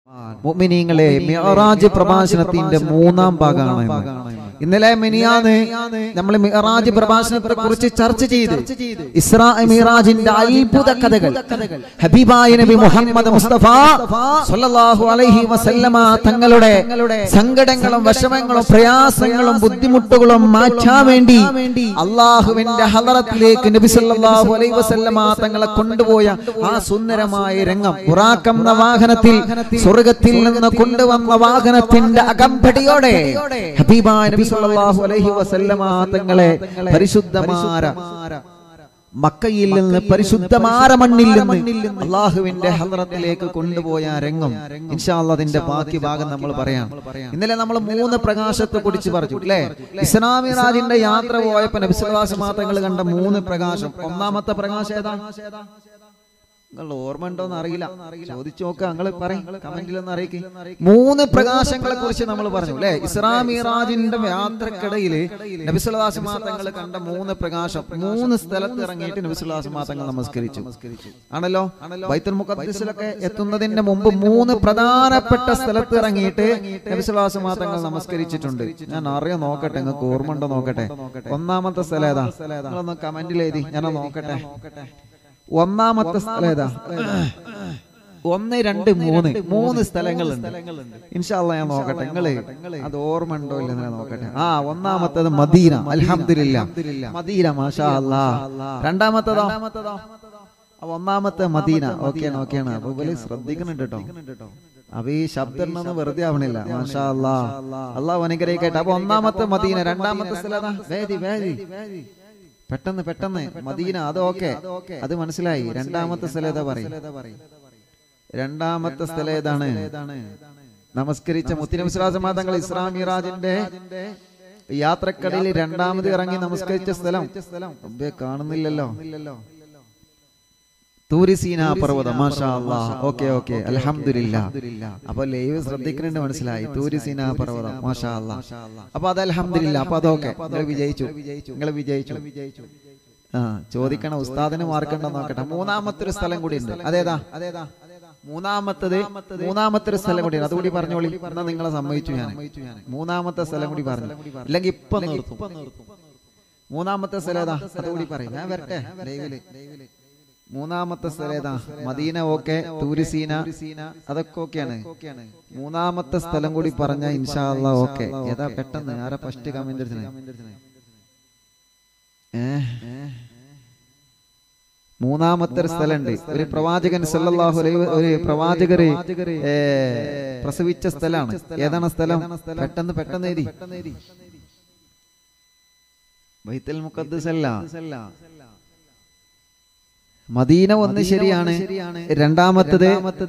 മുഅ്മിനീങ്ങളെ മിഅറാജ് പ്രഭാഷണത്തിന്റെ മൂന്നാം ഭാഗമാണ് ഇന്ന്. ഇന്നലെ മിനിയാന്ന് നമ്മൾ മിഅറാജ് പ്രഭാഷണത്തെ കുറിച്ച് ചർച്ച ചെയ്ത് ഇസ്രാ മിറാജിന്റെ അത്ഭുത കഥകൾ ഹബീബായ നബി മുഹമ്മദ് മുസ്തഫ സല്ലല്ലാഹു അലൈഹി വസല്ലമ തങ്ങളുടെ സങ്കടങ്ങളും വിഷമങ്ങളും പ്രയാസങ്ങളും ബുദ്ധിമുട്ടുകളും മാറ്റാൻ വേണ്ടി അള്ളാഹുവിന്റെ ഹലറത്തിലേക്ക് നബി സല്ലല്ലാഹു അലൈഹി വസല്ലമ തങ്ങളെ കൊണ്ടുപോയ ആ സുന്ദരമായ രംഗം ബുറാക്കം എന്ന വാഹനത്തിൽ സ്വർഗത്തിൽ നിന്ന് കൊണ്ടുവന്ന വാഹനത്തിന്റെ അകമ്പടിയോടെ ഹബീബായ നബി സല്ലല്ലാഹു അലൈഹി വസല്ലമ തങ്ങളെ പരിശുദ്ധമാര മക്കയിൽ നിന്ന് പരിശുദ്ധമാര മണ്ണിൽ നിന്ന് അള്ളാഹുവിന്റെ ഹലറത്തിലേക്ക് കൊണ്ടുപോയ ആ രംഗം ഇൻഷാല്ല അതിന്റെ ബാക്കി ഭാഗം നമ്മൾ പറയാം ഇന്നലെ നമ്മൾ മൂന്ന് പ്രകാശത്തെ കുറിച്ച് പറഞ്ഞു അല്ലേ ഇസ്ലാമി റാജിന്റെ യാത്ര പോയപ്പോ നബിസ്വലാസ മാതങ്ങൾ കണ്ട മൂന്ന് പ്രകാശം ഒന്നാമത്തെ പ്രകാശം ഏതാ നിങ്ങൾ ഓർമ്മ ഉണ്ടോന്ന് അറിയില്ല ചോദിച്ചു നോക്കുക നിങ്ങൾ പറയും കമന്റിൽ ഒന്ന് അറിയിക്കും മൂന്ന് പ്രകാശങ്ങളെ കുറിച്ച് നമ്മൾ പറഞ്ഞു അല്ലെ ഇസ്ലാമിറാജിന്റെ യാത്രക്കിടയിൽ നബിസുല്ലാസ് മാതങ്ങൾ കണ്ട മൂന്ന് പ്രകാശം മൂന്ന് സ്ഥലത്ത് ഇറങ്ങിയിട്ട് നബിസുല്ലാസ് മാതങ്ങൾ നമസ്കരിച്ചു ആണല്ലോ ബൈത്തുൽ മുഖദ്സിലൊക്കെ എത്തുന്നതിന്റെ മുമ്പ് മൂന്ന് പ്രധാനപ്പെട്ട സ്ഥലത്ത് ഇറങ്ങിയിട്ട് നബിസുല്ലാസ് മാതങ്ങൾ നമസ്കരിച്ചിട്ടുണ്ട് ഞാൻ അറിയാൻ നോക്കട്ടെ നിങ്ങൾക്ക് ഓർമ്മ ഉണ്ടോ നോക്കട്ടെ ഒന്നാമത്തെ സ്ഥലം ഏതാ നിങ്ങളൊന്ന് കമന്റിൽ എഴുതി ഞാൻ നോക്കട്ടെ ഒന്നാമത്തെ സ്ഥലം ഏതാ ഒന്ന് രണ്ട് മൂന്ന് മൂന്ന് സ്ഥലങ്ങളുണ്ട് ഇൻഷാല്ല ഞാൻ നോക്കട്ടെ നിങ്ങള് അത് ഓർമ്മ ഉണ്ടോ ഇല്ലെന്ന് ഞാൻ നോക്കട്ടെ ആ ഒന്നാമത്തത് മദീന അൽഹംദുലില്ല മദീന മാഷാ അല്ലാ രണ്ടാമത്തതോ അപ്പൊ ഒന്നാമത്തെ മദീന ഓക്കെയാണ് ഓക്കെയാണ് അപ്പൊ ഇവര് ശ്രദ്ധിക്കുന്നുണ്ട് കേട്ടോ അപ്പൊ ഈ ശബ്ദം ഉണ്ടെന്ന് വെറുതെ ആവണില്ല മാഷാ അല്ലാ അള്ളാഹ് അനുഗ്രഹിക്കട്ടെ അപ്പൊ ഒന്നാമത്തെ മദീന രണ്ടാമത്തെ സ്ഥലം ഏതാ? വേദി വേദി പെട്ടെന്ന് പെട്ടെന്ന് മദീന അത് ഓക്കെ അത് മനസ്സിലായി രണ്ടാമത്തെ സ്ഥലം ഏതാ പറയും രണ്ടാമത്തെ സ്ഥലം ഏതാണ് നമസ്കരിച്ച മുത്തിനബിസ്ലാസമാ തങ്ങൾ ഇസ്ലാം മിറാജിന്റെ യാത്രക്കടയിൽ രണ്ടാമത് ഇറങ്ങി നമസ്കരിച്ച സ്ഥലം മുമ്പേ കാണുന്നില്ലല്ലോ തൂരിസീന പർവ്വതം മാഷാ ഓക്കെ ഓക്കെ അൽഹംദുലില്ല അപ്പൊ ലൈവ് ശ്രദ്ധിക്കുന്നുണ്ട് മനസ്സിലായി തൂരിസീന പർവ്വതം മാഷാ അല്ലാ അപ്പൊ അത് അൽഹംദുലില്ല അപ്പൊ അതൊക്കെ നിങ്ങൾ വിജയിച്ചു നിങ്ങൾ വിജയിച്ചു ആ ചോദിക്കണം ഉസ്താദിന് മാർക്കുണ്ടോ നോക്കട്ടെ മൂന്നാമത്തെ ഒരു സ്ഥലം കൂടി ഉണ്ട് അതേതാ അതേതാ മൂന്നാമത്തത് മൂന്നാമത്തെ ഒരു സ്ഥലം കൂടി അതുകൂടി പറഞ്ഞോളി എന്നാ നിങ്ങളെ സമ്മതിച്ചു ഞാൻ മൂന്നാമത്തെ സ്ഥലം കൂടി പറഞ്ഞു അല്ലെങ്കിൽ ഇപ്പൊ നിർത്തും മൂന്നാമത്തെ സ്ഥലം ഏതാ അതുകൂടി പറയും ഞാൻ വരട്ടെ ലൈവില് മൂന്നാമത്തെ സ്ഥലം ഏതാ മദീന ഓക്കെ തൂരിസീന അതൊക്കെ ഓക്കെയാണ് മൂന്നാമത്തെ സ്ഥലം കൂടി പറഞ്ഞ ഇൻഷാല്ല ഓക്കെ ഏതാ പെട്ടെന്ന് ആരാ ഫസ്റ്റ് കമന്റ് എടുത്തത് മൂന്നാമത്തെ ഒരു സ്ഥലമുണ്ട് ഒരു പ്രവാചകൻ സല്ലല്ലാഹു അലൈഹി വ- ഒരു പ്രവാചകര് ഏ, പ്രസവിച്ച സ്ഥലമാണ് ഏതാണ് സ്ഥലം പെട്ടെന്ന് പെട്ടെന്ന് എഴുതി ബൈത്തുൽ മുഖദ്ദസ് അല്ല മദീന ഒന്ന് ശരിയാണ് രണ്ടാമത്തത്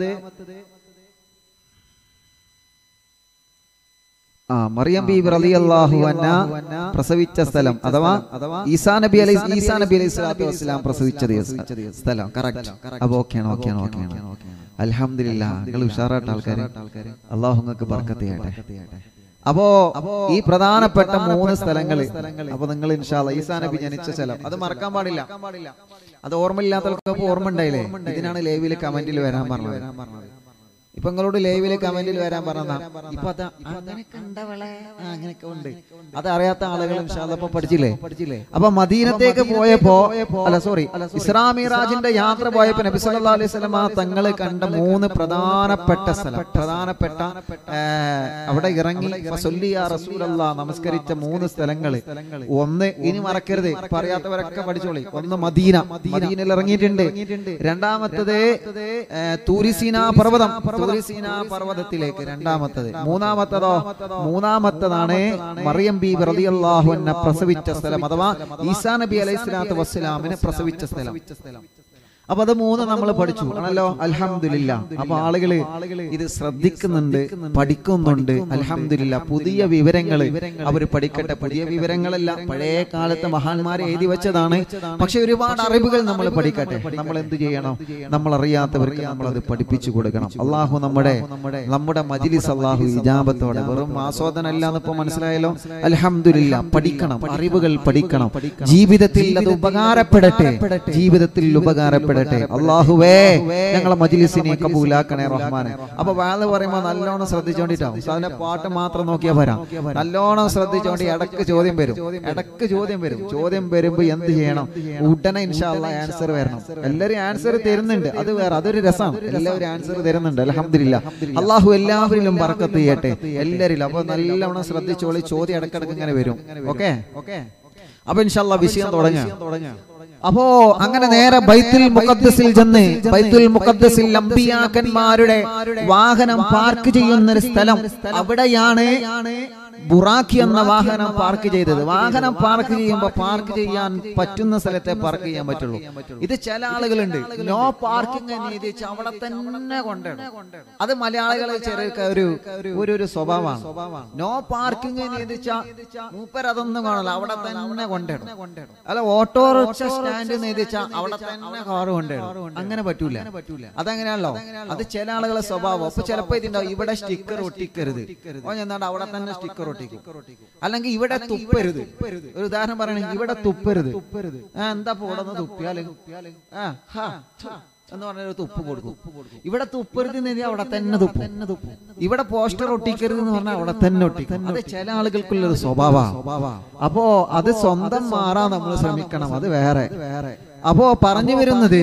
ആ മറിയം ബി റളിയല്ലാഹു അൻഹ പ്രസവിച്ച സ്ഥലം അഥവാ ഈസാ നബി അലൈഹി ഈസാ നബി അലൈഹി സ്വലാത്തു വസ്സലാം പ്രസവിച്ച ദിവസം സ്ഥലം കറക്റ്റ് അപ്പൊ ഓക്കെയാണ് ഓക്കെയാണ് ഓക്കെയാണ് അൽഹംദുലില്ലാ നിങ്ങൾ ഉഷാറായിട്ട് ആൾക്കാർ അള്ളാഹു നിങ്ങൾക്ക് ബർക്കത്ത് ചെയ്യട്ടെ അപ്പോ ഈ പ്രധാനപ്പെട്ട മൂന്ന് സ്ഥലങ്ങള് അപ്പൊ നിങ്ങൾ ഇൻഷാല്ല ഈസാ നബി ജനിച്ച സ്ഥലം അത് മറക്കാൻ പാടില്ല അത് ഓർമ്മയില്ലാത്തവർക്ക് ഓർമ്മ ഉണ്ടായില്ലേ ഇതിനാണ് ലൈവില് കമന്റിൽ വരാൻ പറഞ്ഞത് ഇപ്പൊ നിങ്ങളോട് ലൈവില് കമന്റിൽ വരാൻ പറഞ്ഞതാ ഇപ്പൊ അത് അങ്ങനെയൊക്കെ ഉണ്ടവളെ ആ, അങ്ങനെയൊക്കെ ഉണ്ട് അത് അറിയാത്ത ആളുകൾ ഇൻഷാല്ലാ ഇപ്പൊ പഠിച്ചില്ലേ പഠിച്ചില്ലേ അപ്പൊ മദീനത്തേക്ക് പോയപ്പോ അല്ല സോറി ഇസ്ലാമിറാജിന്റെ യാത്ര പോയപ്പോ നബി സല്ലല്ലാഹു അലൈഹി വസല്ലമ തങ്ങൾ കണ്ട മൂന്ന് പ്രധാനപ്പെട്ട സ്ഥലം പ്രധാനപ്പെട്ട ഏ, അവിടെ ഇറങ്ങി ഫസല്ലി യാ റസൂലല്ലാ നമസ്കരിച്ച മൂന്ന് സ്ഥലങ്ങള് ഒന്ന് ഇനി മറക്കരുത് പറയാത്തവരൊക്കെ പഠിച്ചോളി ഒന്ന് മദീന മദീനയിൽ ഇറങ്ങിയിട്ടുണ്ട് രണ്ടാമത്തത് ഏ, തൂരിസീന പർവ്വതം തൂരിസീന പർവ്വതത്തിലേക്ക് രണ്ടാമത്തത് മൂന്നാമത്തതോ മൂന്നാമത്തതാണ് മറിയം ബി റളിയല്ലാഹു അൻഹ പ്രസവിച്ച സ്ഥലം അഥവാ ഈസാ നബി അലൈഹി സ്വലാത്തു വസ്സലാമിനെ പ്രസവിച്ച സ്ഥലം അപ്പൊ അത് മൂന്ന് നമ്മൾ പഠിച്ചു ആണല്ലോ അൽഹംദുലില്ല അപ്പൊ ആളുകള് ഇത് ശ്രദ്ധിക്കുന്നുണ്ട് പഠിക്കുന്നുണ്ട് അൽഹംദുലില്ല പുതിയ വിവരങ്ങൾ അവർ പഠിക്കട്ടെ പുതിയ വിവരങ്ങളല്ല പഴയ കാലത്തെ മഹാന്മാരെ എഴുതി വെച്ചതാണ് പക്ഷെ ഒരുപാട് അറിവുകൾ നമ്മൾ പഠിക്കട്ടെ നമ്മൾ എന്ത് ചെയ്യണം നമ്മൾ അറിയാത്തവർക്ക് നമ്മൾ അത് പഠിപ്പിച്ചു കൊടുക്കണം അള്ളാഹു നമ്മുടെ നമ്മുടെ മജിലിസ് അള്ളാഹു ഇജാബത്തോടെ വെറും ആസ്വാദനല്ല എന്നിപ്പോ മനസ്സിലായല്ലോ അൽഹംദുലില്ല പഠിക്കണം അറിവുകൾ പഠിക്കണം ജീവിതത്തിൽ അത് ഉപകാരപ്പെടട്ടെ ജീവിതത്തിൽ ഉപകാരപ്പെടട്ടെ ഉപകാരപ്പെടട്ടെ അള്ളാഹുവേ ഞങ്ങളെ മജിലിസിനെ കബൂലാക്കണേ റഹ്മാനെ അപ്പൊ വേള പറയുമ്പോ നല്ലോണം ശ്രദ്ധിച്ചോണ്ടിട്ടാവും അതിന്റെ പാട്ട് മാത്രം നോക്കിയാ വരാം നല്ലോണം ശ്രദ്ധിച്ചോണ്ടി ഇടക്ക് ചോദ്യം വരും ഇടക്ക് ചോദ്യം വരും ചോദ്യം വരുമ്പോ എന്ത് ചെയ്യണം ഉടനെ ഇൻഷാല്ല ആൻസർ വരണം എല്ലാവരും ആൻസർ തരുന്നുണ്ട് അത് വേറെ അതൊരു രസമാണ് എല്ലാവരും ആൻസർ തരുന്നുണ്ട് അലഹമില്ല അള്ളാഹു എല്ലാവരിലും പറക്കത്ത് ചെയ്യട്ടെ എല്ലാവരിലും അപ്പൊ നല്ലവണ്ണം ശ്രദ്ധിച്ചോളി ചോദ്യം ഇടക്കിടക്ക് ഇങ്ങനെ വരും ഓക്കെ ഓക്കെ അപ്പൊ ഇൻഷാല്ല വിഷയം തുടങ്ങാം അപ്പോ അങ്ങനെ നേരെ ബൈത്തുൽ മുഖദ്സിൽ ചെന്ന് ബൈത്തുൽ മുഖദ്സിൽ അമ്പിയാക്കന്മാരുടെ വാഹനം പാർക്ക് ചെയ്യുന്ന ഒരു സ്ഥലം അവിടെയാണ് ബുറാഖി എന്ന വാഹനം പാർക്ക് ചെയ്തത് വാഹനം പാർക്ക് ചെയ്യുമ്പോൾ പാർക്ക് ചെയ്യാൻ പറ്റുന്ന സ്ഥലത്തെ പാർക്ക് ചെയ്യാൻ പറ്റുള്ളൂ ഇത് ചില ആളുകളുണ്ട് നോ പാർക്കിംഗ് എന്ന് എഴുതിച്ച് അവിടെ തന്നെ കൊണ്ടിടും അത് മലയാളികളെ ചെറിയ ഒരു ഒരു ഒരു സ്വഭാവമാണ് നോ പാർക്കിംഗ് എന്ന് എഴുതിച്ച മൂപ്പർ അതൊന്നും കാണില്ല അവിടെ തന്നെ കൊണ്ടിടും അല്ല ഓട്ടോറിക്ഷ സ്റ്റാൻഡ് എന്ന് എഴുതിച്ച അവിടെ തന്നെ കാറ് കൊണ്ടിടും അങ്ങനെ പറ്റൂല അതങ്ങനെയാണല്ലോ അത് ചില ആളുകളെ സ്വഭാവം അപ്പൊ ചിലപ്പോ ഇതിണ്ടാവും ഇവിടെ സ്റ്റിക്കർ ഒട്ടിക്കരുത് ഓ എന്താണ്ട് അവിടെ തന്നെ സ്റ്റിക്കർ ഒട്ടിക്കും അല്ലെങ്കിൽ ഇവിടെ തുപ്പരുത് ഒരു ഉദാഹരണം പറയണെങ്കിൽ ഇവിടെ തുപ്പരുത് ആ എന്താ പോടുന്ന തുപ്പിയാല് ആ ഹാ ഹാ എന്ന് പറഞ്ഞ ഒരു തുപ്പ് കൊടുക്കും ഇവിടെ തുപ്പരുത് എന്ന് എഴുതിയാൽ അവിടെ തന്നെ തുപ്പും ഇവിടെ പോസ്റ്റർ ഒട്ടിക്കരുത് എന്ന് പറഞ്ഞാൽ അവിടെ തന്നെ ഒട്ടിക്കും അത് ചില ആളുകൾക്കുള്ള ഒരു സ്വഭാവ അപ്പോ അത് സ്വന്തം മാറാൻ നമ്മൾ ശ്രമിക്കണം അത് വേറെ വേറെ അപ്പോ പറഞ്ഞു വരുന്നത്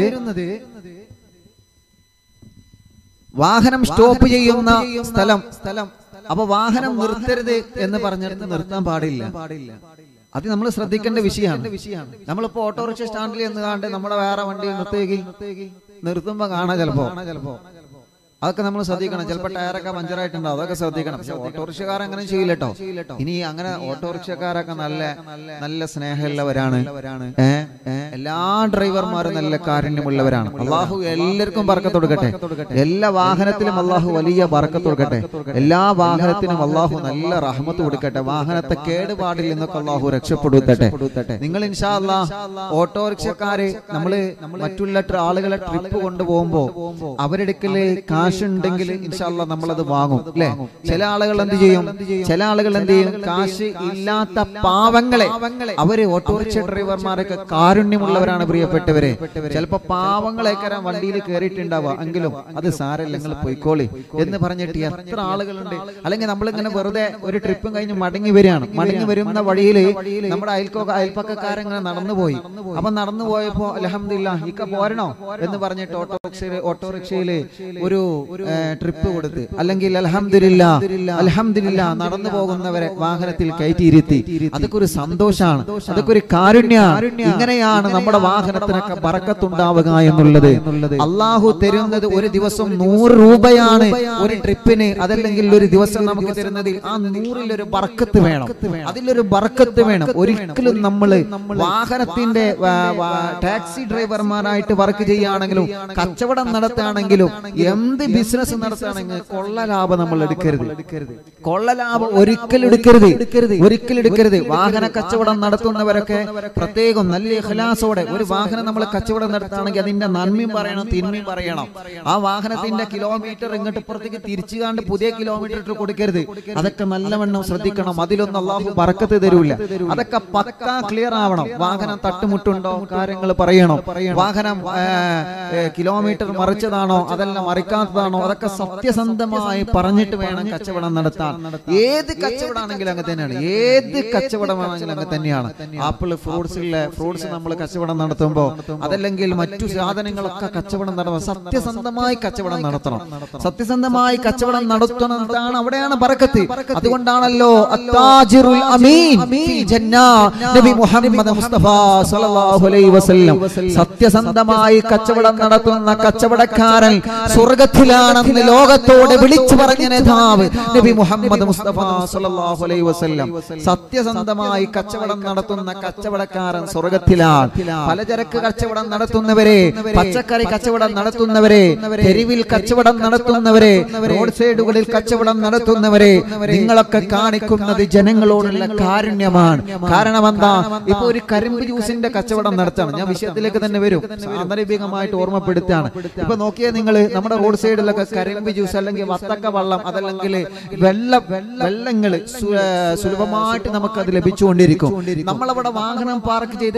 വാഹനം സ്റ്റോപ്പ് ചെയ്യുന്ന സ്ഥലം സ്ഥലം അപ്പൊ വാഹനം നിർത്തരുത് എന്ന് പറഞ്ഞിടത്ത് നിർത്താൻ പാടില്ല പാടില്ല അത് നമ്മൾ ശ്രദ്ധിക്കേണ്ട വിഷയമാണ് നമ്മളിപ്പോ ഓട്ടോറിക്ഷ സ്റ്റാൻഡിൽ എന്ന് കാണ്ട് നമ്മുടെ വേറെ വണ്ടി നിർത്തേക്ക് നിർത്തുമ്പോ കാണാം ചിലപ്പോ ചിലപ്പോ അതൊക്കെ നമ്മൾ ശ്രദ്ധിക്കണം ചിലപ്പോൾ ടയറൊക്കെ പഞ്ചറായിട്ടുണ്ടാവും അതൊക്കെ ശ്രദ്ധിക്കണം പക്ഷെ ഓട്ടോറിക്ഷക്കാർ അങ്ങനെ ചെയ്യില്ല കേട്ടോ ഇനി അങ്ങനെ ഓട്ടോറിക്ഷക്കാരൊക്കെ നല്ല നല്ല സ്നേഹമുള്ളവരാണ് ഏ എല്ലാ ഡ്രൈവർമാരും നല്ല കാരുണ്യമുള്ളവരാണ് അള്ളാഹു എല്ലാവർക്കും ബർക്കത്ത് കൊടുക്കട്ടെ എല്ലാ വാഹനത്തിലും അള്ളാഹു വലിയ ബർക്കത്ത് കൊടുക്കട്ടെ എല്ലാ വാഹനത്തിനും അള്ളാഹു നല്ല റഹ്മത്ത് കൊടുക്കട്ടെ വാഹനത്തെ കേടുപാടിൽ നിന്നൊക്കെ അള്ളാഹു രക്ഷപ്പെടുത്തട്ടെ നിങ്ങൾ ഇൻഷാ അല്ലാ ഓട്ടോറിക്ഷക്കാര് നമ്മള് മറ്റുള്ള ട്ര- ആളുകളെ ട്രിപ്പ് കൊണ്ടുപോകുമ്പോ അവരെടുക്കല് കാശ് ഉണ്ടെങ്കിൽ ഇൻഷാല്ല നമ്മളത് വാങ്ങും അല്ലെ ചില ആളുകൾ എന്ത് ചെയ്യും ചില ആളുകൾ എന്ത് ചെയ്യും കാശ് ഇല്ലാത്ത പാവങ്ങളെ അവര് ഓട്ടോറിക്ഷ ഡ്രൈവർമാരൊക്കെ കാരുണ്യമുള്ളവരാണ് പ്രിയപ്പെട്ടവരെ ചിലപ്പോ പാവങ്ങളേക്കരം വണ്ടിയിൽ കയറിയിട്ടുണ്ടാവുക എങ്കിലും അത് സാരല്ല നിങ്ങൾ പോയിക്കോളി എന്ന് പറഞ്ഞിട്ട് എത്ര ആളുകളുണ്ട് അല്ലെങ്കിൽ നമ്മളിങ്ങനെ വെറുതെ ഒരു ട്രിപ്പും കഴിഞ്ഞ് മടങ്ങി വരികയാണ് മടങ്ങി വരുന്ന വഴിയിൽ നമ്മുടെ അയൽക്കോ അയൽപ്പക്കക്കാരങ്ങനെ നടന്നു പോയി അപ്പൊ നടന്നു പോയപ്പോ അലഹമില്ല ഇക്ക പോരണോ എന്ന് പറഞ്ഞിട്ട് ഓട്ടോറിക്ഷയിൽ ഓട്ടോറിക്ഷയിൽ ഒരു ട്രിപ്പ് കൊടുത്ത് അല്ലെങ്കിൽ അലഹമില്ല അലഹമില്ല നടന്നു പോകുന്നവരെ വാഹനത്തിൽ കയറ്റിയിരുത്തി അതൊക്കെ ഒരു സന്തോഷാണ് അതൊക്കെ ഒരു കാരുണ്യാണ് ഇങ്ങനെയാണ് നമ്മുടെ വാഹനത്തിനൊക്കെ ബറക്കത്തുണ്ടാവുക എന്നുള്ളത് അള്ളാഹു തരുന്നത് ഒരു ദിവസം നൂറ് രൂപയാണ് ഒരു ട്രിപ്പിന് അതല്ലെങ്കിൽ ഒരു ദിവസം നമുക്ക് തരുന്നതിൽ ആ നൂറിൽ ഒരു ബർക്കത്ത് വേണം അതിലൊരു ബർക്കത്ത് വേണം ഒരിക്കലും നമ്മൾ വാഹനത്തിന്റെ ആ, ആ, ടാക്സി ഡ്രൈവർമാരായിട്ട് വർക്ക് ചെയ്യുകയാണെങ്കിലും കച്ചവടം നടത്തുകയാണെങ്കിലും എന്ത് ബിസിനസ് നടത്തുകയാണെങ്കിൽ കൊള്ള ലാഭം നമ്മൾ എടുക്കരുത് കൊള്ള ലാഭം ഒരിക്കലും എടുക്കരുത് ഒരിക്കലും എടുക്കരുത് വാഹന കച്ചവടം നടത്തുന്നവരൊക്കെ പ്രത്യേകം നല്ല ഇഖ്ലാസോടെ ഒരു വാഹനം നമ്മൾ കച്ചവടം നടത്തുകയാണെങ്കിൽ അതിന്റെ നന്മയും പറയണം തിന്മയും പറയണം ആ വാഹനത്തിന്റെ കിലോമീറ്റർ ഇങ്ങോട്ട് പുറത്തേക്ക് തിരിച്ചു കാണ്ട് പുതിയ കിലോമീറ്റർ കൊടുക്കരുത് അതൊക്കെ നല്ലവണ്ണം ശ്രദ്ധിക്കണം അതിലൊന്നും അള്ളാഹു പറക്കത്ത് തരൂല അതൊക്കെ പക്കാ ക്ലിയർ ആവണം വാഹനം തട്ടുമുട്ടുണ്ടോ കാര്യങ്ങൾ പറയണം വാഹനം ആ, ഏ, കിലോമീറ്റർ മറിച്ചതാണോ അതല്ല മറിക്കാത്തതാണോ അതൊക്കെ സത്യസന്ധമായി പറഞ്ഞിട്ട് വേണം കച്ചവടം നടത്താൻ ഏത് കച്ചവടമാണെങ്കിലും അങ്ങനെ തന്നെയാണ് ഏത് കച്ചവടമാണെങ്കിലും അങ്ങനെ തന്നെയാണ് ആപ്പിൾ ഫ്രൂട്ട്സിലെ ഫ്രൂട്ട്സ് നമ്മൾ കച്ചവടം നടത്തുമ്പോൾ അതല്ലെങ്കിൽ മറ്റു സാധനങ്ങളൊക്കെ കച്ചവടം നടത്തണം സത്യസന്ധമായി കച്ചവടം നടത്തണം സത്യസന്ധമായി കച്ചവടം നടത്തുന്നതാണ് അവിടെയാണ് ബറക്കത്ത് അതുകൊണ്ടാണല്ലോ അത്താജിറുൽ അമീൻ ഫിൽ ജന്ന നബി മുഹമ്മദ് മുസ്തഫ സല്ലല്ലാഹു അലൈഹി വസല്ലം സത്യസന്ധമായി കച്ചവടം നടത്തുന്ന കച്ചവടക്കാരൻ സ്വർഗത്തിലാണെന്ന് ലോകത്തോട് വിളിച്ചു പറഞ്ഞ നേതാവ് നബി മുഹമ്മദ് മുസ്തഫ സല്ലല്ലാഹു അലൈഹി വസല്ലം സത്യസന്ധമായി കച്ചവടം നടത്തുന്ന കച്ചവടക്കാരൻ സ്വർഗത്തിലാണ് പലചരക്ക് കച്ചവടം നടത്തുന്നവരെ പച്ചക്കറി കച്ചവടം നടത്തുന്നവരെ തെരുവിൽ കച്ചവടം നടത്തുന്നവരെ റോഡ് സൈഡുകളിൽ കച്ചവടം നടത്തുന്നവരെ നിങ്ങളൊക്കെ കാണിക്കുന്നത് ജനങ്ങളോടുള്ള കാരുണ്യമാണ് കാരണം എന്താ ഇപ്പൊ ഒരു കരിമ്പ് ജ്യൂസിന്റെ കച്ചവടം നടത്താണ് ഞാൻ വിഷയത്തിലേക്ക് തന്നെ വരും സാന്ദർഭികമായിട്ട് ഓർമ്മപ്പെടുത്താണ് ഇപ്പൊ നോക്കിയാൽ നിങ്ങൾ നമ്മുടെ റോഡ് സൈഡിലൊക്കെ കരിമ്പ് ജ്യൂസ് അല്ലെങ്കിൽ വത്തക്ക വെള്ളം അതല്ലെങ്കിൽ വെള്ള വെള്ളങ്ങൾ സുലഭമായിട്ട് നമുക്ക് അത് ലഭിച്ചുകൊണ്ടിരിക്കും നമ്മളവിടെ വാഹനം പാർക്ക് ചെയ്ത് നമ്മളെ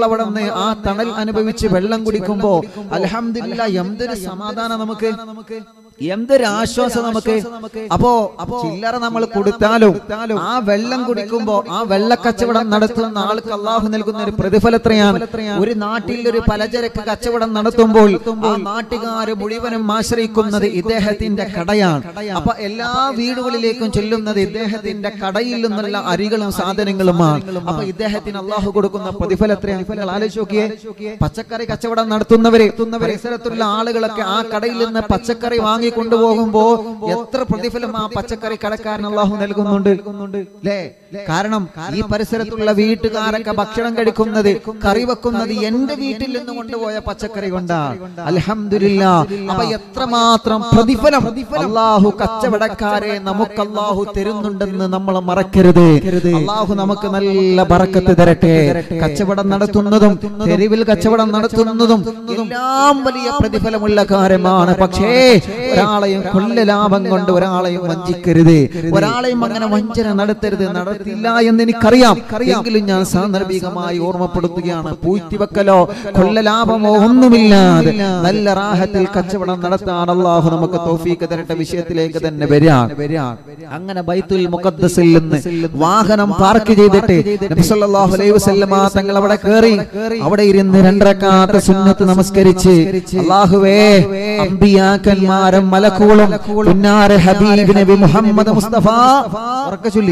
അവിടെ നിന്ന് ആ തണൽ അനുഭവിച്ച് വെള്ളം കുടിക്കുമ്പോ അലഹമില്ല എന്തൊരു സമാധാനം നമുക്ക് എന്തൊരു ആശ്വാസം നമുക്ക് അപ്പോ ചില്ലറ നമ്മൾ കൊടുത്താലും ആ വെള്ളം കുടിക്കുമ്പോ ആ വെള്ളക്കച്ചവടം നടത്തുന്ന ആൾക്ക് അള്ളാഹു നൽകുന്ന ഒരു പ്രതിഫലം എത്രയാണ് ഒരു നാട്ടിൽ ഒരു പലചരക്ക് കച്ചവടം നടത്തുമ്പോൾ ആ നാട്ടുകാര് മുഴുവനും ആശ്രയിക്കുന്നത് ഇദ്ദേഹത്തിന്റെ കടയാണ് അപ്പൊ എല്ലാ വീടുകളിലേക്കും ചെല്ലുന്നത് ഇദ്ദേഹത്തിന്റെ കടയിൽ നിന്നുള്ള അരികളും സാധനങ്ങളുമാണ് അപ്പൊ ഇദ്ദേഹത്തിന് അള്ളാഹു കൊടുക്കുന്ന പ്രതിഫലം എത്രയാണ് നിങ്ങൾ ആലോചിച്ച് നോക്കിയേ പച്ചക്കറി കച്ചവടം നടത്തുന്നവരെ പരിസരത്തുള്ള ആളുകളൊക്കെ ആ കടയിൽ നിന്ന് പച്ചക്കറി വാങ്ങി കൊണ്ടുപോകുമ്പോ എത്ര പ്രതിഫലം ആ പച്ചക്കറി കടക്കാരൻ അള്ളാഹു നൽകുന്നുണ്ട് അല്ലേ കാരണം ഈ പരിസരത്തുള്ള വീട്ടുകാരൊക്കെ ഭക്ഷണം കഴിക്കുന്നത് കറി വെക്കുന്നത് എന്റെ വീട്ടിൽ നിന്ന് കൊണ്ടുപോയ പച്ചക്കറി കൊണ്ടാ അലഹമില്ല അപ്പൊ എത്രമാത്രം പ്രതിഫലം അള്ളാഹു കച്ചവടക്കാരെ നമുക്ക് അള്ളാഹു തരുന്നുണ്ടെന്ന് നമ്മൾ മറക്കരുത് അള്ളാഹു നമുക്ക് നല്ല ബറക്കത്ത് തരട്ടെ കച്ചവടം നടത്തുന്നതും തെരുവിൽ കച്ചവടം നടത്തുന്നതും എല്ലാം വലിയ പ്രതിഫലമുള്ള കാര്യമാണ് പക്ഷേ ഒരാളെയും കൊല്ല ലാഭം കൊണ്ട് ഒരാളെയും വഞ്ചിക്കരുത് ഒരാളെയും അങ്ങനെ വഞ്ചന നടത്തരുത് നടത്തില്ല എന്ന് എനിക്കറിയാം എങ്കിലും ഞാൻ സാന്ദർഭികമായി ഓർമ്മപ്പെടുത്തുകയാണ് പൂഴ്ത്തിവെക്കലോ കൊല്ല ലാഭമോ ഒന്നുമില്ലാതെ നല്ല റാഹത്തിൽ കച്ചവടം നടത്താൻ അള്ളാഹു നമുക്ക് തോഫീക്ക് തരട്ടെ വിഷയത്തിലേക്ക് തന്നെ വരാൻ അങ്ങനെ ബൈത്തുൽ മുഖദ്ദസിൽ നിന്ന് വാഹനം പാർക്ക് ചെയ്തിട്ട് നബി സല്ലല്ലാഹു അലൈഹി വസല്ലമ തങ്ങൾ അവിടെ കയറി അവിടെ ഇരുന്ന് രണ്ടരക്കാത്ത സുന്നത്ത് നമസ്കരിച്ച് അള്ളാഹുവേ അമ്പിയാക്കന്മാരും മലക്കുകളും പുന്നാര ഹബീബ് നബി മുഹമ്മദ് മുസ്തഫ ഉറക്കെ ചൊല്ലി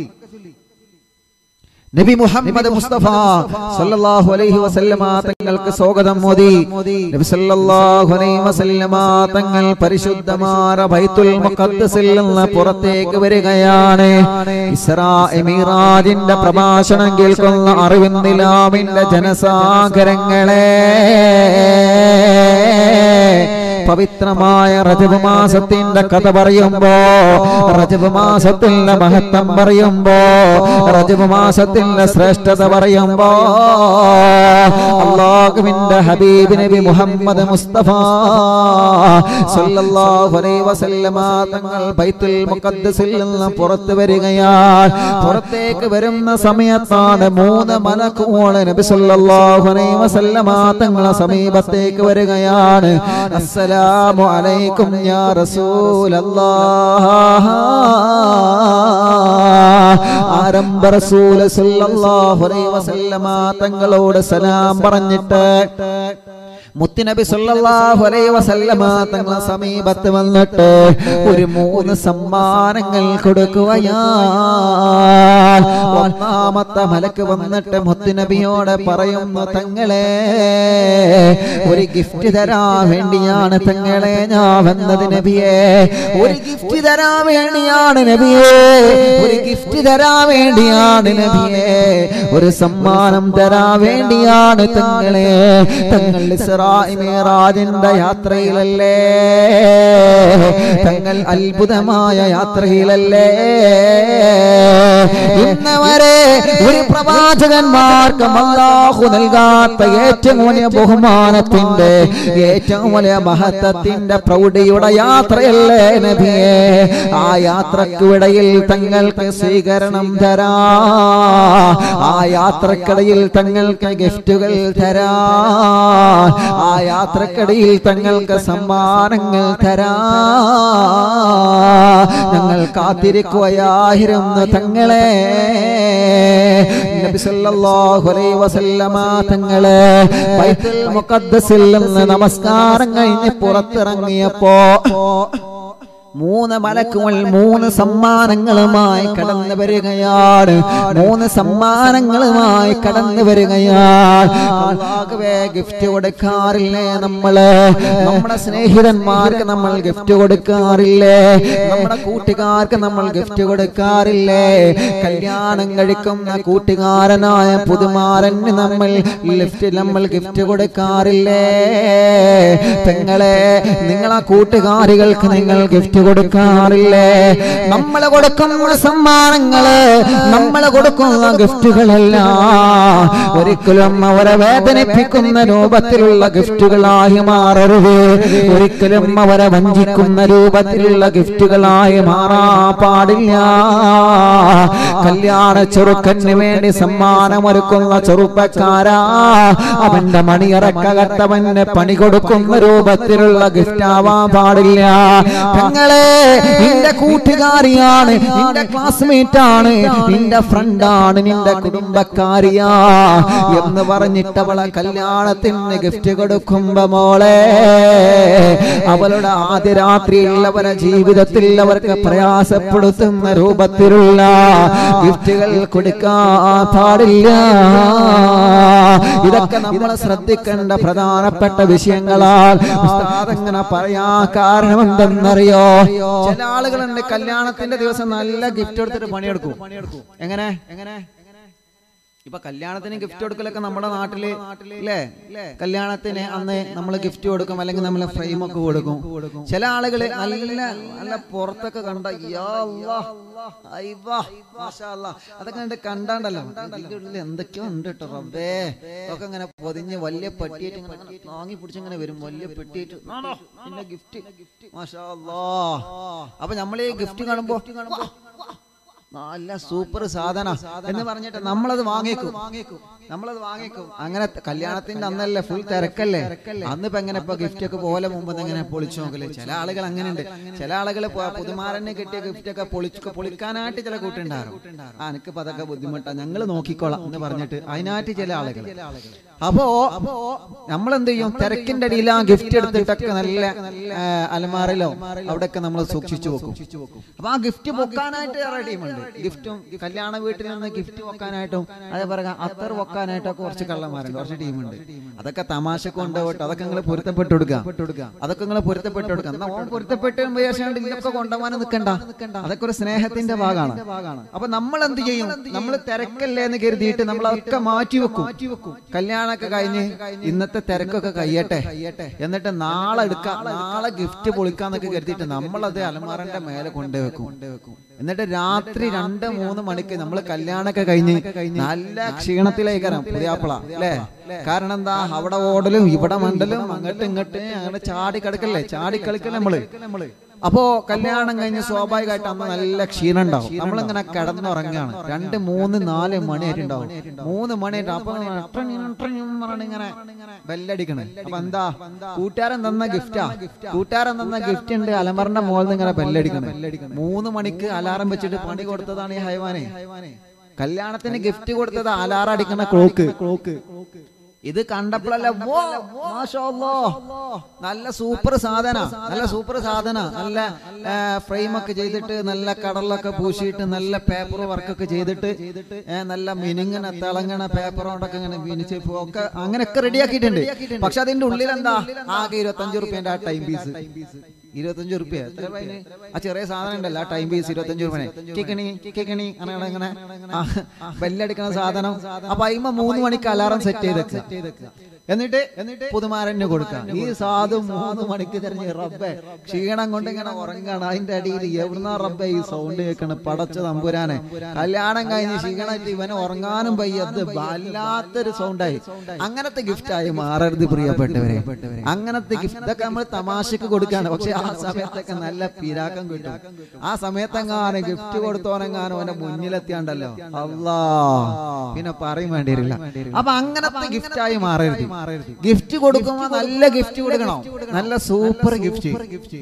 നബി മുഹമ്മദ് മുസ്തഫ സല്ലല്ലാഹു അലൈഹി വസല്ലമ തങ്ങൾക്ക് സ്വാഗതം മോദി നബി സല്ലല്ലാഹു അലൈഹി വസല്ലമ തങ്ങൾ പരിശുദ്ധമായ ബൈത്തുൽ മുഖദ്ദസിൽ നിന്ന് പുറത്തേക്ക് വരികയാണ് ഇസ്രാ മിറാജിന്റെ പ്രഭാഷണം കേൾക്കുന്ന അറിവിന്ദിലാമിന്റെ ജനസാഗരങ്ങളെ പവിത്രമായ റജബ് മാസത്തിന്റെ കഥ പറയുമ്പോ റജബ് മാസത്തിന്റെ മഹത്വം പറയുമ്പോ റജബ് മാസത്തിന്റെ ശ്രേഷ്ഠത പറയുമ്പോ അള്ളാഹുവിന്റെ ഹബീബ് നബി മുഹമ്മദ് മുസ്തഫ സല്ലല്ലാഹു അലൈഹി വസല്ലമ തങ്ങൾ ബൈത്തുൽ മുഖദ്ദസിൽ നിന്ന് പുറത്തു വരികയാണ് പുറത്തേക്ക് വരുന്ന സമയത്താണ് മൂന്ന് മലക്കുകൾ നബി സല്ലല്ലാഹു അലൈഹി വസല്ലമ തങ്ങളെ സമീപത്തേക്ക് വരികയാണ് അസ്സലാമു അലൈക്കും യാ റസൂലല്ലാഹ് ആരംഭ റസൂൽ സല്ലല്ലാഹു അലൈഹി വസല്ലമ തങ്ങളോട് സലാം പറഞ്ഞിട്ട് മുത്തുനബി സല്ലല്ലാഹു അലൈഹി വസല്ലമ തങ്ങളെ സമീപത്ത് വന്നിട്ട് ഒരു മൂന്ന് സമ്മാനങ്ങൾ കൊടുക്കുകയാണ് ഒന്നാമത്തെ മലക്ക് വന്നിട്ട് മുത്തുനബിയോട് പറയുന്നു തങ്ങളെ ഒരു ഗിഫ്റ്റ് തരാൻ വേണ്ടിയാണ് തങ്ങളെ ഞാൻ വന്നത് നബിയെ ഒരു ഗിഫ്റ്റ് തരാൻ വേണ്ടിയാണ് നബിയെ ഒരു ഗിഫ്റ്റ് തരാൻ വേണ്ടിയാണ് നബിയെ ഒരു സമ്മാനം തരാൻ വേണ്ടിയാണ് തങ്ങളെ തങ്ങൾ ഇസ്രായി മേറാജിന്റെ യാത്രയിലല്ലേ തങ്ങൾ അത്ഭുതമായ യാത്രയിലല്ലേ ഇന്ന് വരെ ഒരു പ്രവാചകന്മാർക്കും അല്ലാഹു നൽകാത്ത ഏറ്റവും വലിയ ബഹുമാനത്തിന്റെ ഏറ്റവും വലിയ മഹത്വത്തിന്റെ പ്രൗഢിയുടെ യാത്രയല്ലേ നബിയെ ആ യാത്രക്കിടയിൽ തങ്ങൾക്ക് സ്വീകരണം തരാ ആ യാത്രക്കിടയിൽ തങ്ങൾക്ക് ഗിഫ്റ്റുകൾ തരാ ആ യാത്രക്കിടയിൽ തങ്ങൾക്ക് സമ്മാനങ്ങൾ തരാ ഞങ്ങൾ കാത്തിരിക്കുകയായിരുന്നു തങ്ങളെ നബി സല്ലല്ലാഹു അലൈഹി വസല്ലമ തങ്ങളെ ബൈത്തുൽ മുഖദ്ദസിൽ നിന്ന് നമസ്കാരം കഴിഞ്ഞ് പുറത്തിറങ്ങിയപ്പോ മൂന്ന് മലക്കുകൾ മൂന്ന് സമ്മാനങ്ങളുമായി കടന്നു വരികയാണ് മൂന്ന് സമ്മാനങ്ങളുമായി കടന്നു വരികയാണ് അള്ളാഹുവേ ഗിഫ്റ്റ് കൊടുക്കാറില്ലേ നമ്മള് നമ്മുടെ സ്നേഹിതന്മാർക്ക് നമ്മൾ ഗിഫ്റ്റ് കൊടുക്കാറില്ലേ നമ്മുടെ കൂട്ടുകാർക്ക് നമ്മൾ ഗിഫ്റ്റ് കൊടുക്കാറില്ലേ കല്യാണം കഴിക്കുന്ന കൂട്ടുകാരനായ പുതുമാരന് നമ്മൾ ലിഫ്റ്റ് നമ്മൾ ഗിഫ്റ്റ് കൊടുക്കാറില്ലേ പെങ്ങളെ നിങ്ങളെ കൂട്ടുകാരികൾക്ക് നിങ്ങൾ ഗിഫ്റ്റ് ഗിഫ്റ്റ് കൊടുക്കാറില്ലേ നമ്മൾ കൊടുക്കുന്ന സമ്മാനങ്ങള് നമ്മൾ കൊടുക്കുന്ന ഗിഫ്റ്റുകളെല്ലാം ഒരിക്കലും അവരെ വേദനിപ്പിക്കുന്ന രൂപത്തിലുള്ള ഗിഫ്റ്റുകളായി മാറരുത് ഒരിക്കലും അവരെ വഞ്ചിക്കുന്ന രൂപത്തിലുള്ള ഗിഫ്റ്റുകളായി മാറാ പാടില്ല കല്യാണ ചെറുക്കന് വേണ്ടി സമ്മാനമൊരുക്കുന്ന ചെറുപ്പക്കാരാ അവന്റെ മണിയറക്കകത്തവന് പണി കൊടുക്കുന്ന രൂപത്തിലുള്ള ഗിഫ്റ്റ് ആവാൻ പാടില്ല പെങ്ങളെ നിന്റെ കൂട്ടുകാരിയാണ് നിന്റെ ക്ലാസ്മേറ്റ് ആണ് നിന്റെ ഫ്രണ്ടാണ് നിന്റെ കുടുംബക്കാരിയാ എന്ന് പറഞ്ഞിട്ട് അവളെ കല്യാണത്തിന് ഗിഫ്റ്റ് കൊടുക്കുമ്പോ മോളെ അവളുടെ ആദ്യ രാത്രിയുള്ളവരെ ജീവിതത്തിൽ അവർക്ക് പ്രയാസപ്പെടുത്തുന്ന രൂപത്തിലുള്ള ഗിഫ്റ്റുകൾ കൊടുക്കാൻ പാടില്ല ഇതൊക്കെ നമ്മൾ ശ്രദ്ധിക്കേണ്ട പ്രധാനപ്പെട്ട വിഷയങ്ങളാൽ ഉസ്താദ് ഇങ്ങനെ പറയാ കാരണം എന്തെന്നറിയോ ചില ആളുകളുണ്ട് കല്യാണത്തിന്റെ ദിവസം നല്ല ഗിഫ്റ്റ് എടുത്തിട്ട് പണിയെടുക്കും എങ്ങനെ എങ്ങനെ ഇപ്പൊ കല്യാണത്തിന് ഗിഫ്റ്റ് കൊടുക്കലൊക്കെ നമ്മുടെ നാട്ടില് അല്ലേ കല്യാണത്തിന് അന്ന് നമ്മൾ ഗിഫ്റ്റ് കൊടുക്കും അല്ലെങ്കിൽ നമ്മൾ ഫ്രെയിം ഒക്കെ കൊടുക്കും ചില ആളുകള് നല്ല നല്ല പുറത്തൊക്കെ കണ്ട യാ അല്ലാ, ഐ വാ, മാഷാ അല്ലാ. അതൊക്കെ കണ്ട് കണ്ടാണ്ടല്ലോ ഇതിന്റെ ഉള്ളിൽ എന്തൊക്കെയോ ഉണ്ട് കേട്ടോ റബ്ബേ ഒക്കെ ഇങ്ങനെ പൊതിഞ്ഞ് വലിയ പെട്ടിയായിട്ട് ഇങ്ങനെ ഇങ്ങനെ താങ്ങി പിടിച്ച് ഇങ്ങനെ വരും വലിയ പെട്ടിയായിട്ട് ആണോ പിന്നെ ഗിഫ്റ്റ് മാഷാ അല്ലാ. അപ്പൊ നമ്മൾ ഈ ഗിഫ്റ്റ് കാണുമ്പോ നല്ല സൂപ്പർ സാധന എന്ന് പറഞ്ഞിട്ട് നമ്മളത് വാങ്ങിക്കും നമ്മളത് വാങ്ങിക്കും അങ്ങനെ കല്യാണത്തിന്റെ അന്നല്ലേ ഫുൾ തിരക്കല്ലേ അന്ന് ഇപ്പൊ എങ്ങനെ ഇപ്പൊ ഗിഫ്റ്റ് ഒക്കെ പോലെ മുമ്പ് എങ്ങനെ പൊളിച്ചു നോക്കല് ചില ആളുകൾ അങ്ങനെയുണ്ട് ചില ആളുകൾ പുതുമാരനെ കിട്ടിയ ഗിഫ്റ്റ് ഒക്കെ പൊളിച്ചു പൊളിക്കാനായിട്ട് ചില കൂട്ടുണ്ടാകും ആ എനിക്കിപ്പോ അതൊക്കെ ബുദ്ധിമുട്ടാ ഞങ്ങൾ നോക്കിക്കോളാം എന്ന് പറഞ്ഞിട്ട് അതിനായിട്ട് ചില ആളുകൾ അപ്പോ നമ്മൾ എന്ത് ചെയ്യും തിരക്കിന്റെ അടിയിൽ ആ ഗിഫ്റ്റ് എടുത്തിട്ടൊക്കെ നല്ല ആ, അലമാറിലോ അവിടെയൊക്കെ നമ്മൾ സൂക്ഷിച്ചു വെക്കും അപ്പൊ ആ ഗിഫ്റ്റ് പൊക്കാനായിട്ട് വേറെ ടീമുണ്ട് ഗിഫ്റ്റും കല്യാണ വീട്ടിൽ നിന്ന് ഗിഫ്റ്റ് വെക്കാനായിട്ടും അതേപോലെ അത്തർ വെക്കാനായിട്ടൊക്കെ കുറച്ച് കള്ളന്മാരുണ്ട് കുറച്ച് ടീമുണ്ട് അതൊക്കെ തമാശ കൊണ്ടുപോയിട്ട് അതൊക്കെ നിങ്ങൾ പൊരുത്തപ്പെട്ട് കൊടുക്കുക അതൊക്കെ നിങ്ങൾ പൊരുത്തപ്പെട്ട് കൊടുക്കുക എന്നാ ഓൻ പൊരുത്തപ്പെട്ട് വിചാരിച്ചാണ്ട് ഇതൊക്കെ കൊണ്ടുപോകാൻ നിൽക്കണ്ട അതൊക്കെ ഒരു സ്നേഹത്തിന്റെ ഭാഗമാണ് അപ്പൊ നമ്മൾ എന്ത് ചെയ്യും നമ്മൾ തിരക്കല്ലേ എന്ന് കരുതിയിട്ട് നമ്മൾ അതൊക്കെ മാറ്റി വെക്കും കല്യാണമൊക്കെ കഴിഞ്ഞ് ഇന്നത്തെ തിരക്കൊക്കെ കഴിയട്ടെ എന്നിട്ട് നാളെ എടുക്കാം നാളെ ഗിഫ്റ്റ് പൊളിക്കാന്നൊക്കെ കരുതിയിട്ട് നമ്മളത് അലമാറന്റെ മേലെ കൊണ്ടുവെക്കും എന്നിട്ട് രാത്രി രണ്ട് മൂന്ന് മണിക്ക് നമ്മൾ കല്യാണമൊക്കെ കഴിഞ്ഞ് നല്ല ക്ഷീണത്തിലേക്കാരം പുതിയാപ്പിള അല്ലേ കാരണം എന്താ അവിടെ ഓടലും ഇവിടെ മണ്ടലും അങ്ങോട്ട് ഇങ്ങോട്ട് അങ്ങനെ ചാടി കിടക്കല്ലേ ചാടി കളിക്കല്ലേ നമ്മള് അപ്പോ കല്യാണം കഴിഞ്ഞ് സ്വാഭാവികമായിട്ട് അന്ന് നല്ല ക്ഷീണം ഉണ്ടാവും നമ്മളിങ്ങനെ കിടന്നുറങ്ങാണ് രണ്ട് മൂന്ന് നാല് മണിയായിട്ടുണ്ടാവും മൂന്ന് മണിയായിട്ട് അപ്പൊ ഇങ്ങനെ ട്രിങ് ട്രിങ് പറഞ്ഞ് ഇങ്ങനെ ബെല്ലടിക്കണേ അപ്പൊ എന്താ കൂട്ടുകാരൻ തന്ന ഗിഫ്റ്റാ കൂട്ടുകാരൻ തന്ന ഗിഫ്റ്റ് ഉണ്ട് അലമറിന്റെ മുകളിൽ ഇങ്ങനെ ബെല്ലടിക്കണം മൂന്ന് മണിക്ക് അലാറം വെച്ചിട്ട് പണി കൊടുത്തതാണ് ഈ ഹൈവാനെ കല്യാണത്തിന് ഗിഫ്റ്റ് കൊടുത്തത് അലാറം അടിക്കുന്ന ക്ലോക്ക് ക്ലോക്ക് ഇത് കണ്ടപ്പോഴല്ല വോ, മാഷാ അല്ലാ. നല്ല സൂപ്പർ സാധന നല്ല സൂപ്പർ സാധന നല്ല ഫ്രെയിം ഒക്കെ ചെയ്തിട്ട് നല്ല കടലൊക്കെ പൂശിയിട്ട് നല്ല പേപ്പർ വർക്കൊക്കെ ചെയ്തിട്ട് ഏ, നല്ല മിനുങ്ങണ തിളങ്ങണ പേപ്പർ കൊണ്ടൊക്കെ ഇങ്ങനെ മിനിച്ച് ഒക്കെ അങ്ങനെയൊക്കെ റെഡിയാക്കിയിട്ടുണ്ട് പക്ഷെ അതിന്റെ ഉള്ളിൽ എന്താ ആകെ ഇരുപത്തഞ്ച് റുപ്യന്റെ ആ ടൈം പീസ് ഇരുപത്തഞ്ച് റുപ്യ എത്ര രൂപ അതിന്? ആ ചെറിയ സാധനം ഉണ്ടല്ലോ ആ ടൈം പീസ് ഇരുപത്തഞ്ച് റുപ്യ കിക്കണി കിക്കണി അങ്ങനെ ഇങ്ങനെ ആ, ബെല്ലടിക്കണ സാധനം അപ്പൊ അയിമ മൂന്ന് മണിക്ക് അലാറം സെറ്റ് ചെയ്തേക്ക് എന്നിട്ട് എന്നിട്ട് പുതുമാരന് കൊടുക്കാം ഈ സാധു മൂന്ന് മണിക്ക് തിരഞ്ഞ് റബ്ബെ ക്ഷീണം കൊണ്ട് ഇങ്ങനെ ഉറങ്ങാണ് അതിന്റെ അടിയിൽ എവിടുന്നാ റബ്ബെ ഈ സൗണ്ട് കേൾക്കണ പടച്ച തമ്പുരാനെ കല്യാണം കഴിഞ്ഞ് ക്ഷീണമായിട്ട് ഇവന് ഉറങ്ങാനും വയ്യത് വല്ലാത്തൊരു സൗണ്ടായി അങ്ങനത്തെ ഗിഫ്റ്റായി മാറരുത് പ്രിയപ്പെട്ടവരെ അങ്ങനത്തെ ഗിഫ്റ്റ് ഇതൊക്കെ നമ്മൾ തമാശക്ക് കൊടുക്കാണ് പക്ഷെ ആ സമയത്തൊക്കെ നല്ല പിരാക്കം കിട്ടും ആ സമയത്തെങ്ങാനും ഗിഫ്റ്റ് കൊടുത്തോനെങ്ങാനും അവന്റെ മുന്നിലെത്തിയാണ്ടല്ലോ അല്ലാ പിന്നെ പറയും വേണ്ടി വരില്ല അപ്പൊ അങ്ങനത്തെ ഗിഫ്റ്റായി മാറരുത് ഗിഫ്റ്റ് കൊടുക്കുമ്പോ നല്ല ഗിഫ്റ്റ് കൊടുക്കണം നല്ല സൂപ്പർ ഗിഫ്റ്റ്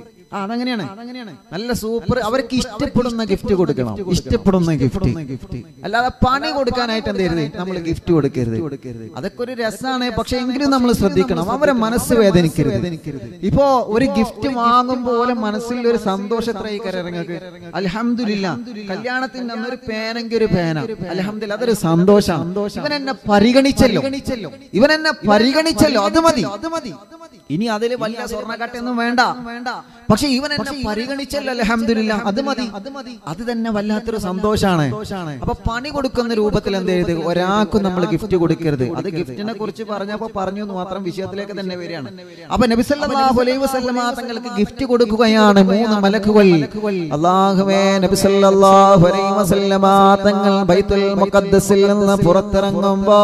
ആ അതങ്ങനെയാണ് നല്ല സൂപ്പർ അവർക്ക് ഇഷ്ടപ്പെടുന്ന ഗിഫ്റ്റ് കൊടുക്കണം ഇഷ്ടപ്പെടുന്ന ഗിഫ്റ്റ് അല്ലാതെ പണി കൊടുക്കാനായിട്ട് എന്ത് ചെയ്യരുത് നമ്മൾ ഗിഫ്റ്റ് കൊടുക്കരുത് അതൊക്കെ ഒരു രസമാണ് പക്ഷെ എങ്കിലും നമ്മൾ ശ്രദ്ധിക്കണം അവരെ മനസ്സ് വേദനിക്കരുത് ഇപ്പോ ഒരു ഗിഫ്റ്റ് വാങ്ങുമ്പോൾ പോലെ മനസ്സിൽ ഒരു സന്തോഷത്രയി കരങ്ങൾക്ക് അലഹമില്ല കല്യാണത്തിന് അന്ന് ഒരു പേനെങ്കിൽ ഒരു പേന അലഹമില്ല അതൊരു സന്തോഷം ഇവൻ എന്നെ പരിഗണിച്ചല്ലോ ഇവൻ എന്നെ പരിഗണിച്ചല്ലോ അത് മതി അത് മതി ഇനി അതിൽ വലിയ സ്വർണ്ണക്കട്ടയൊന്നും വേണ്ട വേണ്ട പക്ഷെ ഇവൻ എന്നെ പരിഗണിച്ചല്ലോ അലഹമില്ല അത് മതി അത് തന്നെ വല്ലാത്തൊരു സന്തോഷാണ് അപ്പൊ പണി കൊടുക്കുന്ന രൂപത്തിൽ എന്ത് ചെയ്ത് ഒരാൾക്കും നമ്മൾ ഗിഫ്റ്റ് കൊടുക്കരുത് അത് ഗിഫ്റ്റിനെ കുറിച്ച് പറഞ്ഞപ്പോ പറഞ്ഞു എന്ന് മാത്രം വിഷയത്തിലേക്ക് തന്നെ വരികയാണ് അപ്പൊ നബി സല്ലല്ലാഹു അലൈഹി വസല്ലമ തങ്ങൾക്ക് ഗിഫ്റ്റ് കൊടുക്കുകയാണ് മൂന്ന് മലക്കുകൾ അള്ളാഹുവേ നബി സല്ലല്ലാഹു അലൈഹി വസല്ലമ തങ്ങൾ ബൈത്തുൽ മുഖദ്ദസിൽ നിന്ന് പുറത്തിറങ്ങുമ്പോ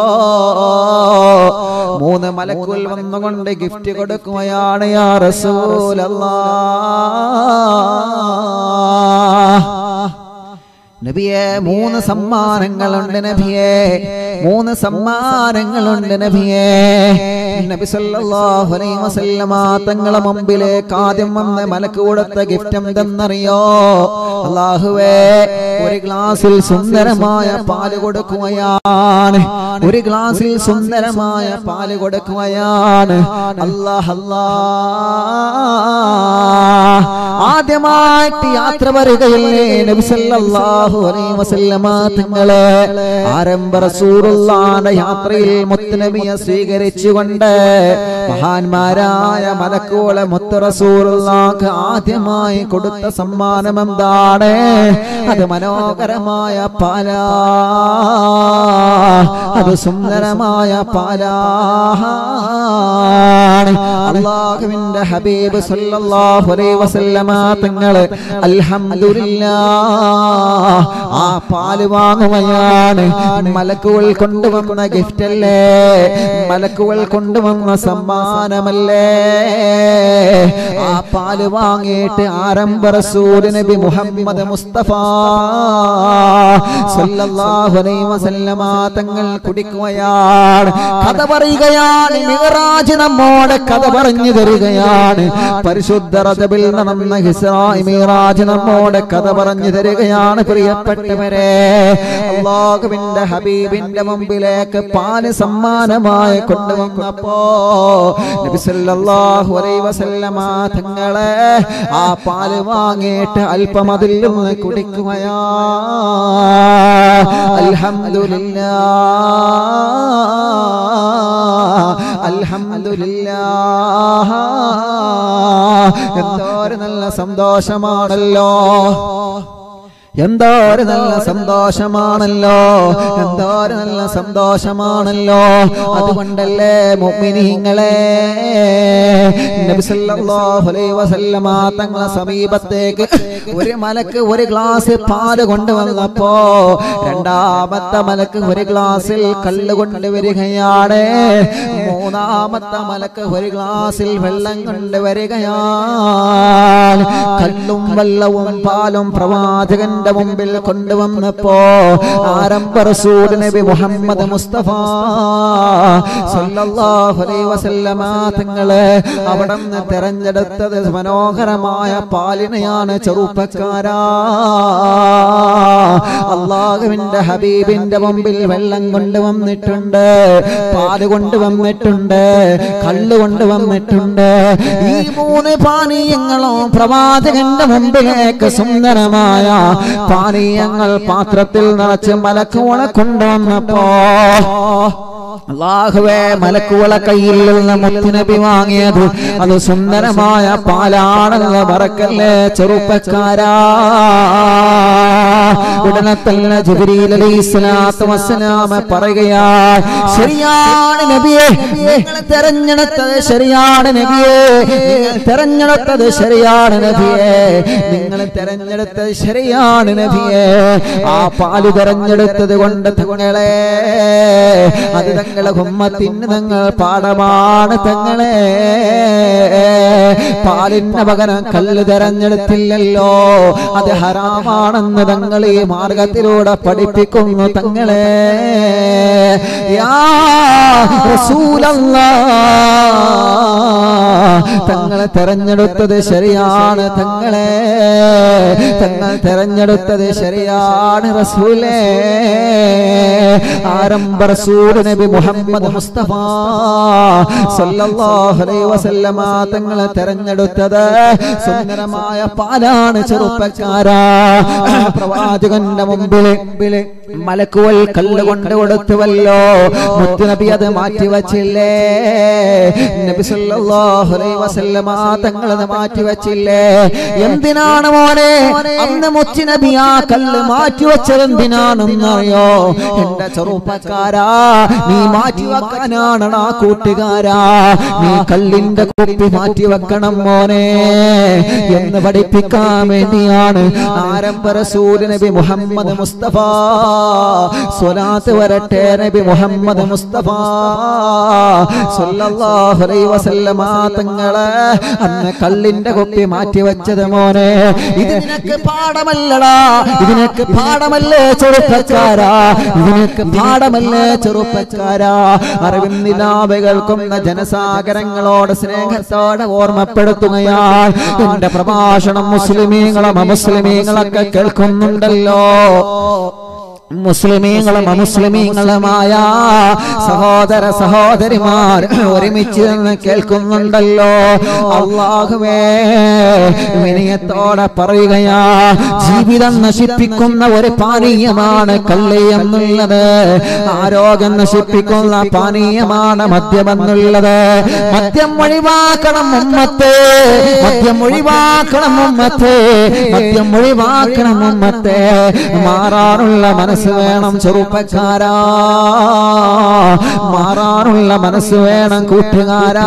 മൂന്ന് മലക്കുകൾ വന്നുകൊണ്ട് ഗിഫ്റ്റ് കൊടുക്കുകയാണ് യാ റസൂലല്ലാഹ് നബിയെ മൂന്ന് സമ്മാനങ്ങളുണ്ട് നബിയെ മൂന്ന് സമ്മാനങ്ങളുണ്ട് നബിയെ നബി സല്ലല്ലാഹു അലൈഹി വസല്ലമ തങ്ങളെ മുമ്പിലേക്ക് ആദ്യം വന്ന് മലക്ക് കൊടുത്ത ഗിഫ്റ്റ് എന്തെന്നറിയോ അള്ളാഹുവേ ഒരു ഗ്ലാസിൽ സുന്ദരമായ പാല് കൊടുക്കുകയാണ് ഒരു ഗ്ലാസിൽ സുന്ദരമായ പാല് കൊടുക്കുകയാണ് അല്ലാഹ് അല്ലാഹ് ആദ്യമായിട്ട് യാത്ര വരികയില്ലേ നബി സല്ലല്ലാഹു അലൈഹി വസല്ലമ തങ്ങളെ ആരംഭ റസൂലുള്ളാഹിന്റെ യാത്രയിൽ മുത്തുനബിയെ സ്വീകരിച്ചുകൊണ്ട് മഹാന്മാരായ മലക്കോളെ മുത്ത് റസൂലുള്ളാഹ് ആദ്യമായി കൊടുത്ത സമ്മാനം എന്താണ് അത് മനോഹരമായ പാലാ അത് സുന്ദരമായ പാലാണ് അള്ളാഹുവിന്റെ ഹബീബ് സല്ലല്ലാഹു അലൈഹി വസല്ലമ തങ്ങള് അൽഹംദുലില്ലാ ആ പാല് വാങ്ങുകയാണ് മലക്കുകൾ കൊണ്ടുവന്ന ഗിഫ്റ്റ് അല്ലേ മലക്കുകൾ കൊണ്ടുവന്ന സമ്മാനമല്ലേ ആ പാല് വാങ്ങിയിട്ട് ആരംഭ റസൂൽ നബി മുഹമ്മദ് മുസ്തഫ സല്ലല്ലാഹു അലൈഹി വസല്ലമ തങ്ങൾ കുടിക്കുകയാണ് കഥ പറയുകയാണ് മിഹ്റാജ് നമ്മോട് കഥ പറഞ്ഞു തരികയാണ് പരിശുദ്ധ റജബിൽ നടന്ന ഹിസ്രാ മിഹ്റാജ് നമ്മോട് കഥ പറഞ്ഞു തരികയാണ് പ്രിയപ്പെട്ടവരെ അള്ളാഹുവിന്റെ ഹബീബിന്റെ മുമ്പിലേക്ക് പാല് സമ്മാനമായി കൊണ്ടുവന്നപ്പോ നബി സല്ലല്ലാഹു അലൈഹി വസല്ലമ തങ്ങളെ ആ പാല് വാങ്ങിയിട്ട് അല്പം അതിൽ നിന്ന് കുടിക്കുകയാ അൽഹംദുലില്ലാ അൽഹംദുലില്ലാ എന്തോ ഒരു നല്ല സന്തോഷമാണല്ലോ എന്തോ ഒരു നല്ല സന്തോഷമാണല്ലോ എന്തോ ഒരു നല്ല സന്തോഷമാണല്ലോ അതുകൊണ്ടല്ലേ മുഅ്മിനീങ്ങളെ നബി സല്ലല്ലാഹു അലൈഹി വസല്ലമ തങ്ങളെ സമീപത്തേക്ക് ഒരു മലക്ക് ഒരു ഗ്ലാസ് പാല് കൊണ്ടുവന്നപ്പോ രണ്ടാമത്തെ മലക്ക് ഒരു ഗ്ലാസ്സിൽ കല്ല് കൊണ്ടുവരികയാണ് മൂന്നാമത്തെ മലക്ക് ഒരു ഗ്ലാസ്സിൽ വെള്ളം കൊണ്ടുവരികയാണ് കല്ലും വെള്ളവും പാലും പ്രവാചകന്റെ മുമ്പിൽ കൊണ്ടുവന്നപ്പോ ആരംഭ റസൂൽ നബി മുഹമ്മദ് മുസ്തഫ സല്ലല്ലാഹു അലൈഹി വസല്ലമ തങ്ങള് അവിടെ നിന്ന് തെരഞ്ഞെടുത്തത് മനോഹരമായ പാലിനെയാണ് ചെറുപ്പക്കാരാ അള്ളാഹുവിന്റെ ഹബീബിന്റെ മുമ്പിൽ വെള്ളം കൊണ്ടുവന്നിട്ടുണ്ട് പാല് കൊണ്ടുവന്നിട്ടുണ്ട് കല്ല് കൊണ്ടുവന്നിട്ടുണ്ട് ഈ മൂന്ന് പാനീയങ്ങളും പ്രവാചകന്റെ മുമ്പിലേക്ക് സുന്ദരമായ പാനീയങ്ങൾ പാത്രത്തിൽ നിറച്ച് മലക്കോളെ കൊണ്ടുവന്നപ്പോ അള്ളാഹുവേ മലക്കുകളെ കയ്യിൽ നിന്ന് മുത്തുനബി വാങ്ങിയത് അത് സുന്ദരമായ പാലാണെന്ന് മറക്കല്ലേ ചെറുപ്പക്കാരാ ഉടനെ തന്നെ ജിബ്രീൽ അലൈഹിസ്സലാത്തു വസ്സലാമ പറയുകയാ ശരിയാണ് നബിയെ നിങ്ങൾ തെരഞ്ഞെടുത്തത് ശരിയാണ് നബിയെ നിങ്ങൾ തെരഞ്ഞെടുത്തത് ശരിയാണ് നബിയെ നിങ്ങൾ തെരഞ്ഞെടുത്തത് ശരിയാണ് നബിയെ ആ പാല് തെരഞ്ഞെടുത്തത് കൊണ്ട് തങ്ങളെ അത് തങ്ങളെ ഉമ്മത്തിന് തങ്ങൾ പാഠമാണ് തങ്ങളെ പാലിന് പകരം കല്ല് തെരഞ്ഞെടുത്തില്ലല്ലോ അത് ഹറാമാണെന്ന് തങ്ങൾ ഈ മാർഗത്തിലൂടെ പഠിപ്പിക്കുന്നു തങ്ങളെ യാ റസൂലല്ലാ തങ്ങളെ തെരഞ്ഞെടുത്തത് ശരിയാണ് തങ്ങളെ തങ്ങൾ തെരഞ്ഞെടുത്തത് ശരിയാണ് റസൂലേ ആരംഭ റസൂൽ നബി മുഹമ്മദ് മുസ്തഫ സല്ലല്ലാഹു അലൈഹി വസല്ലമ തങ്ങളെ തെരഞ്ഞെടുത്തത് സുന്ദരമായ പാലാണ് ചെറുപ്പക്കാരാ പ്രവാചകന്റെ മുമ്പിൽ മലക്കുവൽ കല്ല് കൊണ്ട് കൊടുത്തുവല്ലോ മുത്തുനബി അത് മാറ്റി വച്ചില്ലേ നബി സല്ലല്ലാഹു അലൈഹി വസല്ലമ തങ്ങൾ അത് മാറ്റി വച്ചില്ലേ എന്തിനാണ് മോനെ അന്ന് മുത്തുനബി ആ കല്ല് മാറ്റി വെച്ചത് എന്തിനാണെന്നറിയോ എന്റെ ചെറുപ്പക്കാരാ നീ മാറ്റി വെക്കാനാണ് ആ കൂട്ടുകാരാ നീ കല്ലിന്റെ കുപ്പി മാറ്റി വെക്കണം മോനെ എന്ന് പഠിപ്പിക്കാൻ വേണ്ടിയാണ് ആരംഭ റസൂൽ നബി മുഹമ്മദ് മുസ്തഫ സ്വലാത്ത് വരട്ടെ നബി മുഹമ്മദ് മുസ്തഫ സല്ലല്ലാഹു അലൈഹി വസല്ലമ തങ്ങളെ അന്ന് കല്ലിന്റെ കുപ്പി മാറ്റി വെച്ചത് മോനെ ഇത് നിനക്ക് പാഠമല്ലടാ ഇതിനൊക്കെ പാഠമല്ലേ ചെറുപ്പക്കാരാ ഇതിനൊക്കെ പാഠമല്ലേ ചെറുപ്പക്കാരാ അറിവിന്നിലാവ് കേൾക്കുന്ന ജനസാഗരങ്ങളോട് സ്നേഹത്തോടെ ഓർമ്മപ്പെടുത്തുകയാണ് എന്റെ പ്രഭാഷണം മുസ്ലിമീങ്ങളും അമുസ്ലിമീങ്ങളൊക്കെ കേൾക്കുന്നുണ്ടല്ലോ മുസ്ലിമീങ്ങളും അമുസ്ലിമീങ്ങളുമായ സഹോദര സഹോദരിമാർ ഒരുമിച്ച് നിന്ന് കേൾക്കുന്നുണ്ടല്ലോ അള്ളാഹുവേ വിനയത്തോടെ പറയുകയാ ജീവിതം നശിപ്പിക്കുന്ന ഒരു പാനീയമാണ് കള്ളി എന്നുള്ളത് ആരോഗ്യം നശിപ്പിക്കുന്ന പാനീയമാണ് മദ്യമെന്നുള്ളത് മദ്യം ഒഴിവാക്കണം ഉമ്മത്തെ മദ്യം ഒഴിവാക്കണം ഉമ്മത്തെ മദ്യം ഒഴിവാക്കണം ഉമ്മത്തെ മാറാനുള്ള മനസ്സ് വേണം ചെറുപ്പക്കാരാ മാറാനുള്ള മനസ്സ് വേണം കൂട്ടുകാരാ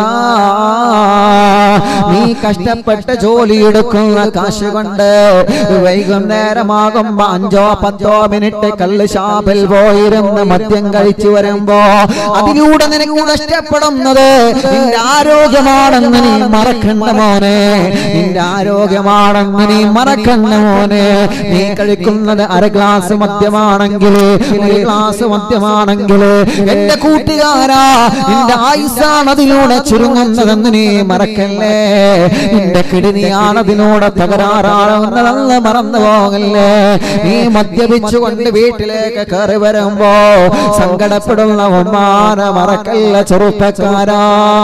നീ കഷ്ടപ്പെട്ട് ജോലി എടുക്കുന്ന കാശ് കൊണ്ട് വൈകുന്നേരമാകുമ്പോ അഞ്ചോ പത്തോ മിനിറ്റ് കള്ള് ഷാപ്പിൽ പോയിരുന്ന് മദ്യം കഴിച്ചു വരുമ്പോ അതിലൂടെ നിനക്ക് നഷ്ടപ്പെടുന്നത് നിന്റെ ആരോഗ്യമാണെന്ന് നീ മറക്കണ്ട മോനെ നിന്റെ ആരോഗ്യമാണെന്ന് നീ മറക്കണ്ട മോനെ നീ കഴിക്കുന്നത് അര ഗ്ലാസ് മദ്യമാണെങ്കിൽ ഒരു ഗ്ലാസ് മദ്യമാണെങ്കിൽ എന്റെ കൂട്ടുകാരാ നിന്റെ ആയുസാണ് അതിലൂടെ ചുരുങ്ങുന്നതെന്ന് നീ മറക്കല്ലേ നിന്റെ കിഡ്നിയാണ് അതിലൂടെ തകരാറാണെന്നതെന്ന് മറന്നു പോകല്ലേ നീ മദ്യപിച്ചുകൊണ്ട് വീട്ടിലേക്ക് കയറി വരുമ്പോ സങ്കടപ്പെടുന്ന ഉമ്മാന മറക്കല്ല ചെറുപ്പക്കാരാ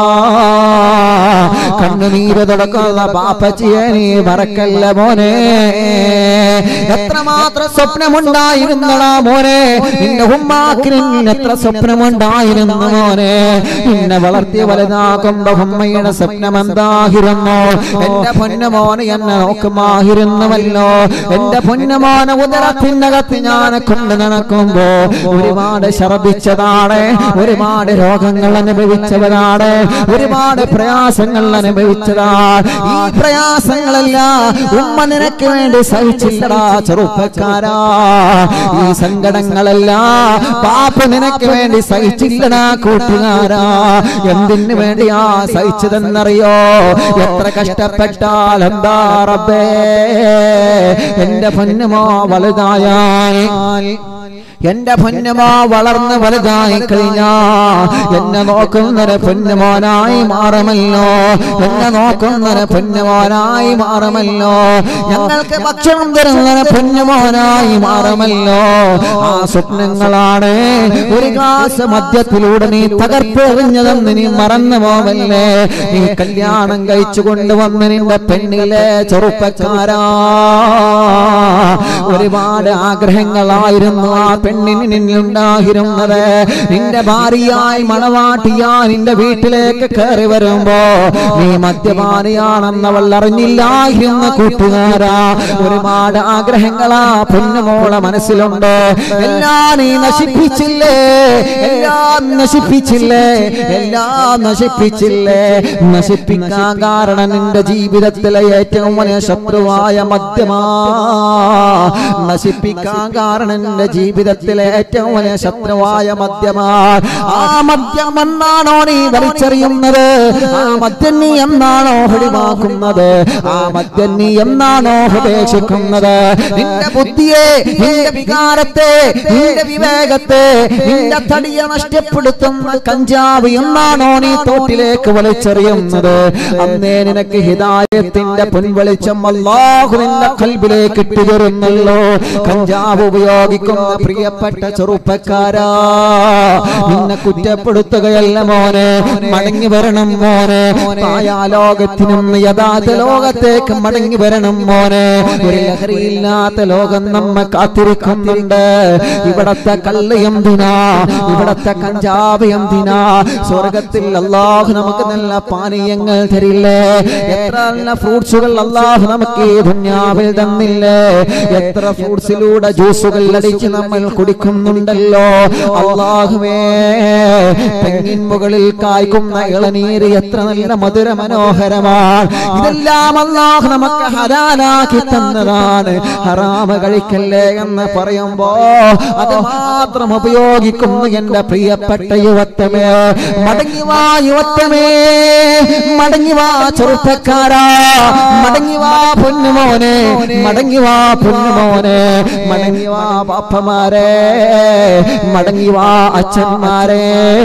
കണ്ണുനീര് തുടക്കുന്ന പാപ്പച്ചിയെ നീ മറക്കല്ല മോനെ എത്രമാത്രം സ്വപ്നമുണ്ടായിരുന്നടാ മോനെ നിന്റെ ഉമ്മാക്കിന് എത്ര സ്വപ്നമുണ്ടായിരുന്നു മോനെ നിന്നെ വളർത്തി വലുതാക്കുമ്പോ ഉമ്മയുടെ സ്വപ്നം എന്തായിരുന്നു എന്റെ പൊന്നുമോനെ എന്നെ നോക്കുമായിരുന്നുവല്ലോ എന്റെ പൊന്നുമോനെ ഉദരത്തിനകത്ത് ഞാൻ കൊണ്ട് നടക്കുമ്പോ ഒരുപാട് ശർദിച്ചതാണ് ഒരുപാട് രോഗങ്ങൾ അനുഭവിച്ചവരാണ് ഒരുപാട് പ്രയാസങ്ങൾ അനുഭവിച്ചതാണ് ഈ പ്രയാസങ്ങളെല്ലാം ഉമ്മ നിനക്ക് വേണ്ടി സഹിച്ചില്ലടാ ചെറുപ്പക്കാരാ ഈ സങ്കടങ്ങളെല്ലാം പാപ്പ നിനക്ക് വേണ്ടി സഹിച്ചില്ലടാ കൂട്ടുകാരാ എന്തിനു വേണ്ടിയാ സഹിച്ചതെന്നറിയോ എത്ര കഷ്ടപ്പെട്ടാൽ എന്താ റബ്ബേ എന്റെ പൊന്നുമോ വലുതായാൽ എന്റെ പൊന്നുമോ വളർന്ന് വലുതായി കഴിഞ്ഞാ എന്നെ നോക്കുന്നൊരു പൊന്നുമോനായി മാറുമല്ലോ എന്നെ നോക്കുന്നൊരു പൊന്നുമോനായി മാറുമല്ലോ ഞങ്ങൾക്ക് ഭക്ഷണം തരുന്നൊരു പൊന്നുമോനായി മാറുമല്ലോ ആ സ്വപ്നങ്ങളാണ് ഒരു ഗ്ലാസ് മദ്യത്തിലൂടെ നീ തകർത്തെറിഞ്ഞതെന്ന് നീ മറന്നു പോവല്ലേ നീ കല്യാണം കഴിച്ചു കൊണ്ടുവന്ന് നിന്റെ പെണ്ണിലെ ചെറുപ്പക്കാരാ ഒരുപാട് ആഗ്രഹങ്ങളായിരുന്നു ആ പെണ്ണിന് നിന്നുണ്ടായിരുന്നത് നിന്റെ ഭാര്യയായി മണവാട്ടിയായി നിന്റെ വീട്ടിലേക്ക് കയറി വരുമ്പോ നീ മദ്യപാനിയാണെന്ന് അവൾ അറിഞ്ഞില്ലായിരുന്ന കൂട്ടുകാരാ ഒരുപാട് ആഗ്രഹങ്ങളാ പൊന്നുമോളെ മനസ്സിലുണ്ട് എല്ലാം നീ നശിപ്പിച്ചില്ലേ എല്ലാം നശിപ്പിച്ചില്ലേ എല്ലാം നശിപ്പിച്ചില്ലേ നശിപ്പിക്കാൻ കാരണം നിന്റെ ജീവിതത്തിലെ ഏറ്റവും വലിയ ശത്രുവായ മദ്യമാ നശിപ്പിക്കാൻ കാരണം എന്റെ ജീവിതത്തിലെ ഏറ്റവും വലിയ ശത്രുവായ മദ്യമാണ് ആ മദ്യം എന്നാണോ നീ വലിച്ചെറിയുന്നത് ആ മദ്യം നീ എന്നാണോ ഒഴിവാക്കുന്നത് ആ മദ്യം നീ എന്നാണോ ഉപേക്ഷിക്കുന്നത് നിന്റെ ബുദ്ധിയെ നിന്റെ വികാരത്തെ നിന്റെ വിവേകത്തെ നിന്റെ തടിയെ നഷ്ടപ്പെടുത്തുന്ന കഞ്ചാവ് എന്നാണോ നീ തോട്ടിലേക്ക് വലിച്ചെറിയുന്നത് അന്നേ നിനക്ക് ഹിദായത്തിന്റെ പൊൻവെളിച്ചം അല്ലാഹു നിന്റെ കൽബിലേക്ക് ഇട്ടുതരുന്നല്ലോ കഞ്ചാവ് ഉപയോഗിക്കുന്ന പ്രിയപ്പെട്ട ചെറുപ്പക്കാരാ നിന്നെ കുറ്റപ്പെടുത്തുകയല്ല മോനെ മടങ്ങി വരണം മോനെ ലോകത്തിനും യഥാർത്ഥ ലോകത്തേക്ക് മടങ്ങി വരണം മോനെ ഒരു ലഹരിയില്ലാത്ത ലോകം നമ്മെ കാത്തിരിക്കുന്നുണ്ട് ഇവിടത്തെ കള്ള് എന്തിനാ ഇവിടത്തെ കഞ്ചാവ് എന്തിനാ സ്വർഗത്തിൽ അള്ളാഹു നമുക്ക് നല്ല പാനീയങ്ങൾ തരില്ലേ എത്ര നല്ല ഫ്രൂട്ട്സുകൾ അള്ളാഹു നമുക്ക് ഈ ദുന്യാവിൽ തന്നില്ലേ എത്ര ഫ്രൂട്ട്സിലൂടെ ജ്യൂസുകൾ അടിച്ച് നമ്മൾ കുടിക്കുന്നുണ്ടല്ലോ അള്ളാഹുവേ തെങ്ങിൻ മുകളിൽ കായ്ക്കുന്ന ഇളനീര് എത്ര നല്ല മധുര മനോഹരമാണ് ഇതെല്ലാം അള്ളാഹു നമുക്ക് ഹലാലാക്കി തന്നതാണ് ഹറാമ് കഴിക്കല്ലേ എന്ന് പറയുമ്പോ അത് മാത്രം ഉപയോഗിക്കുന്നു എന്റെ പ്രിയപ്പെട്ട യുവത്വമേ മടങ്ങി വാ യുവത്വമേ മടങ്ങി വാ ചെറുപ്പക്കാരാ മടങ്ങി വാ പൊന്നുമോനെ മടങ്ങി വാ പൊന്നുമോനെ മടങ്ങി വാ പാപ്പമാരെ മടങ്ങി വാ അച്ഛന്മാരെ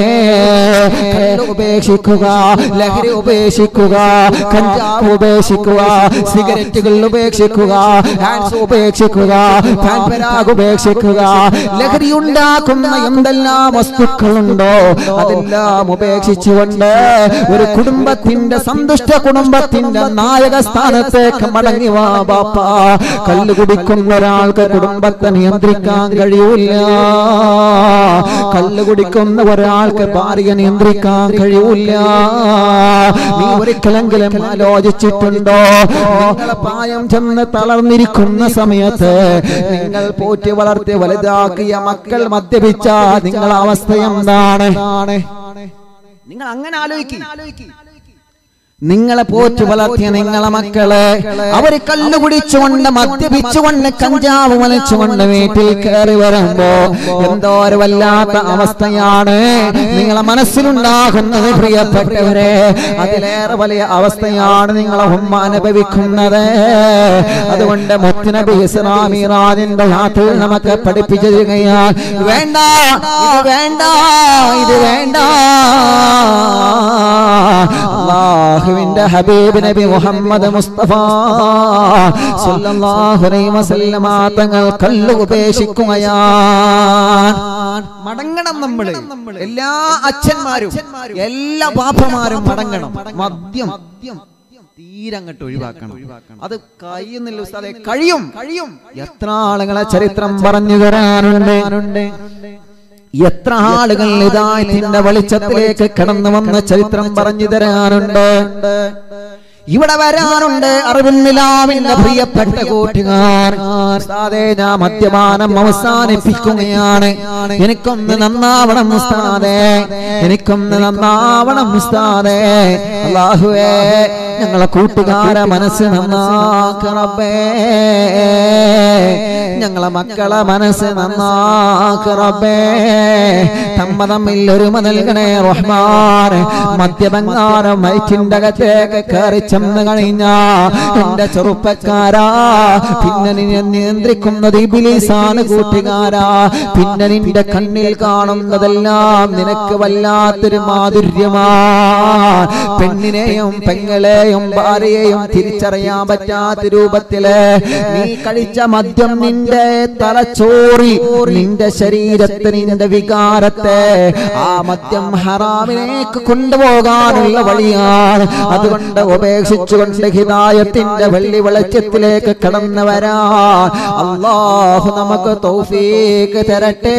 കള്ള് ഉപേക്ഷിക്കുക ലഹരി ഉപേക്ഷിക്കുക കഞ്ചാവ് ഉപേക്ഷിക്കുക സിഗരറ്റുകൾ ഉപേക്ഷിക്കുക ഹാൻസ് ഉപേക്ഷിക്കുക പാൻപരാഗ് ഉപേക്ഷിക്കുക ലഹരി ഉണ്ടാക്കുന്ന എന്തെല്ലാം വസ്തുക്കളുണ്ടോ അതെല്ലാം ഉപേക്ഷിച്ചുകൊണ്ട് ഒരു കുടുംബത്തിന്റെ സന്തുഷ്ട കുടുംബത്തിന്റെ നായക സ്ഥാനത്തേക്ക് മടങ്ങി വാ ബാപ്പ കള്ളു കുടിക്കുന്ന ഒരാൾക്ക് കുടുംബത്തെ നിയന്ത്രിക്കാൻ കഴിയൂല കള്ളു കുടിക്കുന്ന ഒരാൾക്ക് ഭാര്യ നിയന്ത്രിക്കാൻ കഴിയൂല നീ ഒരിക്കലെങ്കിലും ആലോചിച്ചിട്ടുണ്ടോ നിങ്ങളെ പ്രായം ചെന്ന് തളർന്നിരിക്കുന്ന സമയത്ത് നിങ്ങൾ പോറ്റി വളർത്തി വലുതാക്കിയ മക്കൾ മദ്യപിച്ച നിങ്ങളെ അവസ്ഥ എന്താണ് നിങ്ങൾ അങ്ങനെ ആലോചിക്കും നിങ്ങളെ പോറ്റി വളർത്തിയ നിങ്ങളെ മക്കളെ അവര് കല്ല് കുടിച്ചുകൊണ്ട് മദ്യപിച്ചുകൊണ്ട് കഞ്ചാവ് വലിച്ചുകൊണ്ട് വീട്ടിൽ കയറി വരുമ്പോ എന്തോ ഒരു വല്ലാത്ത അവസ്ഥയാണ് നിങ്ങളെ മനസ്സിലുണ്ടാകുന്നത് പ്രിയപ്പെട്ടവരെ അതിലേറെ വലിയ അവസ്ഥയാണ് നിങ്ങളെ ഉമ്മ അനുഭവിക്കുന്നത് അതുകൊണ്ട് മുത്തുനബി ഇസ്ലാമിറാജിന്റെ യാത്രയിൽ നമുക്ക് പഠിപ്പിച്ചു തരികയാണ് വേണ്ട ഇത് വേണ്ട ഇത് വേണ്ട അള്ളാഹുവിന്റെ ഹബീബ് നബി മുഹമ്മദ് മുസ്തഫ സല്ലല്ലാഹു അലൈഹി വസല്ലമ തങ്ങൾ കള്ളു ഉപേക്ഷിക്കുകയാണ് മടങ്ങണം നമ്മള് എല്ലാ അച്ഛന്മാരും എല്ലാ പാപ്പമാരും മടങ്ങണം മദ്യം തീരെ അങ്ങോട്ട് ഒഴിവാക്കണം അത് കഴിയുന്നില്ല ഉസ്താദെ കഴിയും കഴിയും എത്ര ആളുകളെ ചരിത്രം പറഞ്ഞു തരാനുണ്ട് എത്ര ആളുകൾ ഇതായത്തിന്റെ വെളിച്ചത്തിലേക്ക് കടന്നു വന്ന ചരിത്രം പറഞ്ഞു തരാനുണ്ട് ഇവിടെ വരാനുണ്ട് അറിവിന്നിലാവിന്റെ പ്രിയപ്പെട്ട കൂട്ടുകാർ ഉസ്താദേ ഞാൻ മദ്യപാനം അവസാനിപ്പിക്കുകയാണ് എനിക്കൊന്ന് നന്നാവണം ഉസ്താദേ എനിക്കൊന്ന് നന്നാവണം ഉസ്താദേ അള്ളാഹുവേ ഞങ്ങളെ കൂട്ടുകാരെ മനസ്സ് നന്നാക്കറബേ ഞങ്ങളെ മക്കളെ മനസ്സ് നന്നാക്കറബേ തമ്മ തമ്മിൽ ഒരുമ നൽകണേ റഹ്മാൻ മദ്യബംഗാരം വയറ്റിന്റെ അകത്തേക്ക് കയറി ചെന്ന് കഴിഞ്ഞ എന്റെ ചെറുപ്പക്കാരാ പിന്നെ നിന്നെ നിയന്ത്രിക്കുന്നത് ഇബിലീസാണ് കൂട്ടുകാരാ പിന്നെ നിന്റെ കണ്ണിൽ കാണുന്നതെല്ലാം നിനക്ക് വല്ലാത്തൊരു മാധുര്യമാ പെണ്ണിനെയും പെങ്ങളെയും ഭാര്യയെയും തിരിച്ചറിയാൻ പറ്റാത്ത രൂപത്തില് നീ കഴിച്ച മദ്യം നിന്റെ തലച്ചോറി നിന്റെ ശരീരത്തെ നിന്റെ വികാരത്തെ ആ മദ്യം ഹറാമിലേക്ക് കൊണ്ടുപോകാനുള്ള വഴിയാണ് അതുകൊണ്ട് ഉപേക്ഷിച്ചുകൊണ്ട് ഹിതായത്തിന്റെ വെള്ളി വെളിച്ചത്തിലേക്ക് കടന്നു വരാ അള്ളാഹു നമുക്ക് തൗഫീക്ക് തരട്ടെ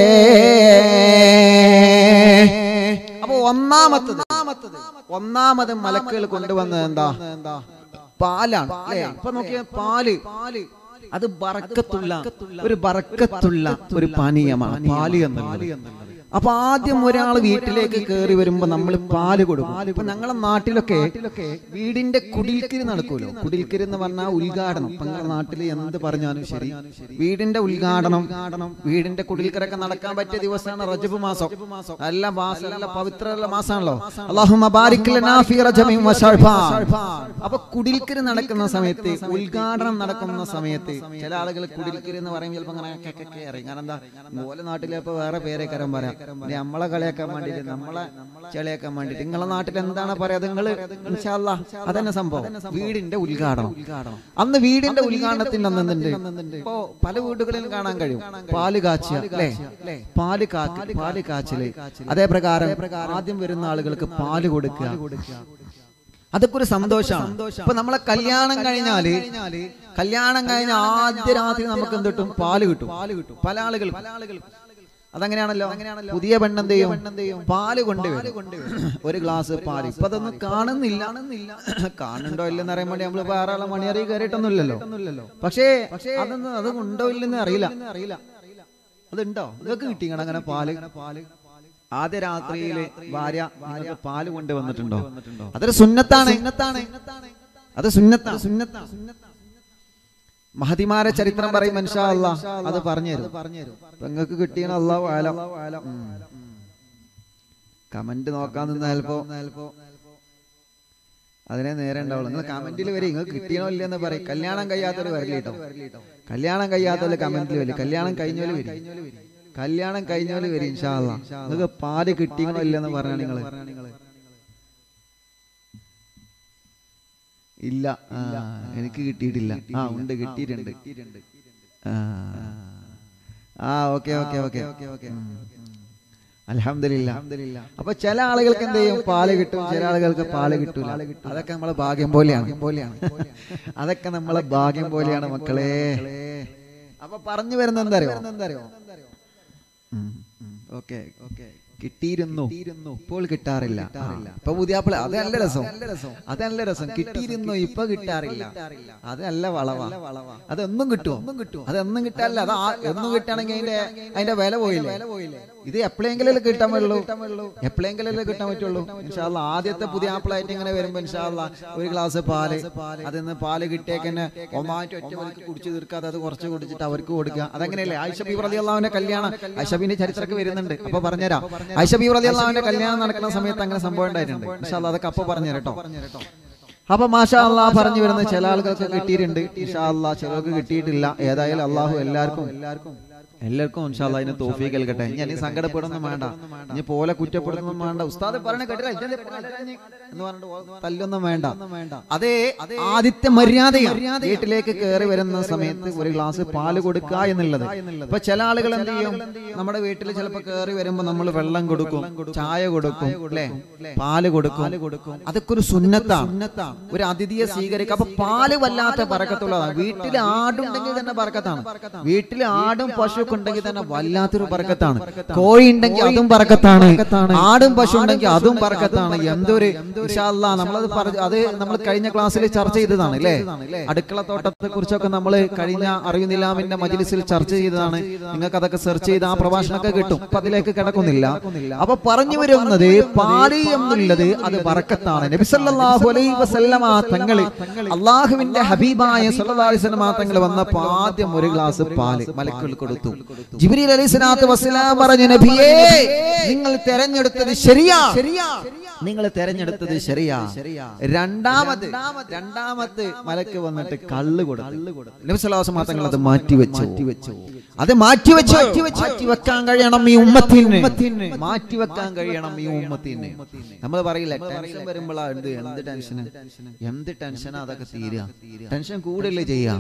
അപ്പൊ ഒന്നാമത്തത് ഒന്നാമത് മലക്കുകൾ കൊണ്ടുവന്നത് എന്താ പാലാണ് അല്ലേ ഇപ്പൊ നോക്കിയ പാല് അത് ബറക്കത്തുള്ള ഒരു ബറക്കത്തുള്ള ഒരു പാനീയമാണ് പാല് എന്നുള്ളത് അപ്പൊ ആദ്യം ഒരാൾ വീട്ടിലേക്ക് കയറി വരുമ്പോ നമ്മൾ പാല് കൊടുക്കും ഇപ്പൊ ഞങ്ങളെ നാട്ടിലൊക്കെ വീടിന്റെ കുടിൽക്കരി നടക്കുമല്ലോ കുടിൽക്കരി എന്ന് പറഞ്ഞാൽ ഉദ്ഘാടനം ഇപ്പൊ ഞങ്ങളുടെ നാട്ടിൽ എന്ത് പറഞ്ഞാലും ശരി വീടിന്റെ ഉദ്ഘാടനം വീടിന്റെ കുടിൽക്കരൊക്കെ നടക്കാൻ പറ്റിയ ദിവസമാണ് റജബ് മാസം നല്ല മാസം നല്ല പവിത്രമുള്ള മാസമാണല്ലോ അല്ലാഹുമ്മ ബാരിക് ലനാ ഫീ റജബിൻ വശഅബാൻ അപ്പൊ കുടിൽക്കരി നടക്കുന്ന സമയത്ത് ഉദ്ഘാടനം നടക്കുന്ന സമയത്ത് ചില ആളുകൾ കുടിൽക്കരി എന്ന് പറയുമ്പോൾ ചിലപ്പോൾ അങ്ങനെ കെ- കെ- കെ അറിയും കാരണം എന്താ ഓലെ നാട്ടിലെ ഇപ്പൊ വേറെ പേരേക്കരം പറയാം ഇനി നമ്മളെ കളിയാക്കാൻ വേണ്ടിട്ട് നമ്മളെ ചെളിയാക്കാൻ വേണ്ടിട്ട് നിങ്ങളെ നാട്ടിൽ എന്താണ് പറയാ നിങ്ങൾ അതന്നെ സംഭവം വീടിന്റെ ഉദ്ഘാടനം അന്ന് വീടിന്റെ ഉദ്ഘാടനത്തിന്റെ അന്ന് എന്തുണ്ട് ഇപ്പോ പല വീടുകളിലും കാണാൻ കഴിയും പാല് കാച്ചുക അല്ലേ പാല് കാക്ക പാല് കാച്ചല് അതേ പ്രകാരം ആദ്യം വരുന്ന ആളുകൾക്ക് പാല് കൊടുക്കുക അതൊക്കെ ഒരു സന്തോഷമാണ് ഇപ്പൊ നമ്മളെ കല്യാണം കഴിഞ്ഞാല് കല്യാണം കഴിഞ്ഞ ആദ്യ രാത്രി നമുക്ക് എന്ത് കിട്ടും പാല് കിട്ടും പാല് കിട്ടും പല ആളുകൾ അതങ്ങനെയാണല്ലോ പുതിയ പെണ്ണെന്ത് ചെയ്യും പാല് കൊണ്ടുവരും ഒരു ഗ്ലാസ് പാല് ഇപ്പൊ അതൊന്നും കാണുന്നില്ല കാണുന്നുണ്ടോ ഇല്ലെന്ന് അറിയാൻ വേണ്ടി നമ്മൾ വേറെ ആളെ മണിയറി കയറിയിട്ടൊന്നുമില്ലല്ലോ പക്ഷേ അതൊന്നും അത് ഉണ്ടോ ഇല്ലെന്ന് അറിയില്ല അറിയില്ല അതുണ്ടോ ഇതൊക്കെ കിട്ടിയാണ് അങ്ങനെ പാല് പാല് ആദ്യ രാത്രിയില് ഭാര്യ നിങ്ങൾക്ക് പാല് കൊണ്ടുവന്നിട്ടുണ്ടോ അതൊരു സുന്നത്താണ് അത് സുന്നത്താണ് സുന്നത്താണ് മഹതിമാരെ ചരിത്രം പറയും മനുഷ്യ അല്ല അത് പറഞ്ഞുതരും നിങ്ങൾക്ക് കിട്ടിയ അള്ളാഹു ആലം കമന്റ് നോക്കാൻ നിന്ന് ചിലപ്പോ അതിനെ നേരെ ഉണ്ടാവുള്ളൂ നിങ്ങൾ കമന്റിൽ വരെ നിങ്ങൾക്ക് കിട്ടിയണോ ഇല്ലെന്ന് പറയും കല്യാണം കഴിയാത്തൊരു വരല് കേട്ടോ കല്യാണം കഴിയാത്തൊരു കമന്റിൽ വരും കല്യാണം കഴിഞ്ഞോല് വരും കല്യാണം കഴിഞ്ഞോല് വരും ഇൻഷാല്ല നിങ്ങൾക്ക് പാല് കിട്ടിയണോ ഇല്ലെന്ന് പറഞ്ഞാ നിങ്ങള് ഇല്ല ആ, എനിക്ക് കിട്ടിയിട്ടില്ല ആ ഉണ്ട് കിട്ടിയിട്ടുണ്ട് ആ. ആ ഓക്കെ ഓക്കെ ഓക്കെ ഓക്കെ അലഹമില്ല അപ്പൊ ചില ആളുകൾക്ക് എന്ത് ചെയ്യും പാല് കിട്ടും ചില ആളുകൾക്ക് പാല് കിട്ടൂല അതൊക്കെ നമ്മളെ ഭാഗ്യം പോലെയാണ് പോലെയാണ് അതൊക്കെ നമ്മളെ ഭാഗ്യം പോലെയാണ് മക്കളെ അപ്പൊ പറഞ്ഞു വരുന്ന എന്തറിയോ എന്തറിയോ ഓക്കെ ഓക്കെ കിട്ടിയിരുന്നു ഇപ്പോൾ കിട്ടാറില്ല ഇപ്പൊ പുതിയാപ്പിള അത് നല്ല രസം അത് നല്ല രസം കിട്ടിയിരുന്നു ഇപ്പൊ കിട്ടാറില്ല അത് നല്ല വളവ അതൊന്നും കിട്ടുമോ അതൊന്നും കിട്ടാറില്ല അത് ആ- എന്നും കിട്ടുകയാണെങ്കിൽ അതിന്റെ അതിന്റെ വില പോയില്ലേ ഇത് എപ്പോഴെങ്കിലും കിട്ടാൻ പറ്റുള്ളൂ എപ്പോഴെങ്കിലും കിട്ടാൻ പറ്റുള്ളൂ ഇൻഷാല്ല ആദ്യത്തെ പുതിയ ആപ്പിളായിട്ട് ഇങ്ങനെ വരുമ്പോ ഇൻഷാല്ല ഒരു ഗ്ലാസ് പാല് അതിന്ന് പാല് കിട്ടിയേക്കന്നെ ഒന്നായിട്ട് ഒറ്റ വലിക്ക് കുടിച്ചു തീർക്കാതെ അത് കുറച്ച് കുടിച്ചിട്ട് അവർക്ക് കൊടുക്കുക അതങ്ങനെയല്ലേ ആയിഷബി പ്രതിയുള്ളവന്റെ കല്യാണം ആയിഷബിന്റെ ചരിത്രമൊക്കെ വരുന്നുണ്ട് അപ്പൊ പറഞ്ഞുതരാം ആയിഷബി പ്രതിയുള്ളവന്റെ കല്യാണം നടക്കുന്ന സമയത്ത് അങ്ങനെ സംഭവം ഉണ്ടായിട്ടുണ്ട് ഇൻഷാല്ല അതൊക്കെ അപ്പൊ പറഞ്ഞുതരട്ടോ അപ്പൊ മാഷാ അള്ളാഹ് പറഞ്ഞു വരുന്ന ചില ആളുകൾക്ക് കിട്ടിയിട്ടുണ്ട് ഇൻഷാ അള്ളാഹ് ചിലർക്ക് കിട്ടിയിട്ടില്ല ഏതായാലും അള്ളാഹു എല്ലാവർക്കും എല്ലാവർക്കും ഇൻഷാല്ല അതിന് തോഫീ നൽകട്ടെ ഞാൻ ഈ സങ്കടപ്പെടുന്നു വേണ്ട ഇനി പോലെ കുറ്റപ്പെടുന്നൊന്നും വേണ്ട ഉസ്താദ് പറഞ്ഞ കേട്ടില്ല ഇജ്ജെന്തേ പറഞ്ഞേ? എന്ന് പറഞ്ഞിട്ട് തല്ലൊന്നും വേണ്ട അതേ ആദ്യത്തെ മര്യാദയാണ് വീട്ടിലേക്ക് കയറി വരുന്ന സമയത്ത് ഒരു ഗ്ലാസ് പാല് കൊടുക്കുക എന്നുള്ളത് ഇപ്പൊ ചില ആളുകൾ എന്ത് ചെയ്യും നമ്മുടെ വീട്ടിൽ ചിലപ്പോ കയറി വരുമ്പോ നമ്മൾ വെള്ളം കൊടുക്കും ചായ കൊടുക്കും അല്ലെ പാല് കൊടുക്കും അതൊക്കെ ഒരു സുന്നത്താണ് ഒരു അതിഥിയെ സ്വീകരിക്കുക അപ്പൊ പാല് വല്ലാത്ത പറക്കത്തുള്ളതാണ് വീട്ടിൽ ആടുണ്ടെങ്കിൽ തന്നെ പറക്കത്താണ് വീട്ടിൽ ആടും പശുവൊക്കെ ഉണ്ടെങ്കിൽ തന്നെ വല്ലാത്തൊരു പറക്കത്താണ് കോഴി ഉണ്ടെങ്കിൽ അതും പറക്കത്താണ് ആടും പശു ഉണ്ടെങ്കിൽ അതും പറക്കത്താണ് എന്തൊരു ഇൻഷാല്ലാ നമ്മളത് പറഞ്ഞു അത് നമ്മൾ കഴിഞ്ഞ ക്ലാസ്സിൽ ചർച്ച ചെയ്തതാണ് അല്ലേ അടുക്കള തോട്ടത്തെ കുറിച്ചൊക്കെ നമ്മൾ കഴിഞ്ഞ അറിയുന്നില്ലാമിന്റെ മജിലിസിൽ ചർച്ച ചെയ്തതാണ് നിങ്ങൾക്ക് അതൊക്കെ സെർച്ച് ചെയ്ത് ആ പ്രഭാഷണമൊക്കെ കിട്ടും അപ്പൊ അതിലേക്ക് കിടക്കുന്നില്ല അപ്പൊ പറഞ്ഞു വരുന്നത് പാല് എന്നുള്ളത് അത് ബറക്കത്താണ് നബി സല്ലല്ലാഹു അലൈഹി വസല്ലമ തങ്ങള് അള്ളാഹുവിന്റെ ഹബീബായ സല്ലല്ലാഹു അലൈഹി വസല്ലമ തങ്ങൾ വന്നപ്പോ ആദ്യം ഒരു ഗ്ലാസ് പാല് മലക്കുകൾ കൊടുത്തു ജിബ്രീൽ അലൈഹി സ്വലാത്തു വസ്സലാം പറഞ്ഞു നബിയേ നിങ്ങൾ തെരഞ്ഞെടുത്തത് ശരിയാ നിങ്ങൾ തെരഞ്ഞെടുത്തത് ശരിയാ രണ്ടാമത് രണ്ടാമത് മലക്ക് വന്നിട്ട് കള്ള് കൊടുത്തു നബി സല്ലല്ലാഹു അലൈഹി വസല്ലമ തങ്ങൾ അത് മാറ്റി വെച്ചു അത് മാറ്റി വെച്ചു മാറ്റി വെക്കാൻ കഴിയണം ഈ ഉമ്മത്തിന് മാറ്റി വെക്കാൻ കഴിയണം ഈ ഉമ്മത്തിന് നമ്മൾ പറയില്ല ടെൻഷൻ വരുമ്പോഴാ എന്ത് എന്ത് ടെൻഷൻ എന്ത് ടെൻഷനാ അതൊക്കെ തീരുക ടെൻഷൻ കൂടുതൽ ചെയ്യാം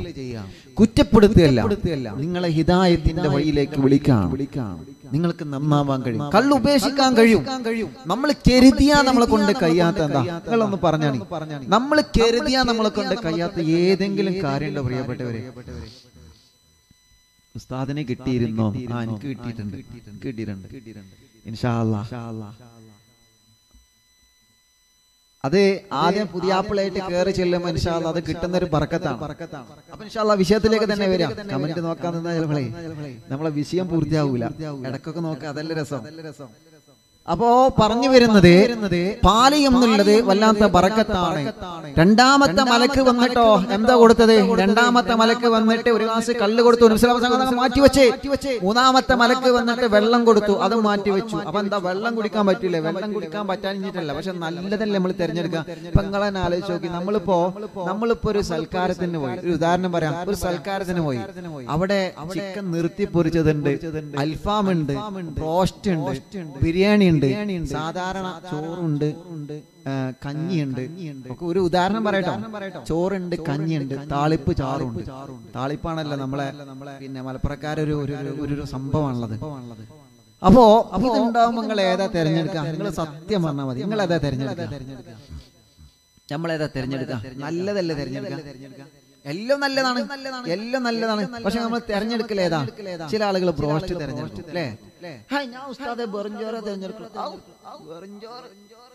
കുറ്റപ്പെടുത്തുകയല്ല നിങ്ങളെ ഹിതായത്തിന്റെ വഴിയിലേക്ക് വിളിക്കാം നിങ്ങൾക്ക് നന്നാവാൻ കഴിയും കള്ള് ഉപേക്ഷിക്കാൻ കഴിയും നമ്മൾ കരുതിയാ നമ്മളെ കൊണ്ട് കഴിയാത്ത എന്താ നിങ്ങളൊന്ന് പറഞ്ഞാണ് നമ്മൾ കരുതിയാ നമ്മളെ കൊണ്ട് കഴിയാത്ത ഏതെങ്കിലും കാര്യമുണ്ടോ പ്രിയപ്പെട്ടവരെ ഉസ്താദിനെ കിട്ടിയിരുന്നോ ആ എനിക്ക് കിട്ടിയിട്ടുണ്ട് കിട്ടിയിട്ടുണ്ട് ഇൻഷാ അല്ലാ അത് ആദ്യം പുതിയാപ്പിളായിട്ട് കയറി ചെല്ലുമ്പോൾ ഇൻഷാല്ല അത് കിട്ടുന്ന ഒരു ബർക്കത്താണ് അപ്പൊ ഇൻഷാല്ല വിഷയത്തിലേക്ക് തന്നെ വരാം കമന്റ് നോക്കാൻ നിന്നാ ചിലപ്പോഴേ നമ്മളെ വിഷയം പൂർത്തിയാവൂല ഇടക്കൊക്കെ നോക്കാം അതല്ല രസം അപ്പോ പറഞ്ഞു വരുന്നത് പാല് എന്നുള്ളത് വല്ലാത്ത ബറക്കത്താണ് രണ്ടാമത്തെ മലക്ക് വന്നിട്ടോ എന്താ കൊടുത്തത് രണ്ടാമത്തെ മലക്ക് വന്നിട്ട് ഒരു ഗ്ലാസ് കല്ല് കൊടുത്തു നബിസ്വല്ലാഹു മാറ്റി വെച്ചേ മൂന്നാമത്തെ മലക്ക് വന്നിട്ട് വെള്ളം കൊടുത്തു അത് മാറ്റി വെച്ചു അപ്പൊ എന്താ വെള്ളം കുടിക്കാൻ പറ്റില്ല വെള്ളം കുടിക്കാൻ പറ്റാഞ്ഞിട്ടല്ല പക്ഷെ നല്ലതല്ലേ നമ്മൾ തിരഞ്ഞെടുക്കുക ഇപ്പൊ നിങ്ങളെ തന്നെ ആലോചിച്ച് നോക്കി നമ്മളിപ്പോ നമ്മളിപ്പോ ഒരു സൽക്കാരത്തിന് പോയി ഒരു ഉദാഹരണം പറയാം ഒരു സൽക്കാരത്തിന് പോയി അവിടെ ചിക്കൻ നിർത്തി പൊരിച്ചതുണ്ട് അൽഫാം ഉണ്ട് റോസ്റ്റ് ഉണ്ട് ബിരിയാണി ഉണ്ട് സാധാരണ ചോറുണ്ട് ആ, കഞ്ഞിയുണ്ട് ഒക്കെ ഒരു ഉദാഹരണം പറയട്ടോ ചോറുണ്ട് കഞ്ഞിയുണ്ട് താളിപ്പ് ചാറുണ്ട് താളിപ്പാണല്ലോ നമ്മളെ പിന്നെ മലപ്പുറക്കാരൊരു ഒരു ഒരു- ഒരു ഒരു സംഭവമാണുള്ളത് അപ്പോ അപ്പൊ ഇതുണ്ടാവുമ്പോ നിങ്ങൾ ഏതാ തെരഞ്ഞെടുക്കുക നിങ്ങൾ സത്യം പറഞ്ഞാൽ മതി നിങ്ങൾ ഏതാ തെരഞ്ഞെടുക്കുക നമ്മളേതാ തെരഞ്ഞെടുക്കുക നല്ലതല്ലേ തെരഞ്ഞെടുക്കുക എല്ലാം നല്ലതാണ് എല്ലാം നല്ലതാണ് പക്ഷെ നമ്മൾ തെരഞ്ഞെടുക്കൽ ഏതാ ചില ആളുകൾ ബ്രോസ്റ്റ് തെരഞ്ഞെടുക്കും അല്ലേ ഹായ്, ഞാൻ ഉസ്താദെ ബെറിഞ്ചോറ് തെരഞ്ഞെടുക്കും ഔ, ഔ, ബെറിഞ്ചോറ്.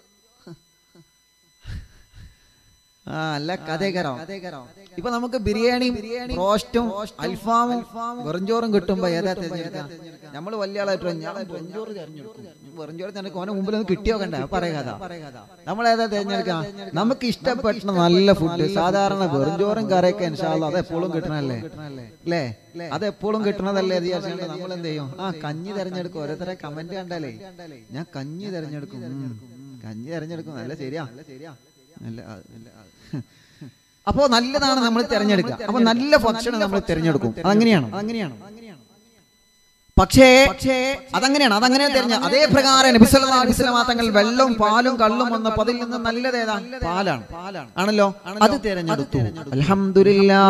ആ അല്ല കഥകരം ഇപ്പൊ നമുക്ക് ബിരിയാണി റോസ്റ്റും അൽഫാമും വെറുംചോറും കിട്ടുമ്പോ ഏതാ തെരഞ്ഞെടുക്കാം നമ്മൾ വലിയ ആളായിട്ട് ഞാൻ വെറുംചോറ് തെരഞ്ഞെടുക്കും വെറുംചോറ് തെരഞ്ഞെടുക്കും അവനെ മുമ്പിൽ ഒന്ന് കിട്ടിയോ കണ്ട പറയുക നമ്മൾ ഏതാ തെരഞ്ഞെടുക്കാം നമുക്ക് ഇഷ്ടപ്പെട്ട നല്ല ഫുഡ് സാധാരണ വെറുംചോറും കറിയൊക്കെ ഇൻഷാല്ല അത് എപ്പോഴും കിട്ടണല്ലേ അല്ലേ അത് എപ്പോഴും കിട്ടണതല്ലേ എന്ന് വിചാരിച്ചാൽ നമ്മൾ എന്ത് ചെയ്യും ആ കഞ്ഞി തെരഞ്ഞെടുക്കും ഓരോരുത്തരെ കമന്റ് കണ്ടാലേ ഞാൻ കഞ്ഞി തെരഞ്ഞെടുക്കും ഉം. കഞ്ഞി തെരഞ്ഞെടുക്കും നല്ല ശരിയാ നല്ല ആ, നല്ല ആ. അപ്പോ നല്ലതാണ് നമ്മൾ തിരഞ്ഞെടുക്കുക അപ്പൊ നല്ല ഭക്ഷണം നമ്മൾ തിരഞ്ഞെടുക്കും അതങ്ങനെയാണ് അതങ്ങനെയാണ് പക്ഷേ അതങ്ങനെയാണ് അതങ്ങനെ തിരഞ്ഞ അതേ പ്രകാരം നബി സല്ലല്ലാഹു അലൈഹി വസല്ലം തങ്ങൾ വെള്ളവും പാലും കള്ളും വന്നപ്പോൾ അതിൽ നിന്ന് നല്ലത് ഏതാ പാലാണ് ആണല്ലോ അത് തിരഞ്ഞെടുത്തു അൽഹംദുലില്ലാ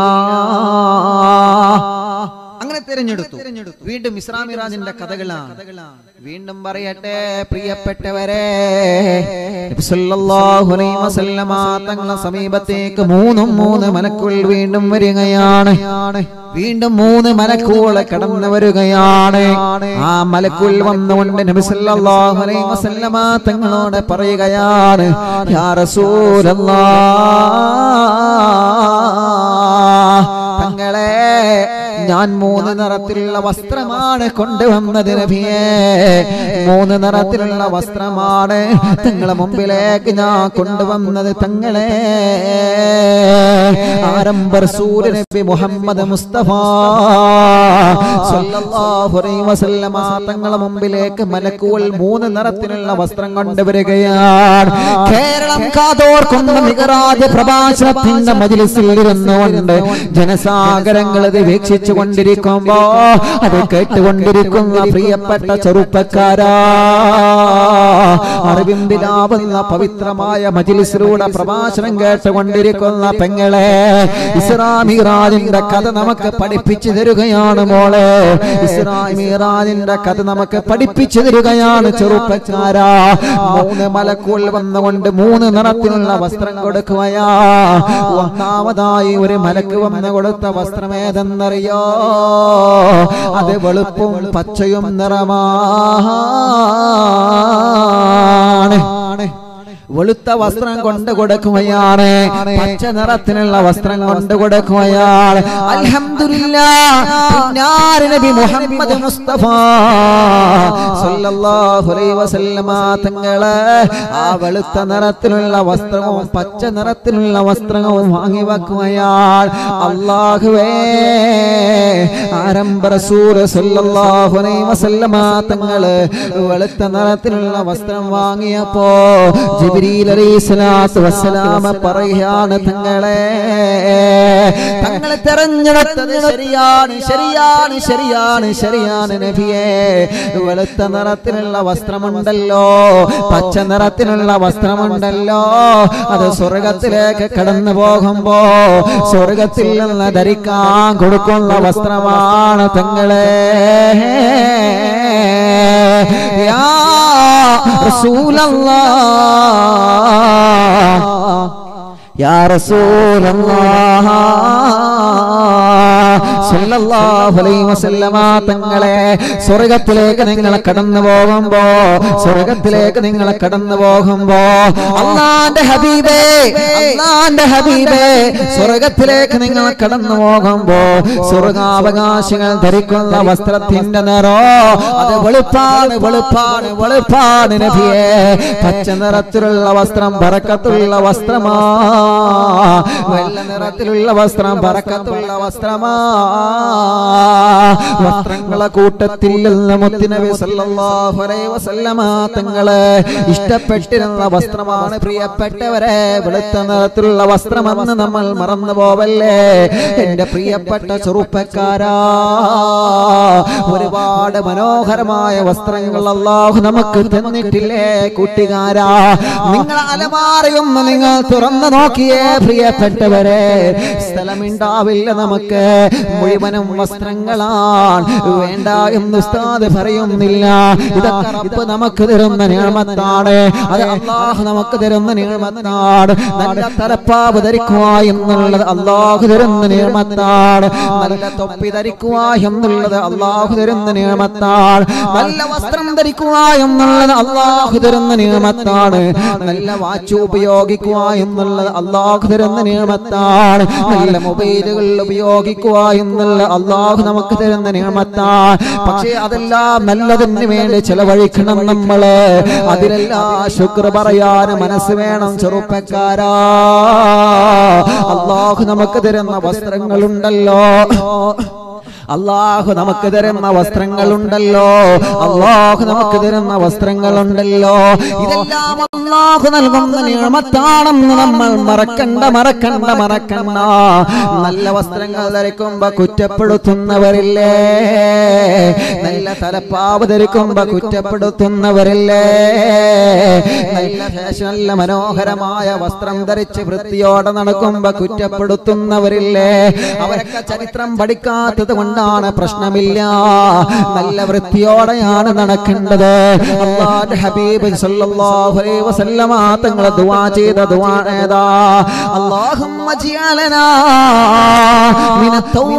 അങ്ങനെ തിരഞ്ഞെടുത്തു വീണ്ടും ഇസ്ലാമിറാജിന്റെ കഥകളാണ് വീണ്ടും പറയട്ടെ പ്രിയപ്പെട്ടവരെ നബി സല്ലല്ലാഹു അലൈഹി വസല്ലമ തങ്ങളെ സമീപത്തേക്ക് മൂന്നും മൂന്ന് മലക്കുകൾ വീണ്ടും വരികയാണ് വീണ്ടും മൂന്ന് മലക്കുകളെ കടന്നു വരികയാണ് ആ മലക്കുൾ വന്നുകൊണ്ട് നബി സല്ലല്ലാഹു അലൈഹി വസല്ലമ തങ്ങളോട് പറയുകയാണ് യാ റസൂലല്ലാഹ് തങ്ങളെ ഞാൻ മൂന്ന് നിറത്തിലുള്ള വസ്ത്രമാണ് കൊണ്ടുവന്നത് നബിയേ മൂന്ന് നിറത്തിലുള്ള വസ്ത്രമാണ് തങ്ങളെ മുമ്പിലേക്ക് ഞാൻ കൊണ്ടുവന്നത് തങ്ങളെ ആരംഭ റസൂൽ നബി മുഹമ്മദ് മുസ്തഫ സല്ലല്ലാഹു അലൈഹി വസല്ലമ തങ്ങളെ മുമ്പിലേക്ക് മലക്കുകൾ മൂന്ന് നിറത്തിലുള്ള വസ്ത്രം കൊണ്ടുവരികയാണ് കേരളം കാതോർക്കുന്ന മികറാജ പ്രഭാഷണത്തിന്റെ മജിലിസിൽ ഇരുന്നുകൊണ്ട് ജനസാഗരങ്ങൾ ഇത് വീക്ഷിച്ചു കൊണ്ടിരിക്കുമ്പോ അത് കേട്ടുകൊണ്ടിരിക്കുന്ന പ്രിയപ്പെട്ട ചെറുപ്പക്കാരാ അറിവിമ്പിലാവുന്ന പവിത്രമായ മജിലിസിലൂടെ പ്രഭാഷണം കേട്ടുകൊണ്ടിരിക്കുന്ന പെങ്ങളെ ഇസ്രാമിറാജിന്റെ കഥ നമുക്ക് പഠിപ്പിച്ചു തരുകയാണ് മോളെ ഇസ്രാമിറാജിന്റെ കഥ നമുക്ക് പഠിപ്പിച്ചു തരുകയാണ് ചെറുപ്പക്കാരാ മൂന്ന് മലക്കുൾ വന്നുകൊണ്ട് മൂന്ന് നിറത്തിലുള്ള വസ്ത്രം കൊടുക്കുകയാ ഒന്നാമതായി ഒരു മലക്ക് വന്ന് കൊടുത്ത വസ്ത്രം ഏതെന്നറിയോ അത് വെളുപ്പും പച്ചയും നിറമാണ് വെളുത്ത വസ്ത്രം കൊണ്ട് കൊടുക്കുകയാണ് പച്ച നിറത്തിലുള്ള വസ്ത്രം കൊണ്ട് കൊടുക്കുകയാണ് അൽഹംദുലില്ലാ പുന്നാര നബി മുഹമ്മദ് മുസ്തഫ സല്ലല്ലാഹു അലൈഹി വസല്ലമ തങ്ങള് ആ വെളുത്ത നിറത്തിലുള്ള വസ്ത്രവും പച്ച നിറത്തിലുള്ള വസ്ത്രവും വാങ്ങി വെക്കുകയാണ് അല്ലാഹുവേ ആരംഭ റസൂൽ സല്ലല്ലാഹു അലൈഹി വസല്ലമ തങ്ങള് വെളുത്ത നിറത്തിലുള്ള വസ്ത്രം വാങ്ങിയപ്പോ ജിബ്രീൽ അലൈഹിസ്സലാത്തു വസ്സലാമ പറയുകയാണ് തങ്ങളെ തങ്ങളെ തെരഞ്ഞെടുത്തത് ശരിയാണ് ശരിയാണ് ശരിയാണ് ശരിയാണ് നബിയെ വെളുത്ത നിറത്തിലുള്ള വസ്ത്രമുണ്ടല്ലോ പച്ച നിറത്തിലുള്ള വസ്ത്രമുണ്ടല്ലോ അത് സ്വർഗത്തിലേക്ക് കടന്നു പോകുമ്പോ സ്വർഗത്തിൽ നിന്ന് ധരിക്കാൻ കൊടുക്കുന്ന വസ്ത്രമാണ് തങ്ങളെ യാ റസൂലല്ലാഹ് യാ റസൂലല്ലാഹ് സല്ലല്ലാഹു അലൈഹി വസല്ലമ തങ്ങളെ സ്വർഗത്തിലേക്ക് നിങ്ങൾ കടന്നു പോകുമ്പോ സ്വർഗത്തിലേക്ക് നിങ്ങൾ കടന്നു പോകുമ്പോ അള്ളാന്റെ ഹബീബേ അള്ളാന്റെ ഹബീബേ സ്വർഗത്തിലേക്ക് നിങ്ങൾ കടന്നു പോകുമ്പോ സ്വർഗാവകാശികൾ ധരിക്കുന്ന വസ്ത്രത്തിന്റെ നിറോ അത് വെളുപ്പാണ് വെളുപ്പാണ് വെളുപ്പാണ് നബിയെ പച്ച നിറത്തിലുള്ള വസ്ത്രം പറക്കത്തുള്ള വസ്ത്രമാ വെള്ള നിറത്തിലുള്ള വസ്ത്രം പറക്കത്തുള്ള വസ്ത്രമാ വസ്ത്രങ്ങളെ കൂട്ടത്തിൽ നിന്ന് മുത്തുനബി സല്ലല്ലാഹു അലൈഹി വസല്ലമ തങ്ങള് ഇഷ്ടപ്പെട്ടിരുന്ന വസ്ത്രമാണ് പ്രിയപ്പെട്ടവരെ വെളുത്ത നിറത്തിലുള്ള വസ്ത്രമെന്ന് നമ്മൾ മറന്നു പോവല്ലേ എന്റെ പ്രിയപ്പെട്ട ചെറുപ്പക്കാരാ ഒരുപാട് മനോഹരമായ വസ്ത്രങ്ങൾ അള്ളാഹു നമുക്ക് തന്നിട്ടില്ലേ കൂട്ടുകാരാ നിങ്ങൾ അലമാറയൊന്ന് നിങ്ങൾ തുറന്നു നോക്കിയേ പ്രിയപ്പെട്ടവരെ സ്ഥലമുണ്ടാവില്ല നമുക്ക് മുഴുവനും വസ്ത്രങ്ങളാണ് വേണ്ട എന്ന് ഉസ്താദ് പറയുന്നില്ല ഇതൊക്കെ റബ്ബ് നമുക്ക് തരുന്ന നിയമത്താണ് അത് അള്ളാഹു നമുക്ക് തരുന്ന നിയമത്താണ് നല്ല തലപ്പാവ് ധരിക്കുക എന്നുള്ളത് അള്ളാഹു തരുന്ന നിയമത്താണ് നല്ല തൊപ്പി ധരിക്കുക എന്നുള്ളത് അള്ളാഹു തരുന്ന നിയമത്താണ് നല്ല വസ്ത്രം ധരിക്കുക എന്നുള്ളത് അള്ളാഹു തരുന്ന നിയമത്താണ് നല്ല വാച്ച് ഉപയോഗിക്കുക എന്നുള്ളത് അള്ളാഹു തരുന്ന നിയമത്താണ് നല്ല മൊബൈലുകൾ ഉപയോഗിക്കുക എന്നുള്ള അള്ളാഹു നമുക്ക് തരുന്ന നിയമത്താണ് പക്ഷേ അതെല്ലാം നല്ലതിന് വേണ്ടി ചെലവഴിക്കണം നമ്മള് അതിലെല്ലാം ശുക്ർ പറയാൻ മനസ്സ് വേണം ചെറുപ്പക്കാരാ അള്ളാഹു നമുക്ക് തരുന്ന വസ്ത്രങ്ങളുണ്ടല്ലോ അള്ളാഹു നമുക്ക് തരുന്ന വസ്ത്രങ്ങളുണ്ടല്ലോ അള്ളാഹു നമുക്ക് തരുന്ന വസ്ത്രങ്ങളുണ്ടല്ലോ ഇതെല്ലാം അള്ളാഹു നൽകുന്ന നിയമത്താണെന്ന് നമ്മൾ മറക്കണ്ട മറക്കണ്ട മറക്കണ്ട നല്ല വസ്ത്രങ്ങൾ ധരിക്കുമ്പോ കുറ്റപ്പെടുത്തുന്നവരില്ലേ നല്ല തലപ്പാവ് ധരിക്കുമ്പോ കുറ്റപ്പെടുത്തുന്നവരില്ലേ നല്ല ഫാഷൻ നല്ല മനോഹരമായ വസ്ത്രം ധരിച്ച് വൃത്തിയോടെ നടക്കുമ്പോ കുറ്റപ്പെടുത്തുന്നവരില്ലേ അവരൊക്കെ ചരിത്രം പഠിക്കാത്തത് കൊണ്ടാണ് പ്രശ്നമില്ല നല്ല വൃത്തിയോടെയാണ് നടക്കേണ്ടത് അല്ലാഹുവിന്റെ ഹബീബ് സല്ലല്ലാഹു അലൈഹി വസല്ലമ തങ്ങൾ ദുആ ചെയ്ത ദുആ ഏതാ അല്ലാഹുമ്മ ജിഅലനാ മിന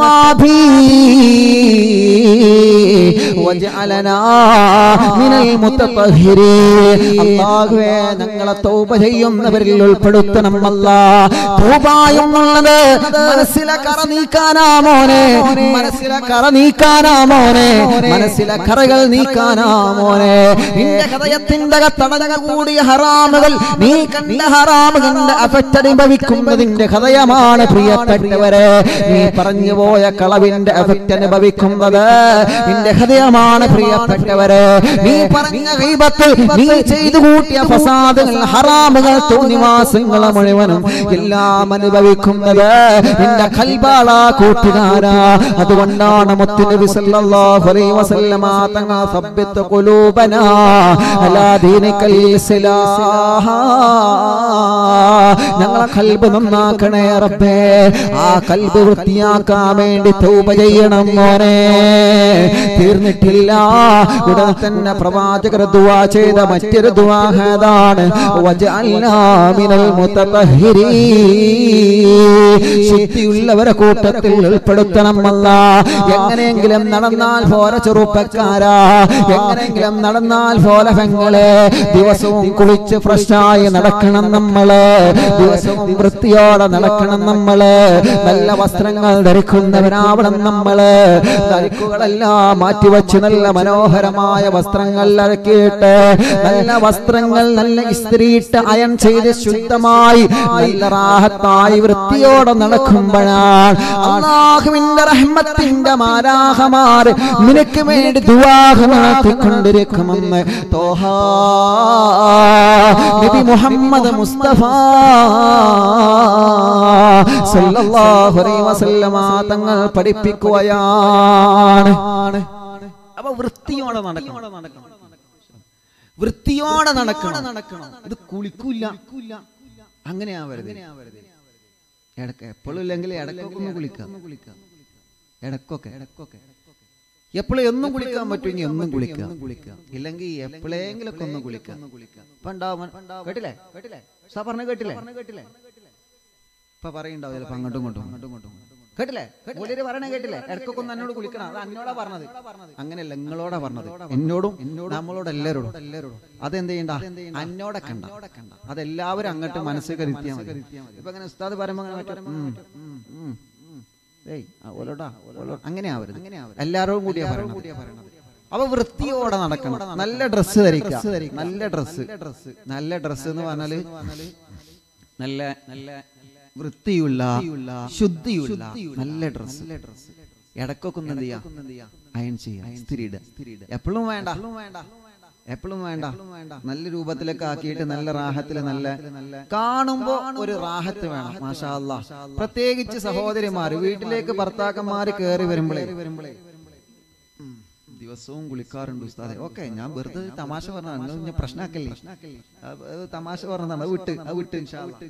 തൗവാബീൻ വജഅലനാ മിനൽ മുത്തطهിരീൻ അല്ലാഹുവേ ഞങ്ങളെ തൗബ ചെയ്യുന്നവരിൽ ഉൾപ്പെടുത്തണം അല്ലാ തൗബ എന്നുള്ളത് മനസ്സിലെ കറ നീക്കാനാ മോനെ മനസ്സിലെ കറ നീക്കാനാ മോനെ മനസ്സിലെ കറകൾ നീക്കാനാ മോനെ നിന്റെ ഹൃദയത്തിന്റെ തടഞ്ഞ കൂടിയ ഹറാമുകൾ നീ കണ്ട ഹറാമുകളുടെ അഫക്റ്റ് അനുഭവിക്കുന്നതിന്റെ ഹൃദയമാണ് പ്രിയപ്പെട്ടവരെ നീ പറഞ്ഞു പോയ കളവിന്റെ അഫക്റ്റ് അനുഭവിക്കുന്നത് നിന്റെ ഹൃദയമാണ് പ്രിയപ്പെട്ടവരെ നീ പറഞ്ഞ ഗീബത്ത് നീ ചെയ്തു കൂട്ടിയ ഫസാദുകൾ ഹറാമുകൾ തോന്നിവാസങ്ങൾ മുഴുവനും എല്ലാം അനുഭവിക്കുന്നത് നിന്റെ കൽബാള കൂട്ടുകാരാ അതുകൊണ്ടാണ് മുത്തുനബി സല്ലല്ലാഹു അലൈഹി വസല്ലമ തങ്ങൾ സബ്ബത്ത് ഖുലൂബനാ അലാ ദീനിക്കൽ ഇസ്ലാഹ ഞങ്ങളെ കൽബ് നന്നാക്കണേ റബ്ബേ ആ കൽബ് വൃത്തിയാക്കാൻ വേണ്ടി തൗബ ചെയ്യണം മോനെ തീർന്നിട്ടില്ല ഉടൻ തന്നെ പ്രവാചകർ ദുആ ചെയ്ത മറ്റൊരു ദുആ ഏതാണ് വജഅൽനാ മിനൽ മുത്തതഹിരീൻ ശുദ്ധിയുള്ളവരെ കൂട്ടത്തിൽ ഉൾപ്പെടുത്തണം അല്ല എങ്ങനെയെങ്കിലും നടന്നാൽ പോര ചെറുപ്പക്കാരാ എങ്ങനെയെങ്കിലും നടന്നാൽ പോല പെങ്ങളെ ദിവസവും കുളിച്ച് ഫ്രഷായി നടക്കണം നമ്മള് ദിവസവും വൃത്തിയോടെ നടക്കണം നമ്മള് നല്ല വസ്ത്രങ്ങൾ ധരിക്കുന്നവരാവണം നമ്മള് ധരിക്കുകളെല്ലാം മാറ്റിവെച്ച് നല്ല മനോഹരമായ വസ്ത്രങ്ങൾ ഇറക്കിയിട്ട് നല്ല വസ്ത്രങ്ങൾ നല്ല ഇസ്ത്രീയിട്ട് അയൺ ചെയ്ത് ശുദ്ധമായി നല്ല റാഹത്തായി വൃത്തിയോടെ നടക്കുമ്പോഴാണ് അള്ളാഹുവിന്റെ റഹ്മത്തിന്റെ മാരാഹമാർ നിനക്ക് വേണ്ടി ദുവാഹ നടത്തിക്കൊണ്ടിരിക്കുമെന്ന് തോഹ നബി മുഹമ്മദ് മുസ്തഫ സല്ലല്ലാഹു അലൈഹി വസല്ലമ തങ്ങൾ പഠിപ്പിക്കുകയാണ് അപ്പൊ വൃത്തിയോടെ നടക്കണം വൃത്തിയോടെ നടക്കണം ഇത് കുളിക്കൂല അങ്ങനെയാവരുത് ഇടക്ക് എപ്പോഴും ഇല്ലെങ്കിൽ ഇടക്കൊക്കെ ഒന്ന് കുളിക്കാം ഇടക്കൊക്കെ ഇടക്കൊക്കെ എപ്പോഴും എന്നും കുളിക്കാൻ പറ്റുമെങ്കിൽ എന്നും കുളിക്കാം ഇല്ലെങ്കിൽ എപ്പോഴെങ്കിലൊക്കെ ഒന്ന് കുളിക്കാം ഇപ്പൊ ഉണ്ടാവും കേട്ടില്ലേ കേട്ടില്ലേ സാ പറഞ്ഞ കേട്ടില്ലേ കേട്ടില്ലേ ഇപ്പൊ പറയണ്ടാവും ചിലപ്പോ അങ്ങോട്ടും ഇങ്ങോട്ടും അങ്ങോട്ടും ഇങ്ങോട്ടും കേട്ടില്ലേ മൂല്യര് പറയണ കേട്ടില്ലേ ഇടക്കൊക്കെ ഒന്ന് എന്നോട് കുളിക്കണം അത് എന്നോടാ പറഞ്ഞത് അങ്ങനെയല്ല നിങ്ങളോടാ പറഞ്ഞത് എന്നോടും നമ്മളോട് എല്ലാവരോടും എല്ലാവരോടും അതെന്ത് ചെയ്യണ്ട അന്നോടെ കണ്ട അതെല്ലാവരും അങ്ങോട്ട് മനസ്സിൽ കരുത്തിയാൽ മതി ഇപ്പൊ അങ്ങനെ ഉസ്താദ് പറയുമ്പോ അങ്ങനെ മറ്റേ, ഉം, ഉം, ഉം, ഉം. ഏയ് ആ, ഓലോടാ ഓലോടാ അങ്ങനെ ആവരുത് എല്ലാവരോടും കൂടിയാ പറയണത് അപ്പൊ വൃത്തിയോടെ നടക്കണം നല്ല ഡ്രസ്സ് ധരിക്കുക നല്ല ഡ്രസ്സ് നല്ല ഡ്രസ്സ് എന്ന് പറഞ്ഞാല് നല്ല നല്ല വൃത്തിയുള്ള ശുദ്ധിയുള്ള നല്ല ഡ്രസ്സ് ഇടക്കൊക്കെ ഒന്ന് എന്ത് ചെയ്യാ അയൺ ചെയ്യാം ഇസ്തിരി ഇടുക എപ്പോഴും വേണ്ട എപ്പോഴും വേണ്ട നല്ല രൂപത്തിലൊക്കെ ആക്കിയിട്ട് നല്ല റാഹത്തില് നല്ല കാണുമ്പോ ഒരു റാഹത്ത് വേണം മാഷാ അല്ലാ പ്രത്യേകിച്ച് സഹോദരിമാര് വീട്ടിലേക്ക് ഭർത്താക്കന്മാര് കയറി വരുമ്പോഴേ ഉം. ദിവസവും കുളിക്കാറുണ്ട് ഉസ്താദെ ഓക്കെ ഞാൻ വെറുതെ ഒരു തമാശ പറഞ്ഞതാണ് നിങ്ങൾ ഞാൻ പ്രശ്നമാക്കല്ലേ അത് അത് തമാശ പറഞ്ഞതാണ് അത് വിട്ട് അത് വിട്ട് ഇൻഷാ അല്ലാ.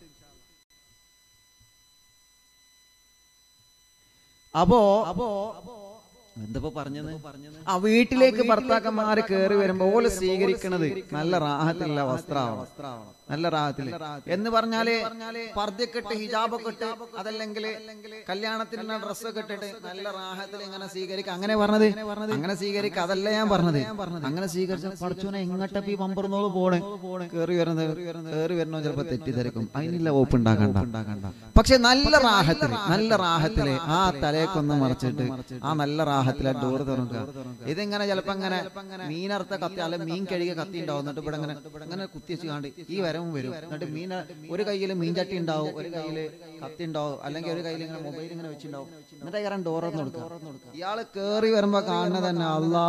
അപ്പോ അപ്പോ എന്തപ്പോ പറഞ്ഞത് ആ വീട്ടിലേക്ക് ഭർത്താക്കന്മാര് കയറി വരുമ്പോ ഓല് സ്വീകരിക്കണത് നല്ല റാഹത്തിലുള്ള വസ്ത്രമാവണം നല്ല റാഹത്തില് എന്ന് പറഞ്ഞാല് പർദ്ദയൊക്കെ ഇട്ട് ഹിജാബൊക്കെ ഇട്ട് അതല്ലെങ്കിൽ കല്യാണത്തിന് ഡ്രസ്സൊക്കെ ഇട്ടിട്ട് നല്ല റാഹത്തിൽ ഇങ്ങനെ സ്വീകരിക്കുക അങ്ങനെ പറഞ്ഞത് അങ്ങനെ സ്വീകരിക്കുക അതല്ല ഞാൻ പറഞ്ഞത് അങ്ങനെ സ്വീകരിച്ച പഠിച്ചോനെ എങ്ങോട്ടപ്പ ഈ പമ്പർന്നോള് പോണേ കയറി വരുന്നത് കയറി വരണോ ചിലപ്പോ തെറ്റിദ്ധരിക്കും അതിനുള്ള വകുപ്പ് ഉണ്ടാക്കണ്ട പക്ഷെ നല്ല റാഹത്തില് നല്ല റാഹത്തില് ആ തലയൊക്കൊന്ന് മറച്ചിട്ട് ആ നല്ല റാഹത്തില് ഡോർ തുറക്കുക ഇതിങ്ങനെ ചിലപ്പോ ഇങ്ങനെ മീനറുത്ത കത്തി അല്ലെ മീൻ കഴുകിയ കത്തി ഉണ്ടാവും എന്നിട്ട് ഇവിടെ ഇങ്ങനെ ഇങ്ങനെ കുത്തി വെച്ച് കാണ്ട് ഈ വരവും വരും എന്നിട്ട് മീൻ ഒരു കയ്യിൽ മീൻചട്ടി ഉണ്ടാവും ഒരു കയ്യിൽ കത്തി ഉണ്ടാവും അല്ലെങ്കിൽ ഒരു കയ്യിൽ ഇങ്ങനെ മൊബൈൽ ഇങ്ങനെ വെച്ചിട്ടുണ്ടാവും എന്നിട്ട് ഇയാൾ ഡോർ തുറന്ന് കൊടുക്കുക ഇയാള് കേറി വരുമ്പോ കാണുന്നത് തന്നെ അല്ലാ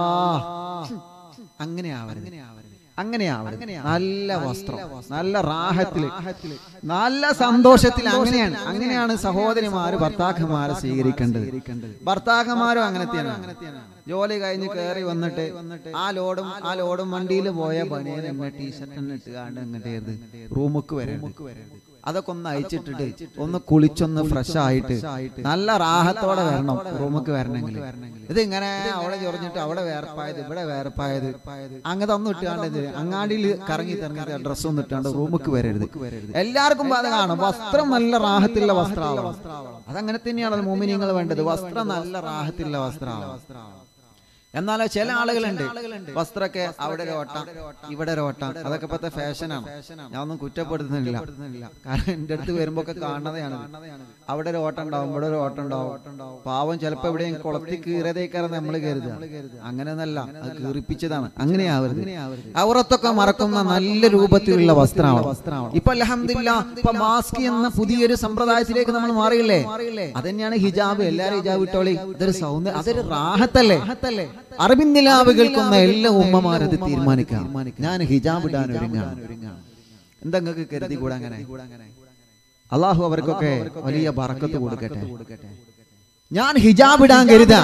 അങ്ങനെ ആവരുത് അങ്ങനെ ആവരുത് നല്ല വസ്ത്രം നല്ല റാഹത്തില് നല്ല സന്തോഷത്തിൽ അങ്ങനെയാണ് അങ്ങനെയാണ് സഹോദരിമാര് ഭർത്താക്കന്മാരെ സ്വീകരിക്കേണ്ടത് ഭർത്താക്കന്മാരും അങ്ങനെ തന്നെയാണ് ജോലി കഴിഞ്ഞ് കയറി വന്നിട്ട് ആ ലോഡും ആ ലോഡും വണ്ടിയിൽ പോയ ബനിയൻ എന്നെ ടീഷർട്ട് തന്നെ ഇട്ടുകാണ്ട് എങ്ങോട്ടേത് റൂമുക്ക് വരരുത് അതൊക്കെ ഒന്ന് അയച്ചിട്ടിട്ട് ഒന്ന് കുളിച്ചൊന്ന് ഫ്രഷ് ആയിട്ട് നല്ല റാഹത്തോടെ വരണം റൂമുക്ക് വരണമെങ്കിൽ ഇത് ഇങ്ങനെ അവിടെ ചൊറിഞ്ഞിട്ട് അവിടെ വേർപ്പായത് ഇവിടെ വേർപ്പായത് അങ്ങനത്തെ ഒന്നും ഇട്ടാണ്ട് അങ്ങാടിയിൽ കറങ്ങി തിറങ്ങി ഡ്രസ്സ് ഒന്നും ഇട്ടാണ്ട് റൂമുക്ക് വരരുത് എല്ലാവർക്കും അത് കാണും വസ്ത്രം നല്ല റാഹത്തിലുള്ള വസ്ത്രമാവണം അതങ്ങനെ തന്നെയാണ് മോമിനിയങ്ങൾ വേണ്ടത് വസ്ത്രം നല്ല റാഹത്തിലുള്ള വസ്ത്രമാവണം എന്നാലോ ചില ആളുകളുണ്ട് വസ്ത്രമൊക്കെ അവിടെ ഒരു ഓട്ടം ഇവിടെ ഒരു ഓട്ടം അതൊക്കെ ഇപ്പോഴത്തെ ഫാഷനാണ് ഞാൻ ഒന്നും കുറ്റപ്പെടുത്തുന്നില്ല കാരണം എൻ്റെ അടുത്ത് വരുമ്പോ ഒക്കെ കാണുന്നതാണ് അവിടെ ഒരു ഓട്ടം ഉണ്ടാവും ഇവിടെ ഒരു ഓട്ടം ഉണ്ടാവും പാവം ചിലപ്പോ എവിടെയും കുളത്തിൽ കീറിയതേക്കാരം നമ്മൾ കരുതുക അങ്ങനെയൊന്നല്ല അത് കീറിപ്പിച്ചതാണ് അങ്ങനെയാവരുത് അവറത്തൊക്കെ മറക്കുന്ന നല്ല രൂപത്തിലുള്ള വസ്ത്രമാണ് ഇപ്പൊ അലഹമില്ല ഇപ്പൊ മാസ്ക് എന്ന പുതിയൊരു സമ്പ്രദായത്തിലേക്ക് നമ്മൾ മാറിയില്ലേ അതന്നെയാണ് ഹിജാബ് എല്ലാരും ഹിജാബ് ഇട്ടോളി ഇതൊരു സൗന്ദര്യം അതൊരു റാഹത്തല്ലേ അറബിൻ നിലാവ് കേൾക്കുന്ന എല്ലാ ഉമ്മമാരത് തീരുമാനിക്കാം ഞാൻ ഹിജാബ് ഇടാൻ ഒരുങ്ങാണ് എന്താ നിങ്ങൾക്ക് കരുതി കൂടെ അങ്ങനെ അള്ളാഹു അവർക്കൊക്കെ വലിയ ബറക്കത്ത് കൊടുക്കട്ടെ ഞാൻ ഹിജാബ് ഇടാൻ കരുതാ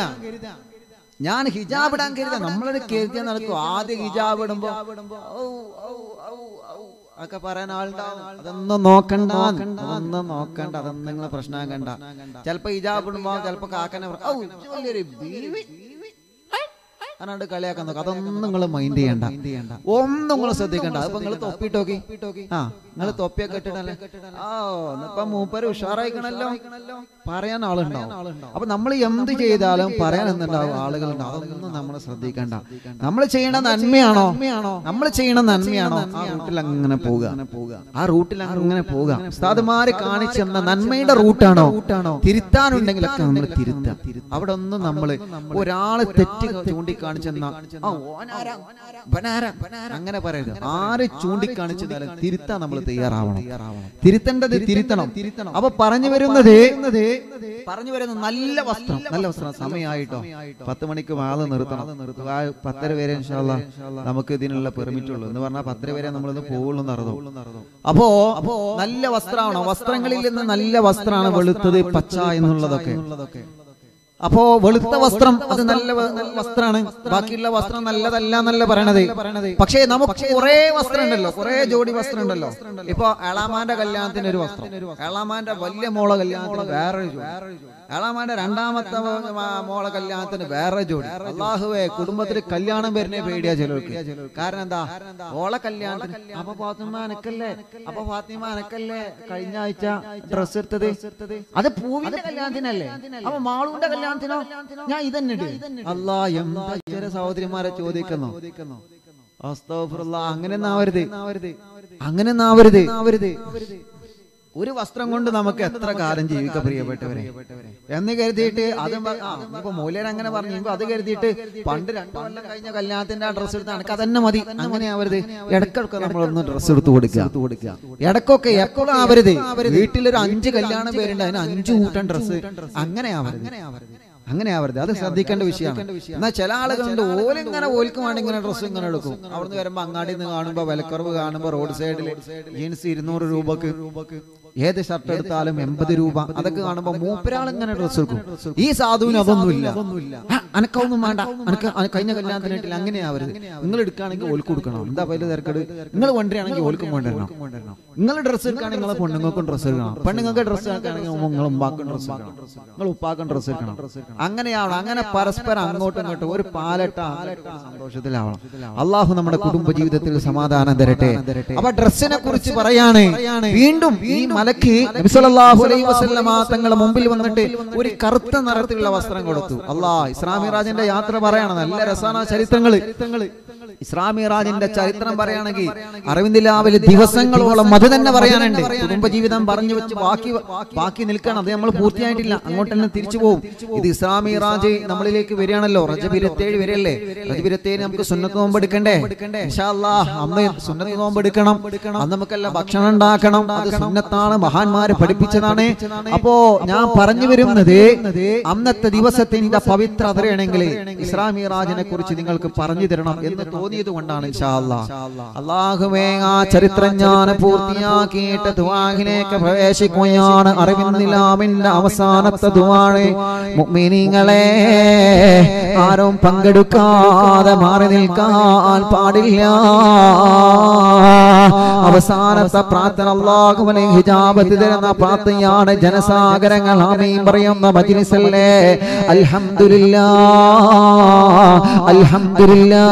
ഞാൻ ഹിജാബ് ഇടാൻ കരുതാ നമ്മളത് കരുതിയാൽ നടക്കും ആദ്യം ഹിജാബ് ഇടുമ്പോ ഔ, ഔ, ഔ, ഔ ഒക്കെ പറയാൻ ആളുണ്ടാവും അതൊന്നും നോക്കണ്ട അതൊന്നും നോക്കണ്ട അതൊന്നും നിങ്ങൾ പ്രശ്നമാക്കണ്ട ചിലപ്പോ ഹിജാബ് ഇടുമ്പോ ചിലപ്പോ കാക്കനെ പറ- ഔ, ഇജ്ജ് വലിയൊരു ബീവി. അല്ലാണ്ട് കളിയാക്കാൻ നോക്കാം അതൊന്നും നിങ്ങൾ മൈൻഡ് ചെയ്യണ്ട ഒന്നും നിങ്ങൾ ശ്രദ്ധിക്കണ്ട അപ്പൊ നിങ്ങൾ തൊപ്പിട്ടോക്കി ആ നിങ്ങൾ തൊപ്പിയൊക്കെ ഇട്ടിട്ടല്ലേ ആ ഇപ്പൊ മൂപ്പര് ഉഷാറായിക്കണല്ലോ പറയാൻ ആളുണ്ടാവും അപ്പൊ നമ്മൾ എന്ത് ചെയ്താലും പറയാൻ എന്തുണ്ടാവും ആളുകളുണ്ടാവും അതൊന്നും നമ്മൾ ശ്രദ്ധിക്കണ്ട നമ്മൾ ചെയ്യണ നന്മയാണോ നമ്മൾ ചെയ്യണ നന്മയാണോ ആ റൂട്ടിൽ അങ്ങനെ പോവുക ആ റൂട്ടിൽ അങ്ങനെ പോവുക ഉസ്താദുമാര് കാണിച്ചെന്ന നന്മയുടെ റൂട്ടാണോ തിരുത്താനുണ്ടെങ്കിലൊക്കെ നമ്മൾ തിരുത്താം അവിടെ ഒന്നും നമ്മൾ ഒരാള് തെറ്റ് ചൂണ്ടിക്കാണിച്ചെന്ന ആ, ഓനാരാ, ഇവനാരാ, അങ്ങനെ പറയരുത് ആര് ചൂണ്ടിക്കാണിച്ചെന്നാലും തിരുത്താൻ നമ്മൾ തയ്യാറാവണം തിരുത്തേണ്ടത് തിരുത്തണം അപ്പൊ പറഞ്ഞു വരുന്നത് പറഞ്ഞു വരുന്നത് നല്ല വസ്ത്രം നല്ല വസ്ത്രം സമയമായിട്ടോ പത്ത് മണിക്ക് വാള് നിർത്തണം ആ പത്തര വരെ ഇൻഷാല്ലാ നമുക്ക് ഇതിനുള്ള പെർമിറ്റ് ഉള്ളൂ എന്ന് പറഞ്ഞാൽ പത്തര വരെ നമ്മളിന്ന് പോകുള്ളൂ നടന്നു അപ്പോ അപ്പോ നല്ല വസ്ത്രമാണോ വസ്ത്രങ്ങളിൽ നിന്ന് നല്ല വസ്ത്രമാണ് വെളുത്തത് പച്ച എന്നുള്ളതൊക്കെ അപ്പോ വെളുത്ത വസ്ത്രം അത് നല്ല വ- വസ്ത്രമാണ് ബാക്കിയുള്ള വസ്ത്രം നല്ലതല്ല എന്നല്ല പറയണത് പക്ഷേ നമുക്ക് കുറെ വസ്ത്രം ഉണ്ടല്ലോ കുറെ ജോഡി വസ്ത്രം ഉണ്ടല്ലോ ഇപ്പൊ എളാമാന്റെ കല്യാണത്തിന് ഒരു വസ്ത്രം എളാമാന്റെ വലിയ മോളെ കല്യാണത്തിന് വേറൊരു ജോഡി എളാമാന്റെ രണ്ടാമത്തെ മോ- മ- മോളെ കല്യാണത്തിന് വേറെ ജോഡി അള്ളാഹുവേ കുടുംബത്തിൽ കല്യാണം വരുന്നേ പേടിയാ ചിലർക്ക് കാരണം എന്താ ഓളെ കല്യാണത്തിന് അപ്പൊ ഫാത്തിമ അനക്കല്ലേ അപ്പൊ ഫാത്തിമ അനക്കല്ലേ കഴിഞ്ഞ ആഴ്ച ഡ്രസ് എടുത്തത് അത് പൂവിന്റെ കല്യാണത്തിനല്ലേ അപ്പൊ മാളുവിന്റെ കല്യാണത്തിനോ ഞാൻ ഇതന്നെ അല്ലാ എന്താ ചില സഹോദരിമാരെ ചോദിക്കുന്നു അസ്തഗ്ഫിറുല്ലാ, അങ്ങനെ ആവരുത് അങ്ങനെ ആവരുത് ഒരു വസ്ത്രം കൊണ്ട് നമുക്ക് എത്ര കാലം ജീവിക്കാം പ്രിയപ്പെട്ടവരെ എന്ന് കരുതിയിട്ട് അത് ഇപ്പൊ മൂല്യർ അങ്ങനെ പറഞ്ഞു ഇപ്പൊ അത് കരുതിയിട്ട് പണ്ട് രണ്ടു കൊല്ലം കഴിഞ്ഞ കല്യാണത്തിന്റെ ആ ഡ്രസ്സ് എടുത്ത് എനിക്ക് അതന്നെ മതി അങ്ങനെ ആവരുത് ഇടയ്ക്കൊക്കെ നമ്മളൊന്ന് ഡ്രസ്സ് എടുത്ത് കൊടുക്കുക ഇടയ്ക്കൊക്കെ എപ്പോഴും ആവരുത് വീട്ടിലൊരു അഞ്ച് കല്യാണം പേരുണ്ട് അതിന് അഞ്ചു കൂട്ടം ഡ്രസ്സ് അങ്ങനെ ആവരുത് അങ്ങനെ ആവരുത് അത് ശ്രദ്ധിക്കേണ്ട വിഷയമാണ് എന്നാൽ ചില ആളുകളുണ്ട് ഓലിങ്ങനെ ഓൽക്ക് വേണ്ടി ഇങ്ങനെ ഡ്രസ്സ് ഇങ്ങനെ എടുക്കും അവിടുന്ന് വരുമ്പോ അങ്ങാടി നിന്ന് കാണുമ്പോ വിലക്കുറവ് കാണുമ്പോ റോഡ് സൈഡിൽ ജീൻസ് ഇരുന്നൂറ് രൂപക്ക് ഏത് ഷർട്ട് എടുത്താലും എൺപത് രൂപ അതൊക്കെ കാണുമ്പോ മൂപ്പരാൾ ഇങ്ങനെ ഡ്രസ്സ് എടുക്കും ഈ സാധുവിന് അതൊന്നുമില്ല ആ, അനക്കൊന്നും വേണ്ട അനക്ക് അന- കഴിഞ്ഞ കല്യാണത്തിനായിട്ടില്ല അങ്ങനെ ആവരുത് നിങ്ങൾ എടുക്കുകയാണെങ്കിൽ ഓൽക്ക് കൊടുക്കണം എന്താ പൈല തിരക്കട് നിങ്ങൾ കൊണ്ടുവരികയാണെങ്കിൽ ഓൽക്കും കൊണ്ടുവരണം നിങ്ങൾ ഡ്രസ്സ് എടുക്കുകയാണെങ്കിൽ നിങ്ങളെ പെണ്ണുങ്ങൾക്കും ഡ്രസ്സ് എടുക്കണം പെണ്ണുങ്ങൾക്ക് ഡ്രസ്സ് എടുക്കുകയാണെങ്കിൽ നിങ്ങൾ ഉമ്മാക്കും ഡ്രസ്സ് എടുക്കണം നിങ്ങൾ ഉപ്പാക്കും ഡ്രസ്സ് എടുക്കണം അങ്ങനെയാവണം അങ്ങനെ പരസ്പരം അങ്ങോട്ടും ഇങ്ങോട്ടും ഒരു പാലട്ട സന്തോഷത്തിലാവണം അള്ളാഹു നമ്മുടെ കുടുംബ ജീവിതത്തിൽ സമാധാനം തരട്ടെ അപ്പൊ ഡ്രസ്സിനെ കുറിച്ച് പറയാണ് വീണ്ടും ഈ മലക്ക് നബി സല്ലല്ലാഹു അലൈഹി വസല്ലമ തങ്ങളുടെ മുമ്പിൽ വന്നിട്ട് ഒരു കറുത്ത നിറത്തിലുള്ള വസ്ത്രം കൊടുത്തു അല്ലാ ഇസ്ലാമിറാജിന്റെ യാത്ര പറയണം നല്ല രസാന ചരിത്രങ്ങള് ഇസ്ലാമിറാജിന്റെ ചരിത്രം പറയുകയാണെങ്കിൽ അറിവിന്ദിലാവിൽ ദിവസങ്ങളോളം അത് തന്നെ പറയാനുണ്ട് കുടുംബജീവിതം പറഞ്ഞു വെച്ച് ബാക്കി ബാക്കി നിൽക്കണം അത് നമ്മൾ പൂർത്തിയായിട്ടില്ല അങ്ങോട്ട് തന്നെ തിരിച്ചു പോകും ഇത് ഇസ്ലാമി റാജ് നമ്മളിലേക്ക് വരികയാണല്ലോ റജബ് ഇരുപത്തേഴ് വരെയല്ലേ റജബ് ഇരുപത്തേഴ് നമുക്ക് സുന്നത്ത് നോമ്പ് എടുക്കണ്ടേ ഇൻഷാ അല്ലാഹ് അന്ന് സുന്നത്ത് നോമ്പ് എടുക്കണം അന്ന് നമുക്കെല്ലാം ഭക്ഷണം ഉണ്ടാക്കണം അത് സുന്നത്താണ് മഹാന്മാര് പഠിപ്പിച്ചതാണ് അപ്പോ ഞാൻ പറഞ്ഞു വരുന്നത് അന്നത്തെ ദിവസത്തിന്റെ പവിത്രതയാണെങ്കിൽ ഇസ്ലാമി റാജിനെ കുറിച്ച് നിങ്ങൾക്ക് പറഞ്ഞു തരണം എന്ന് തോന്നിയത് കൊണ്ടാണ് ഇൻഷാ അല്ലാഹ് അള്ളാഹുവേ ആ ചരിത്രം ഞാൻ പൂർത്തിയാക്കിയിട്ട് ദുആഹിലേക്ക് പ്രവേശിക്കുകയാണ് അറിവിന്നിലാമിന്റെ അവസാനത്തെ ദുആണ് മുഅ്മിനീങ്ങളെ ആരും പങ്കെടുക്കാതെ മാറി നിൽക്കാൻ പാടില്ല അവസാനത്തെ പ്രാർത്ഥന അള്ളാഹുവിനെ ഹിജാബത്ത് തരുന്ന പ്രാർത്ഥനയാണ് ജനസാഗരങ്ങൾ ആമീൻ പറയുന്ന മജ്ലിസല്ലേ അൽഹംദുലില്ലാ അൽഹംദുലില്ലാ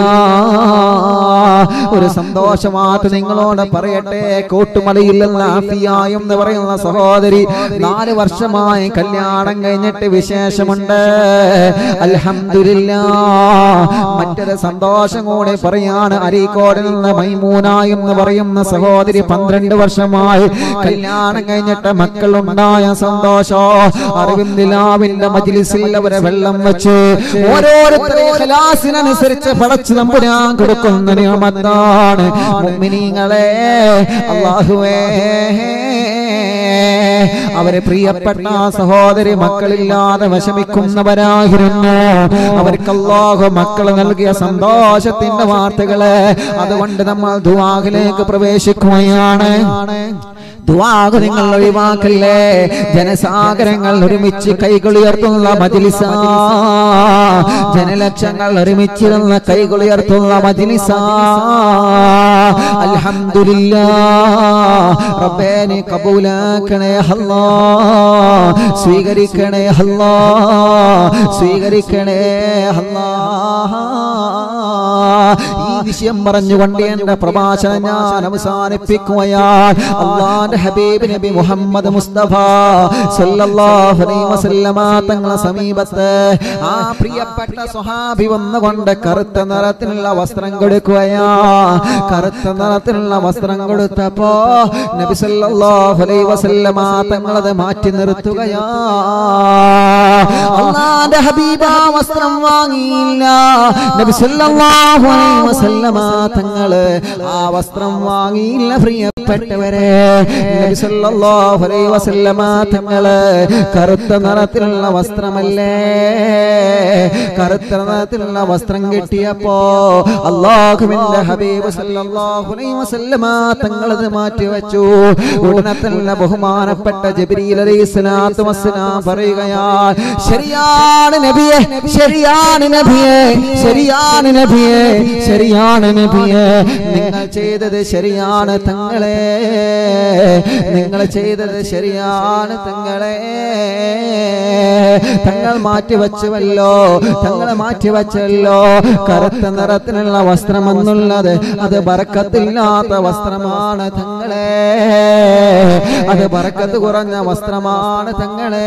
ഒരു സന്തോഷമായിട്ട് നിങ്ങളോട് പറയട്ടെ കോട്ടുമലയിലുള്ള ആഫിയ എന്ന് പറയുന്ന സഹോദരി നാല് വർഷമായി കല്യാണം കഴിഞ്ഞിട്ട് വിശേഷമുണ്ട് അൽഹംദുലില്ലാ മറ്റൊരു സന്തോഷം കൂടി പറയാണ് അരീക്കോടിൽ നിന്ന് മൈമൂന എന്ന് പറയുന്ന സഹോദരി പന്ത്രണ്ട് വർഷമായി കല്യാണം കഴിഞ്ഞിട്ട് മക്കളുണ്ടായ സന്തോഷോ അറിവിന്ദിലാവിന്റെ മജിലിസിൽ അവരെ വെള്ളം വെച്ച് ഓരോരുത്തരെ ഖലാസിനനുസരിച്ച് പടച്ചു നമ്പുരാൻ കൊടുക്കുന്ന നിയമത്താണ് മുഅ്മിനീങ്ങളെ അല്ലാഹുവേ അവരെ പ്രിയപ്പെട്ട സഹോദരി മക്കളില്ലാതെ വിഷമിക്കുന്നവരായിരുന്നു അവർക്ക് അല്ലാഹു മക്കൾ നൽകിയ സന്തോഷത്തിന്റെ വാർത്തകള് അതുകൊണ്ട് നമ്മൾ ദുവാഹിലേക്ക് പ്രവേശിക്കുകയാണ് ദുവാഹ് നിങ്ങൾ ഒഴിവാക്കല്ലേ ജനസാഗരങ്ങൾ ഒരുമിച്ച് കൈകളുയർത്തുന്ന മജിലിസ ജനലക്ഷങ്ങൾ ഒരുമിച്ചിരുന്ന കൈകളുയർത്തുന്ന മജിലിസ അൽഹംദുലില്ലാ റബ്ബേ നീ കബൂലാക്കണേ അല്ലാ സ്വീകരിക്കണേ അല്ലാ സ്വീകരിക്കണേ അല്ലാ ഈ വിഷയം പറഞ്ഞുകൊണ്ട് എന്റെ പ്രഭാഷണം ഞാൻ അവസാനിപ്പിക്കുകയാണ് അള്ളാന്റെ ഹബീബ് നബി മുഹമ്മദ് മുസ്തഫ സല്ലല്ലാഹു അലൈഹി വസല്ലമ തങ്ങളെ സമീപത്ത് ആ പ്രിയപ്പെട്ട സ്വഹാബി വന്നുകൊണ്ട് കറുത്ത നിറത്തിലുള്ള വസ്ത്രം കൊടുക്കുകയാ കറുത്ത നിറത്തിലുള്ള വസ്ത്രം കൊടുത്തപ്പോ നബി സല്ലല്ലാഹു അലൈഹി വസല്ലമ തങ്ങളത് മാറ്റി നിർത്തുകയാ അള്ളാന്റെ ഹബീബ വസ്ത്രം വാങ്ങിയില്ല നബി സല്ലല്ലാഹു അലൈഹി വസല്ലമ തങ്ങള് ആ വസ്ത്രം വാങ്ങിയില്ല പ്രിയപ്പെട്ടവരെ നബി സല്ലല്ലാഹു അലൈഹി വസല്ലമ തങ്ങള് കറുത്ത നിറത്തിലുള്ള വസ്ത്രമല്ലേ കറുത്ത നിറത്തിലുള്ള വസ്ത്രം കിട്ടിയപ്പോ അള്ളാഹുവിന്റെ ഹബീബ് സല്ലല്ലാഹു അലൈഹി വസല്ലമ തങ്ങളത് മാറ്റി വെച്ചു ഉടനെ തന്നെ ബഹുമാനപ്പെട്ട ജബ്രീൽ അലൈഹി സ്വലാത്തു വസ്സലാം പറയുകയാ ശരിയാണ് നബിയെ ശരിയാണ് നബിയെ ശരിയാണ് നബിയെ ശരിയാണ് നബിയെ നിങ്ങൾ ചെയ്തത് ശരിയാണ് തങ്ങളെ നിങ്ങൾ ചെയ്തത് ശരിയാണ് തങ്ങളെ തങ്ങൾ മാറ്റിവച്ചുവല്ലോ തങ്ങൾ മാറ്റിവച്ചല്ലോ കറുത്ത നിറത്തിലുള്ള വസ്ത്രം എന്നുള്ളത് അത് ബറക്കത്തില്ലാത്ത വസ്ത്രമാണ് തങ്ങളെ അത് ബറക്കത്ത് കുറഞ്ഞ വസ്ത്രമാണ് തങ്ങളെ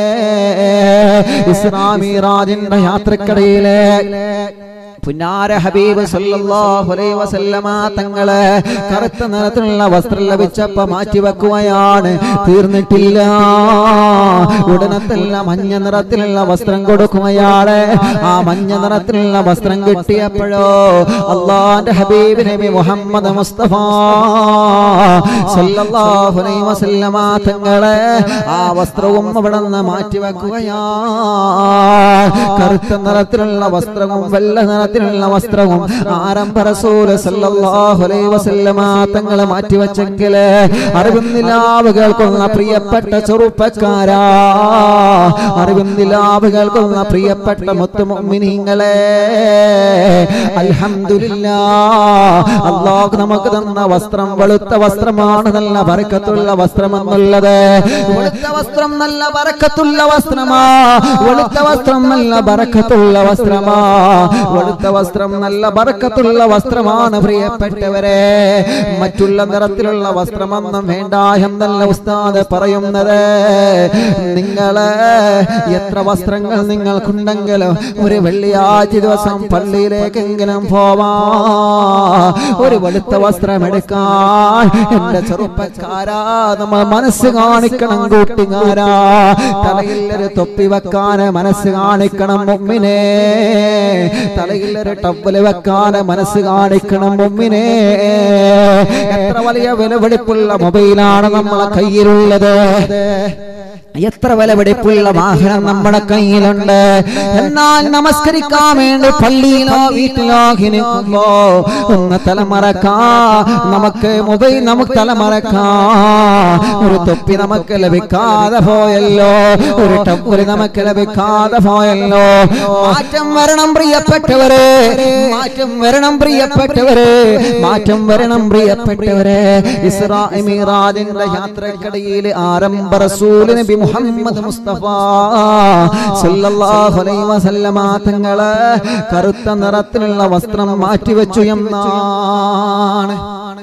ഇസ്ലാമി റാജിന്റെ യാത്രക്കടയിലെ പുന്നാര ഹബീബ് സല്ലല്ലാഹു അലൈഹി വസല്ലമ തങ്ങളെ കറുത്ത നിറത്തിലുള്ള വസ്ത്രം ലഭിച്ചപ്പോ മാറ്റി വെക്കുകയാണ് തീർന്നിട്ടില്ല ഉടനെ തന്നെ മഞ്ഞ നിറത്തിലുള്ള വസ്ത്രം കൊടുക്കുകയാണ് ആ മഞ്ഞ നിറത്തിലുള്ള വസ്ത്രം കിട്ടിയപ്പോഴോ അള്ളാന്റെ ഹബീബ് നബി മുഹമ്മദ് മുസ്തഫ സല്ലല്ലാഹു അലൈഹി വസല്ലമ തങ്ങളെ ആ വസ്ത്രവും അവിടെ നിന്ന് മാറ്റി വെക്കുകയാണ് കറുത്ത നിറത്തിലുള്ള വസ്ത്രവും വെള്ള നിറത്തിലുള്ള വസ്ത്രവും ആരംഭ റസൂൽ സല്ലല്ലാഹു അലൈഹി വസല്ലമ തങ്ങളെ മാറ്റി വെച്ചെങ്കിൽ അറിവുന്നിലാവ് കേൾക്കുന്ന പ്രിയപ്പെട്ട ചെറുപ്പക്കാരാ അറിവുന്നിലാവ് കേൾക്കുന്ന പ്രിയപ്പെട്ട മുത്തുമുഅ്മിനീങ്ങളെ അൽഹംദുലില്ലാ അല്ലാഹു നമുക്ക് തന്ന വസ്ത്രം വെളുത്ത വസ്ത്രമാണ് നല്ല ബറക്കത്തുള്ള വസ്ത്രം എന്നുള്ളത് വെളുത്ത വസ്ത്രം നല്ല ബറക്കത്തുള്ള വസ്ത്രമാ വെളുത്ത വസ്ത്രം നല്ല ബറക്കത്തുള്ള വസ്ത്രമാ വെളുത്ത വസ്ത്രം നല്ല ബറക്കത്തുള്ള വസ്ത്രമാണ് പ്രിയപ്പെട്ടവരെ മറ്റുള്ള നിറത്തിലുള്ള വസ്ത്രമൊന്നും വേണ്ട എന്നല്ല ഉസ്താദ് പറയുന്നത് നിങ്ങള് എത്ര വസ്ത്രങ്ങൾ നിങ്ങൾക്കുണ്ടെങ്കിലും ഒരു വെള്ളിയാഴ്ച ദിവസം പള്ളിയിലേക്കെങ്കിലും പോവാ ഒരു വെളുത്ത വസ്ത്രം എടുക്കാൻ എന്റെ ചെറുപ്പക്കാരാ നമ്മൾ മനസ്സ് കാണിക്കണം കൂട്ടുകാരാ തലയിൽ ഒരു തൊപ്പി വെക്കാൻ മനസ്സ് കാണിക്കണം മുമ്മിനെ തലയിൽ ഒരു ടവല് വെക്കാൻ മനസ്സ് കാണിക്കണം മുമ്മിനെ എത്ര വലിയ വിലപിടിപ്പുള്ള മൊബൈലാണ് നമ്മളെ കയ്യിലുള്ളത് എത്ര വിലപിടിപ്പുള്ള വാഹനം നമ്മുടെ കയ്യിലുണ്ട് എന്നാൽ നമസ്കരിക്കാൻ വേണ്ടി പള്ളിയിലോ വീട്ടിലോ നിൽക്കുമ്പോ ഒന്ന് തലമറക്കാ നമുക്ക് മൊബൈൽ നമുക്ക് തലമറക്കാ ഒരു തൊപ്പി നമുക്ക് ലഭിക്കാതെ പോയല്ലോ ഒരു ടപ്പുരി നമുക്ക് ലഭിക്കാതെ പോയല്ലോ മാറ്റം വരണം പ്രിയപ്പെട്ടവരെ മാറ്റം വരണം പ്രിയപ്പെട്ടവരെ മാറ്റം വരണം പ്രിയപ്പെട്ടവരെ ഇസ്രാ മിറാജിന്റെ യാത്രക്കിടയിൽ ആരംഭ റസൂൽ നബി മുഹമ്മദ് മുസ്തഫ സല്ലല്ലാഹു അലൈഹി വസല്ലമ തങ്ങള് കറുത്ത നിറത്തിലുള്ള വസ്ത്രം മാറ്റിവെച്ചു എന്നാണ്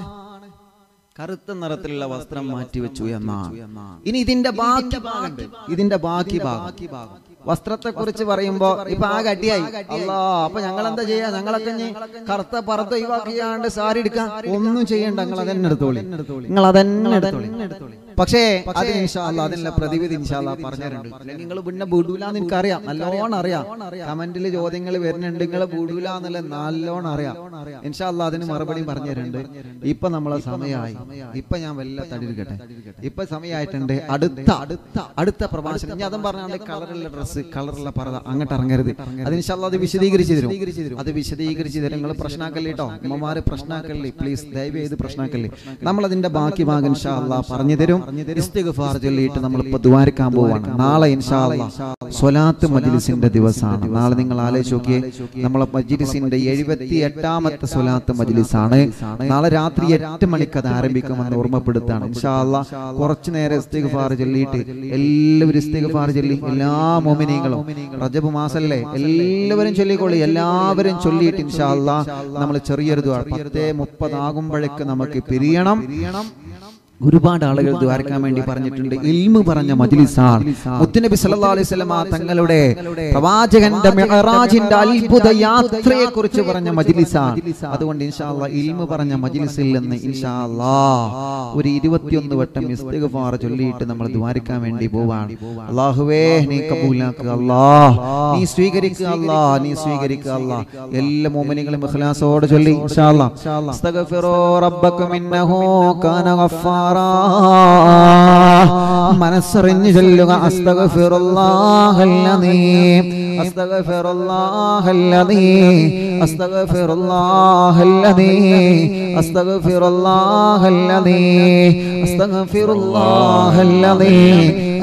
കറുത്ത നിറത്തിലുള്ള വസ്ത്രം മാറ്റിവെച്ചു എന്നാണ് ഇനി ഇതിന്റെ ബാക്കി ഭാഗമുണ്ട് ഇതിന്റെ ബാക്കി ഭാഗം വസ്ത്രത്തെ കുറിച്ച് പറയുമ്പോ ഇപ്പൊ ആകെ അടിയായി അല്ലാ അപ്പൊ ഞങ്ങൾ എന്താ ചെയ്യാ ഞങ്ങളൊക്കെ ഇനി കറുത്ത പറത്ത് ഒഴിവാക്കിയാണ്ട് സാരി എടുക്കാം ഒന്നും ചെയ്യണ്ട നിങ്ങൾ അതന്നെ എടുത്തോളി നിങ്ങൾ അതന്നെ എടുത്തോളി പക്ഷേ അത് ഇൻഷാല്ല അതിനുള്ള പ്രതിവിധി ഇൻഷാല്ല പറഞ്ഞിട്ടുണ്ട് അല്ലെങ്കിൽ നിങ്ങൾ പിന്നെ വിടൂലെന്ന് എനിക്കറിയാം നല്ലോണം അറിയാം കമന്റിൽ ചോദ്യങ്ങൾ വരുന്നുണ്ട് നിങ്ങൾ വിടൂല എന്നുള്ള നല്ലോണം അറിയാം ഇൻഷാല്ല അതിന് മറുപടി പറഞ്ഞിട്ടുണ്ട് ഇപ്പൊ നമ്മളെ സമയമായി ഇപ്പൊ ഞാൻ വല്ല തടിരിക്കട്ടെ ഇപ്പൊ സമയമായിട്ടുണ്ട് അടുത്ത അടുത്ത അടുത്ത പ്രഭാഷണം ഞാൻ അതും പറഞ്ഞാണ്ട് കളറുള്ള ഡ്രസ്സ് കളറുള്ള പറത അങ്ങോട്ട് ഇറങ്ങരുത് അത് ഇൻഷാല്ല അത് വിശദീകരിച്ച് തരും അത് വിശദീകരിച്ച് തരും നിങ്ങൾ പ്രശ്നാക്കല്ലേ കേട്ടോ ഉമ്മമാര് പ്രശ്നാക്കല്ലേ പ്ലീസ് ദയവ് ചെയ്ത് പ്രശ്നാക്കല്ലേ നമ്മൾ അതിന്റെ ബാക്കി ഭാഗം ഇൻഷാല്ല പറഞ്ഞു തരും ഇസ്തിഗ്ഫാർ ചൊല്ലിയിട്ട് നമ്മൾ ഇപ്പൊ ദ്വാരക്കാൻ പോവാണ് നാളെ ഇൻഷാല്ല സ്വലാത്ത് മജ്ലിസിന്റെ ദിവസമാണ് നാളെ നിങ്ങൾ ആലോചിച്ച് നോക്കിയേ നമ്മളെ മജ്ലിസിന്റെ എഴുപത്തി എട്ടാമത്തെ സ്വലാത്ത് മജ്ലിസാണ് നാളെ രാത്രി എട്ട് മണിക്ക് അത് ആരംഭിക്കുമെന്ന് ഓർമ്മപ്പെടുത്താണ് ഇൻഷാല്ല കുറച്ചു നേരം ഇസ്തിഗ്ഫാർ ചൊല്ലിയിട്ട് എല്ലാവരും ഇസ്തിഗ്ഫാർ ചൊല്ലി എല്ലാ മോമിനികളും റജബ് മാസല്ലേ എല്ലാവരും ചൊല്ലിക്കൊള്ളി എല്ലാവരും ചൊല്ലിയിട്ട് ഇൻഷാല്ല നമ്മൾ ചെറിയൊരു ദ്വാര പത്തേ മുപ്പതാകുമ്പോഴേക്ക് നമുക്ക് പിരിയണം ഒരുപാട് ആളുകൾ ദ്വാരക്കാൻ വേണ്ടി പറഞ്ഞിട്ടുണ്ട് ഇൽമു പറഞ്ഞ മജ്ലിസാണ് മുത്തുനബി സല്ലല്ലാഹു അലൈഹി വസല്ലമ തങ്ങളുടെ പ്രവാചകന്റെ മിഅറാജിന്റെ അത്ഭുത യാത്രയെ കുറിച്ച് പറഞ്ഞ മജ്ലിസാണ് അതുകൊണ്ട് ഇൻഷാ അല്ലാഹ് ഇൽമു പറഞ്ഞ മജ്ലിസിൽ നിന്ന് ഇൻഷാ അല്ലാഹ് ഒരു 21 വട്ടം ഇസ്തിഗ്ഫാർ ചൊല്ലിയിട്ട് നമ്മൾ ദ്വാരക്കാൻ വേണ്ടി പോവാണ് അല്ലാഹുവേ നീ കബൂലാക്കുക അല്ലാഹ് നീ സ്വീകരിക്കുക അല്ലാഹ് നീ സ്വീകരിക്കുക അല്ലാഹ് എല്ലാ മുഅ്മിനീങ്ങളും ഇഖ്ലാസോടെ ചൊല്ലി ഇൻഷാ അല്ലാഹ് അസ്തഗ്ഫിറു റബ്ബക്കും ഇന്നഹു കാന ഗഫാറ മനസ്സറിഞ്ഞു ചൊല്ലുക അസ്തഗ്ഫിറുല്ലാഹല്ലദീം അസ്തഗ്ഫിറുല്ലാഹല്ലദീം അസ്തഗ്ഫിറുല്ലാഹല്ലദീം അസ്തഗ്ഫിറുല്ലാഹല്ലദീം അസ്തഗ്ഫിറുല്ലാഹല്ലദീം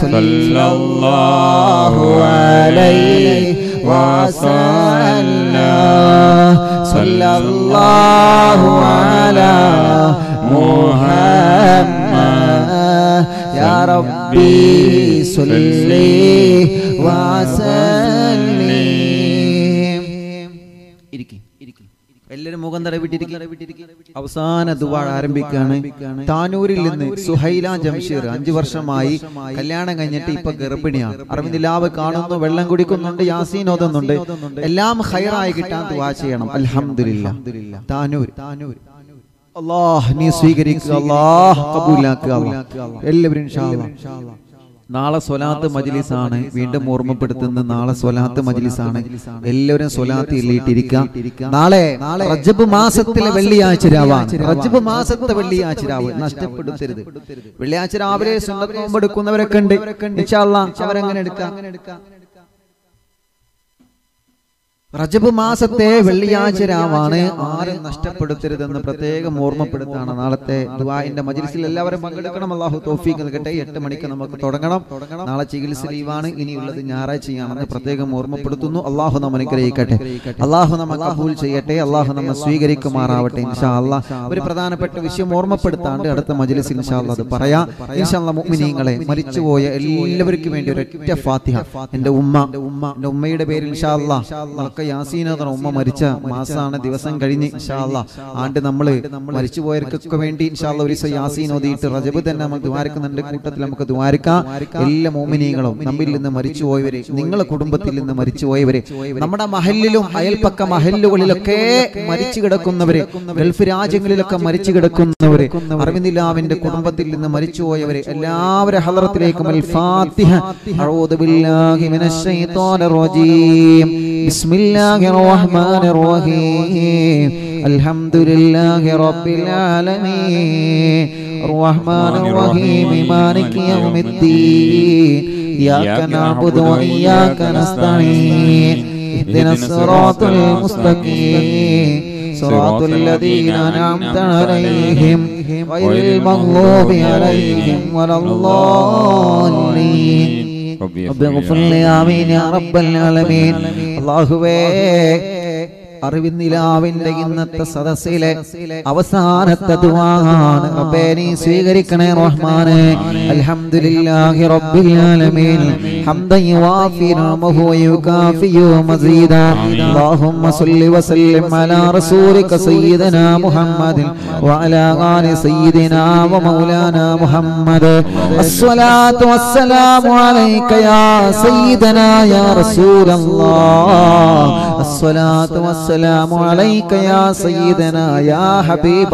സല്ലല്ലാഹു അലൈഹി വസല്ലം സല്ലല്ലാഹു അലാ മുഹമ്മദ് യാ റബ്ബി സല്ലി വസല്ലിം ഇരിക്കും എല്ലാരും മുഖം തടവിട്ടിരിക്കും അവസാന ദുവാഴ ആരംഭിക്കുകയാണ് താനൂരിൽ നിന്ന് സുഹൈല ജംഷീർ അഞ്ചു വർഷമായി കല്യാണം കഴിഞ്ഞിട്ട് ഇപ്പൊ ഗർഭിണിയാണ് അറിവിന്ദിലാവ് കാണുന്നു വെള്ളം കുടിക്കുന്നുണ്ട് യാസീൻ ഓതുന്നുണ്ട് എല്ലാം ഹൈറായി കിട്ടാൻ ദുവാ ചെയ്യണം അൽഹംദുലില്ല താനൂർ താനൂർ അല്ലാഹ് നീ സ്വീകരിക്കുക അല്ലാഹ് കബൂലാക്കുക അല്ലാഹ്. എല്ലാവരും ഇൻഷാ അല്ലാഹ്. നാളെ സ്വലാത്ത് മജ്ലിസാണ് വീണ്ടും ഓർമ്മപ്പെടുത്തുന്ന നാളെ സ്വലാത്ത് മജ്ലിസാണ് എല്ലാവരും സ്വലാത്ത് എല്ലിയിട്ടിരിക്കുക നാളെ റജബ് മാസത്തിലെ വെള്ളിയാഴ്ച രാവാണ് റജബ് മാസത്തെ വെള്ളിയാഴ്ച രാവ് നഷ്ടപ്പെടുത്തരുത് വെള്ളിയാഴ്ച രാവിലെ സുന്നത്ത് നോമ്പെടുക്കുന്നവരൊക്കെ ഉണ്ട് ഇൻഷാ അല്ലാഹ് അവരെങ്ങനെ എടുക്കാം റജബ് മാസത്തെ വെള്ളിയാഴ്ച രാവാണ് ആരും നഷ്ടപ്പെടുത്തരുതെന്ന് പ്രത്യേകം ഓർമ്മപ്പെടുത്താണ് നാളത്തെ ദുബായിന്റെ മജ്ലിസിൽ എല്ലാവരും പങ്കെടുക്കണം അള്ളാഹു തോഫീക്ക് നൽകട്ടെ എട്ട് മണിക്ക് നമുക്ക് തുടങ്ങണം നാളെ ചികിത്സ ലീവാണ് ഇനിയുള്ളത് ഞായറാഴ്ചയാണെന്ന് പ്രത്യേകം ഓർമ്മപ്പെടുത്തുന്നു അള്ളാഹു നമ്മ അനുഗ്രഹിക്കട്ടെ അള്ളാഹു നമ്മ കബൂൽ ചെയ്യട്ടെ അള്ളാഹു നമ്മ സ്വീകരിക്കുമാറാവട്ടെ ഇൻഷാ അള്ളാഹ് ഒരു പ്രധാനപ്പെട്ട വിഷയം ഓർമ്മപ്പെടുത്താണ്ട് അടുത്ത മജ്ലിസിൽ ഇൻഷാ അള്ളാഹ് അത് പറയാം ഇൻഷാ അള്ളാഹ് മുഅ്മിനീങ്ങളെ മരിച്ചുപോയ എല്ലാവർക്കും വേണ്ടി ഒരൊറ്റ ഫാത്തിഹ എന്റെ ഉമ്മ ഉമ്മ എന്റെ ഉമ്മയുടെ പേരിൽ ഇൻഷാ അള്ളാഹ് നമുക്ക് യാസീനോദന ഉമ്മ മരിച്ച മാസാണ് ദിവസം കഴിഞ്ഞ് ഇൻഷാ അള്ളാഹ് ആണ്ട് നമ്മള് മരിച്ചുപോയവർക്കൊക്കെ വേണ്ടി ഇൻഷാ അള്ളാഹ് ഒരു ദിവസം യാസീൻ ഓതിയിട്ട് റജബ് തന്നെ നമുക്ക് ദ്വാരക്കുന്നുണ്ട് കൂട്ടത്തിൽ നമുക്ക് ദ്വാരക്കാം എല്ലാ മോമിനികളും നമ്മിൽ നിന്ന് മരിച്ചുപോയവരെ നിങ്ങളെ കുടുംബത്തിൽ നിന്ന് മരിച്ചുപോയവരെ നമ്മുടെ മഹലിലും അയൽപ്പക്ക മഹലുകളിലൊക്കെ മരിച്ചു കിടക്കുന്നവരെ ഗൾഫ് രാജ്യങ്ങളിലൊക്കെ മരിച്ചു കിടക്കുന്നവരെ അറിവിന്ദിലാവിന്റെ കുടുംബത്തിൽ നിന്ന് മരിച്ചുപോയവരെ എല്ലാവരുടെ ഹലറത്തിലേക്കും അൽ ഫാത്തിഹ അഊദു ബില്ലാഹി മിനശ് ശൈത്വാനിർ റജീം ബിസ്മില്ലാഹിർ റഹ്മാനിർ റഹീം അൽഹംദുലില്ലാഹി റബ്ബിൽ ആലമീൻ الرحمن الرحيم مالك يوم الدين إياك نعبد وإياك نستعين اهدنا الصراط المستقيم صراط الذين أنعمت عليهم غير المغضوب عليهم ولا الضالين رب اغفر لي آمين يا رب العالمين അള്ളാഹുവേ അറിവിന്നിലാവിന്റെ ഇന്നത്തെ സദസ്സിലെ അവസാനത്തെ ദുആണ് റബ്ബേ നീ സ്വീകരിക്കണേ റഹ്മാനെ അൽഹംദുലില്ലാഹി റബ്ബിൽ ആലമീൻ ഹംദൻ യുവാഫി നിഅമഹു വയുകാഫിയു മസീദാ اللهم صل وسلم على رسولك سيدنا محمد وعلى آل سيدنا ومولانا محمد الصلاة والسلام عليك يا سيدنا يا رسول الله الصلاة والسلام عليك يا سيدنا يا حبيب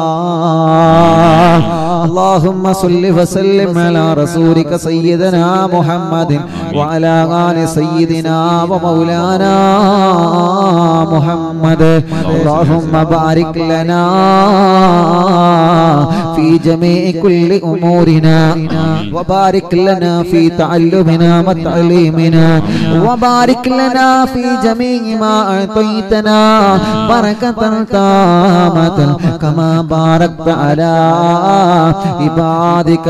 الله اللهم صل وسلم على رسولك سيدنا محمد وعلى آل سيدنا ومولانا محمد اللهم بارك لنا في جميع كل أمورنا وبارك لنا في تعلمنا وتعليمنا وبارك لنا في جميع ما أعطيتنا بركة تامة كما باركت على عبادك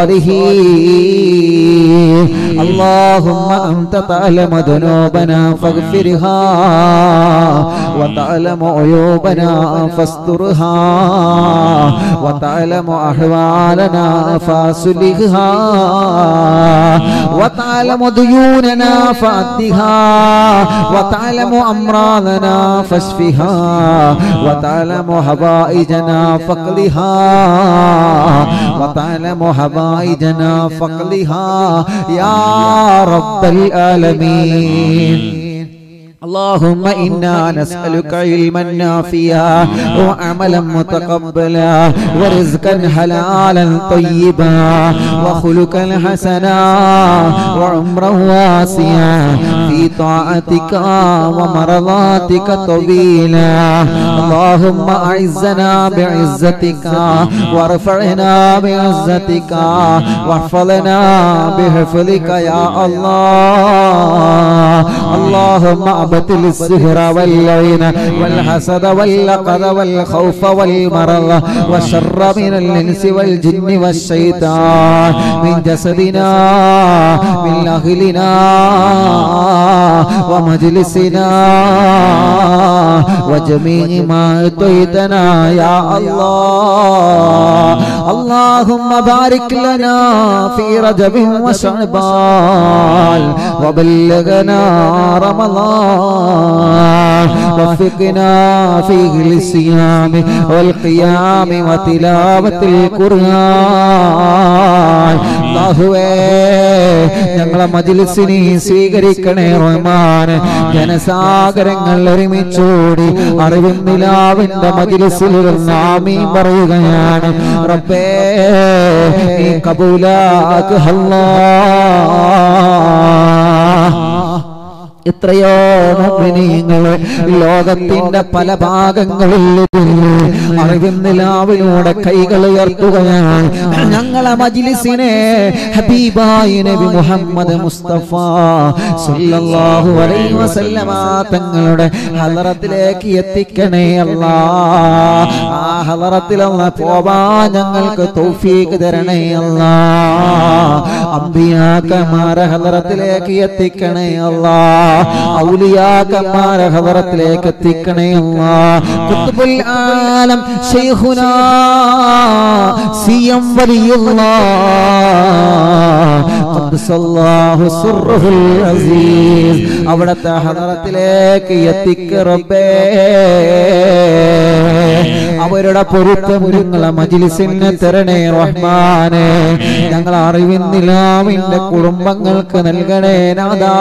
الصالحين اللهم أنت تعلم ذنوبنا فاغفرها وتعلم عيوبنا فاسترها وتعلم أحوالنا فاصلحها وتعلم ديوننا فأدها وتعلم أمراضنا فاشفها وتعلم حوائجنا فقلها وتعلم حوائجنا فقلها يا رب العالمين اللهم إنا نسألك علما نافعا وعملا متقبلا ورزقا حلالا طيبا وخلقا حسنا وعمرا واسعا في طاعتك ومرضاتك طويلا اللهم أعزنا بعزتك وارفعنا بعزتك واحفظنا بحفظك يا الله اللهم محبة السهر واللعين والحسد واللقد والخوف والمرض والشر من الإنس والجن والشيطان من جسدنا من أهلنا ومجلسنا وجميع ما أعطيتنا يا الله اللهم بارك لنا في رجب وشعبان وبلغنا رمضان وفقنا فيه للصيام والقيام وتلاوة القرآن അല്ലാഹുവേ ഞങ്ങളെ മജിലിസിനെ സ്വീകരിക്കണേ റഹ്മാൻ ജനസാഗരങ്ങൾ ഒരുമിച്ചോടി അറിവും നിലാവിന്റെ മജിലിസിൽ നാമീ പറയുകയാണ് റബ്ബേ നീ കബൂലാക്ക് അല്ലാ എത്രയോ മുഅ്മിനീങ്ങൾ ലോകത്തിന്റെ പല ഭാഗങ്ങളിൽ ഇരുന്ന് അറിവിൻ നിലാവിലൂടെ കൈകൾ ഉയർത്തുകയാണ് ഞങ്ങളെ മജ്ലിസിനെ ഹബീബായി നബി മുഹമ്മദ് മുസ്തഫ സല്ലല്ലാഹു അലൈഹി വസല്ലമ തങ്ങളുടെ ഹലറത്തിലേക്ക് എത്തിക്കണേ അല്ലാ ആ ഹലറത്തിലുള്ള പോവാൻ ഞങ്ങൾക്ക് തൗഫീഖ് തരണേ അല്ലാ അമ്പിയാക്കന്മാരെ ഹലറത്തിലേക്ക് എത്തിക്കണേ അല്ലാ ഔലിയാക്കന്മാരെ ഹദറത്തിലേക്ക് എത്തിക്കണേ അല്ലാ ഖുത്ബുൽ ആലം ശൈഖുനാ സിയം വലിയുള്ളാ ഖദ്സല്ലാഹു സിർറുൽ അസീസ് അവിടത്തെ ഹദറത്തിലേക്ക് എത്തിക്ക റബ്ബേ അവരുടെ പൊരുത്തം നിങ്ങളെ മജിലിസിന് തരണേ റഹ്മാനെ ഞങ്ങൾ അറിവിന്നിലാവിന്റെ കുടുംബങ്ങൾക്ക് നൽകണേ നാദാ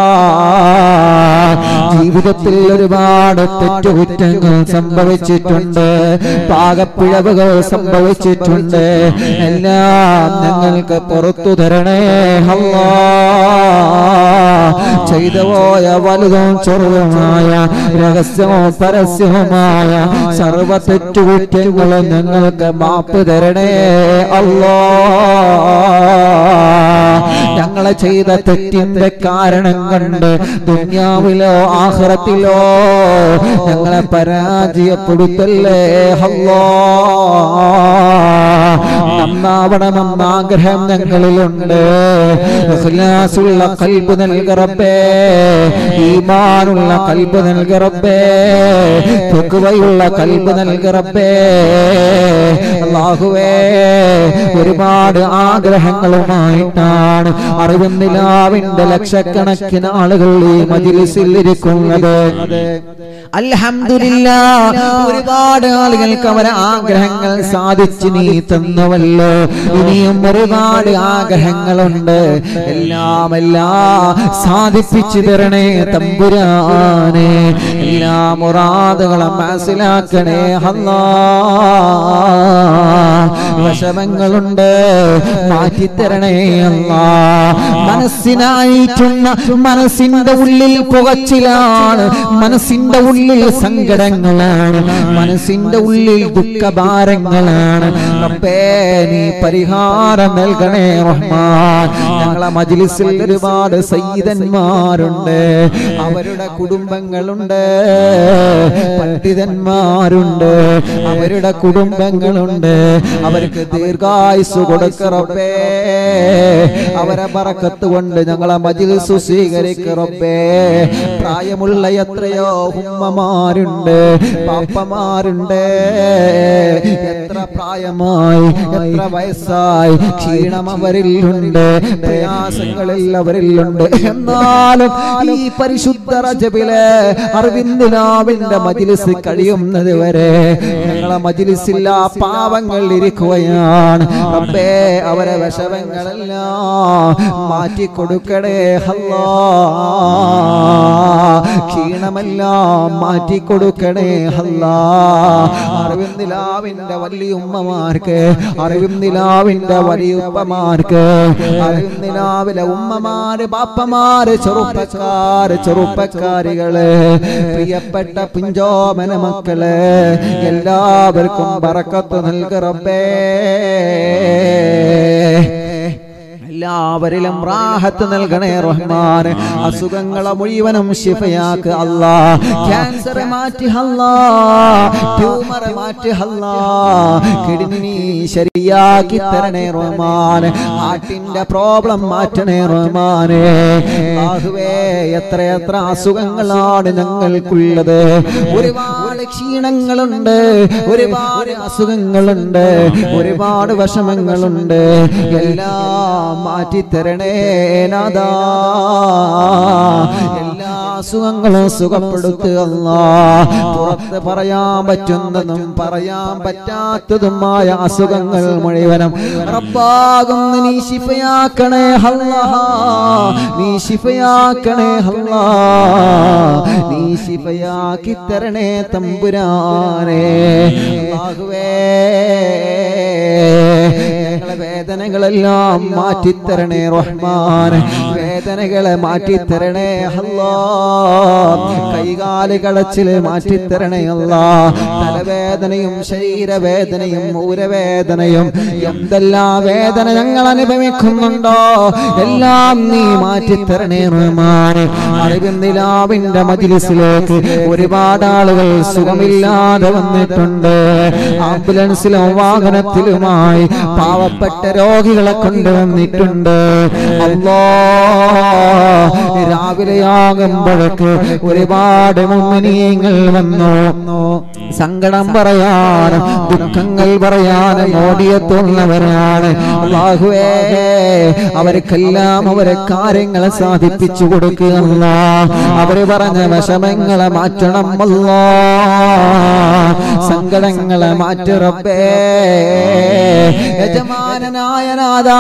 ജീവിതത്തിൽ ഒരുപാട് തെറ്റുകുറ്റങ്ങൾ സംഭവിച്ചിട്ടുണ്ട് പാകപ്പിഴവുകൾ സംഭവിച്ചിട്ടുണ്ട് എല്ലാം ഞങ്ങൾക്ക് പുറത്തു തരണേ അല്ലാ ചെയ്തു പോയ വലുതും ചെറുതുമായ രഹസ്യവും പരസ്യവുമായ സർവ തെറ്റുകുറ്റങ്ങളും ഞങ്ങൾക്ക് മാപ്പ് തരണേ അല്ലാ ഞങ്ങളെ ചെയ്ത തെറ്റിന്റെ കാരണം കൊണ്ട് ദുന്യാവിലോ ആഹ്റത്തിലോ ഞങ്ങളെ പരാജയപ്പെടുത്തല്ലേ അല്ലാ നന്നാവണമെന്ന ആഗ്രഹം ഞങ്ങളിലുണ്ട് ഇഖ്ലാസുള്ള കൽബ് നൽകറബേ ഈമാനുള്ള കൽബ് നൽകറബേ തുക്കുവയുള്ള കൽബ് നൽകറബേ അല്ലാഹുവേ ഒരുപാട് ആഗ്രഹങ്ങളുമായിട്ടാണ് അറിവുന്നിലാവിന്റെ ലക്ഷക്കണക്കിന് ആളുകൾ ഈ മജിലിസിൽ ഇരിക്കുന്നത് അൽഹംദുലില്ലാ ഒരുപാട് ആളുകൾക്ക് അവരെ ആഗ്രഹങ്ങൾ സാധിച്ചു നീ തന്നുവല്ലോ ഇനിയും ഒരുപാട് ആഗ്രഹങ്ങളുണ്ട് എല്ലാം എല്ലാം സാധിപ്പിച്ചു തരണേ തമ്പുരാനെ എല്ലാ മുറാദുകളും മനസ്സിലാക്കണേ അല്ലാ വിഷമങ്ങളുണ്ട് മാറ്റിത്തരണേ അല്ലാ മനസ്സിനായിട്ടുള്ള മനസ്സിന്റെ ഉള്ളിൽ പുകച്ചിലാണ് മനസ്സിന്റെ ഉള്ളിൽ സങ്കടങ്ങളാണ് മനസ്സിന്റെ ഉള്ളിൽ ദുഃഖഭാരങ്ങളാണ് റബ്ബേ നീ പരിഹാരം നൽകണേ റഹ്മാൻ ഞങ്ങളെ മജ്ലിസിൽ ഒരുപാട് സയ്യിദന്മാരുണ്ട് അവരുടെ കുടുംബങ്ങളുണ്ട് പണ്ഡിതന്മാരുണ്ട് അവരുടെ കുടുംബങ്ങളുണ്ട് അവർക്ക് ദീർഘായുസ് കൊടുക്കറപ്പേ അവരെ പറക്കത്ത് കൊണ്ട് ഞങ്ങളെ മജിൽസ് സ്വീകരിക്കറപ്പേ പ്രായമുള്ള എത്രയോ ഉമ്മമാരുണ്ട് പാപ്പമാരുണ്ട് എത്ര പ്രായമായി എത്ര വയസ്സായി ക്ഷീണം അവരിലുണ്ട് പ്രയാസങ്ങളിൽ അവരിലുണ്ട് എന്നാലും ഈ പരിശുദ്ധ റജബിലെ അറിവിന്ദിനാവിന്റെ മജിലിസ് കഴിയുന്നത് വരെ ഞങ്ങളെ മജിലിസിൽ ആ പാവങ്ങൾ ഇരിക്കുകയാണ് റബ്ബേ അവരെ വിഷമങ്ങളെല്ലാം മാറ്റി കൊടുക്കണേ അല്ലാ ക്ഷീണമെല്ലാം മാറ്റി കൊടുക്കണേ അല്ലാ അറിവിന്ദിലാവിന്റെ വലിയ ഉമ്മമാർക്ക് അറിവിന്ദിലാവിന്റെ വലിയ ഉപ്പമാർക്ക് അറിവിന്ദിലാവിലെ ഉമ്മമാര് പാപ്പമാര് ചെറുപ്പക്കാര് ചെറുപ്പക്കാരികള് പ്രിയപ്പെട്ട പിഞ്ചോമന മക്കള് എല്ലാവർക്കും പറക്കത്ത് നൽകറബേ എല്ലാവരിലും റാഹത്ത് നൽകണേ റഹ്മാൻ അസുഖങ്ങളെ മുഴുവനും ശിഫയാക്ക് അല്ലാ ക്യാൻസർ മാറ്റി അല്ലാ ട്യൂമർ മാറ്റി അല്ലാ കിഡ്നി നീ ശരിയാക്കി തരണേ റഹ്മാൻ ഹാർട്ടിന്റെ പ്രോബ്ലം മാറ്റണേ റഹ്മാനെ ആഹുവേ എത്ര എത്ര അസുഖങ്ങളാണ് ഞങ്ങൾക്കുള്ളത് ഒരുപാട് ക്ഷീണങ്ങളുണ്ട് ഒരുപാട് അസുഖങ്ങളുണ്ട് ഒരുപാട് വിഷമങ്ങളുണ്ട് എല്ലാം മാറ്റിത്തരണേ നാദാ എല്ലാ അസുഖങ്ങളും സുഖപ്പെടുത്തുക പുറത്ത് പറയാൻ പറ്റുന്നതും പറയാൻ പറ്റാത്തതുമായ അസുഖങ്ങൾ മുഴുവനും റബ്ബാകുന്ന നീ ശിഫയാക്കണേ ഹല്ലാ നീ ശിഫയാക്കണേ ഹല്ലാ നീ ശിഫയാക്കി തരണേ തമ്പുരാനേ ആകുവേ ഞങ്ങളെ വേദനകളെല്ലാം മാറ്റിത്തരണേ റഹ്മാൻ വേദനകളെ മാറ്റിത്തരണേ അല്ലാ കൈകാല് കടച്ചില് മാറ്റിത്തരണേ അല്ലാ തലവേദനയും ശരീരവേദനയും ഊരവേദനയും എന്തെല്ലാം വേദന ഞങ്ങൾ അനുഭവിക്കുന്നുണ്ടോ എല്ലാം നീ മാറ്റിത്തരണേ റഹ്മാൻ അറിവിന്ദിലാവിന്റെ മജിലിസിലേക്ക് ഒരുപാട് ആളുകൾ സുഖമില്ലാതെ വന്നിട്ടുണ്ട് ആംബുലൻസിലും വാഹനത്തിലുമായി പാവപ്പെട്ട രോഗികളെ കൊണ്ടുവന്നിട്ടുണ്ട് അല്ലോ രാവിലെയാകുമ്പോഴേക്ക് ഒരുപാട് മുന്നണിയങ്ങൾ വന്നു സങ്കടം പറയാനും ദുഃഖങ്ങൾ പറയാനും ഓടിയെത്തുന്നവരാണ് അള്ളാഹുവേ അവർക്കെല്ലാം അവരെ കാര്യങ്ങളെ സാധിപ്പിച്ചു കൊടുക്കുക അവര് പറഞ്ഞ വിഷമങ്ങളെ മാറ്റണം അല്ലാ സങ്കടങ്ങളെ മാറ്റുറപ്പേ യജമാനനായ നാദാ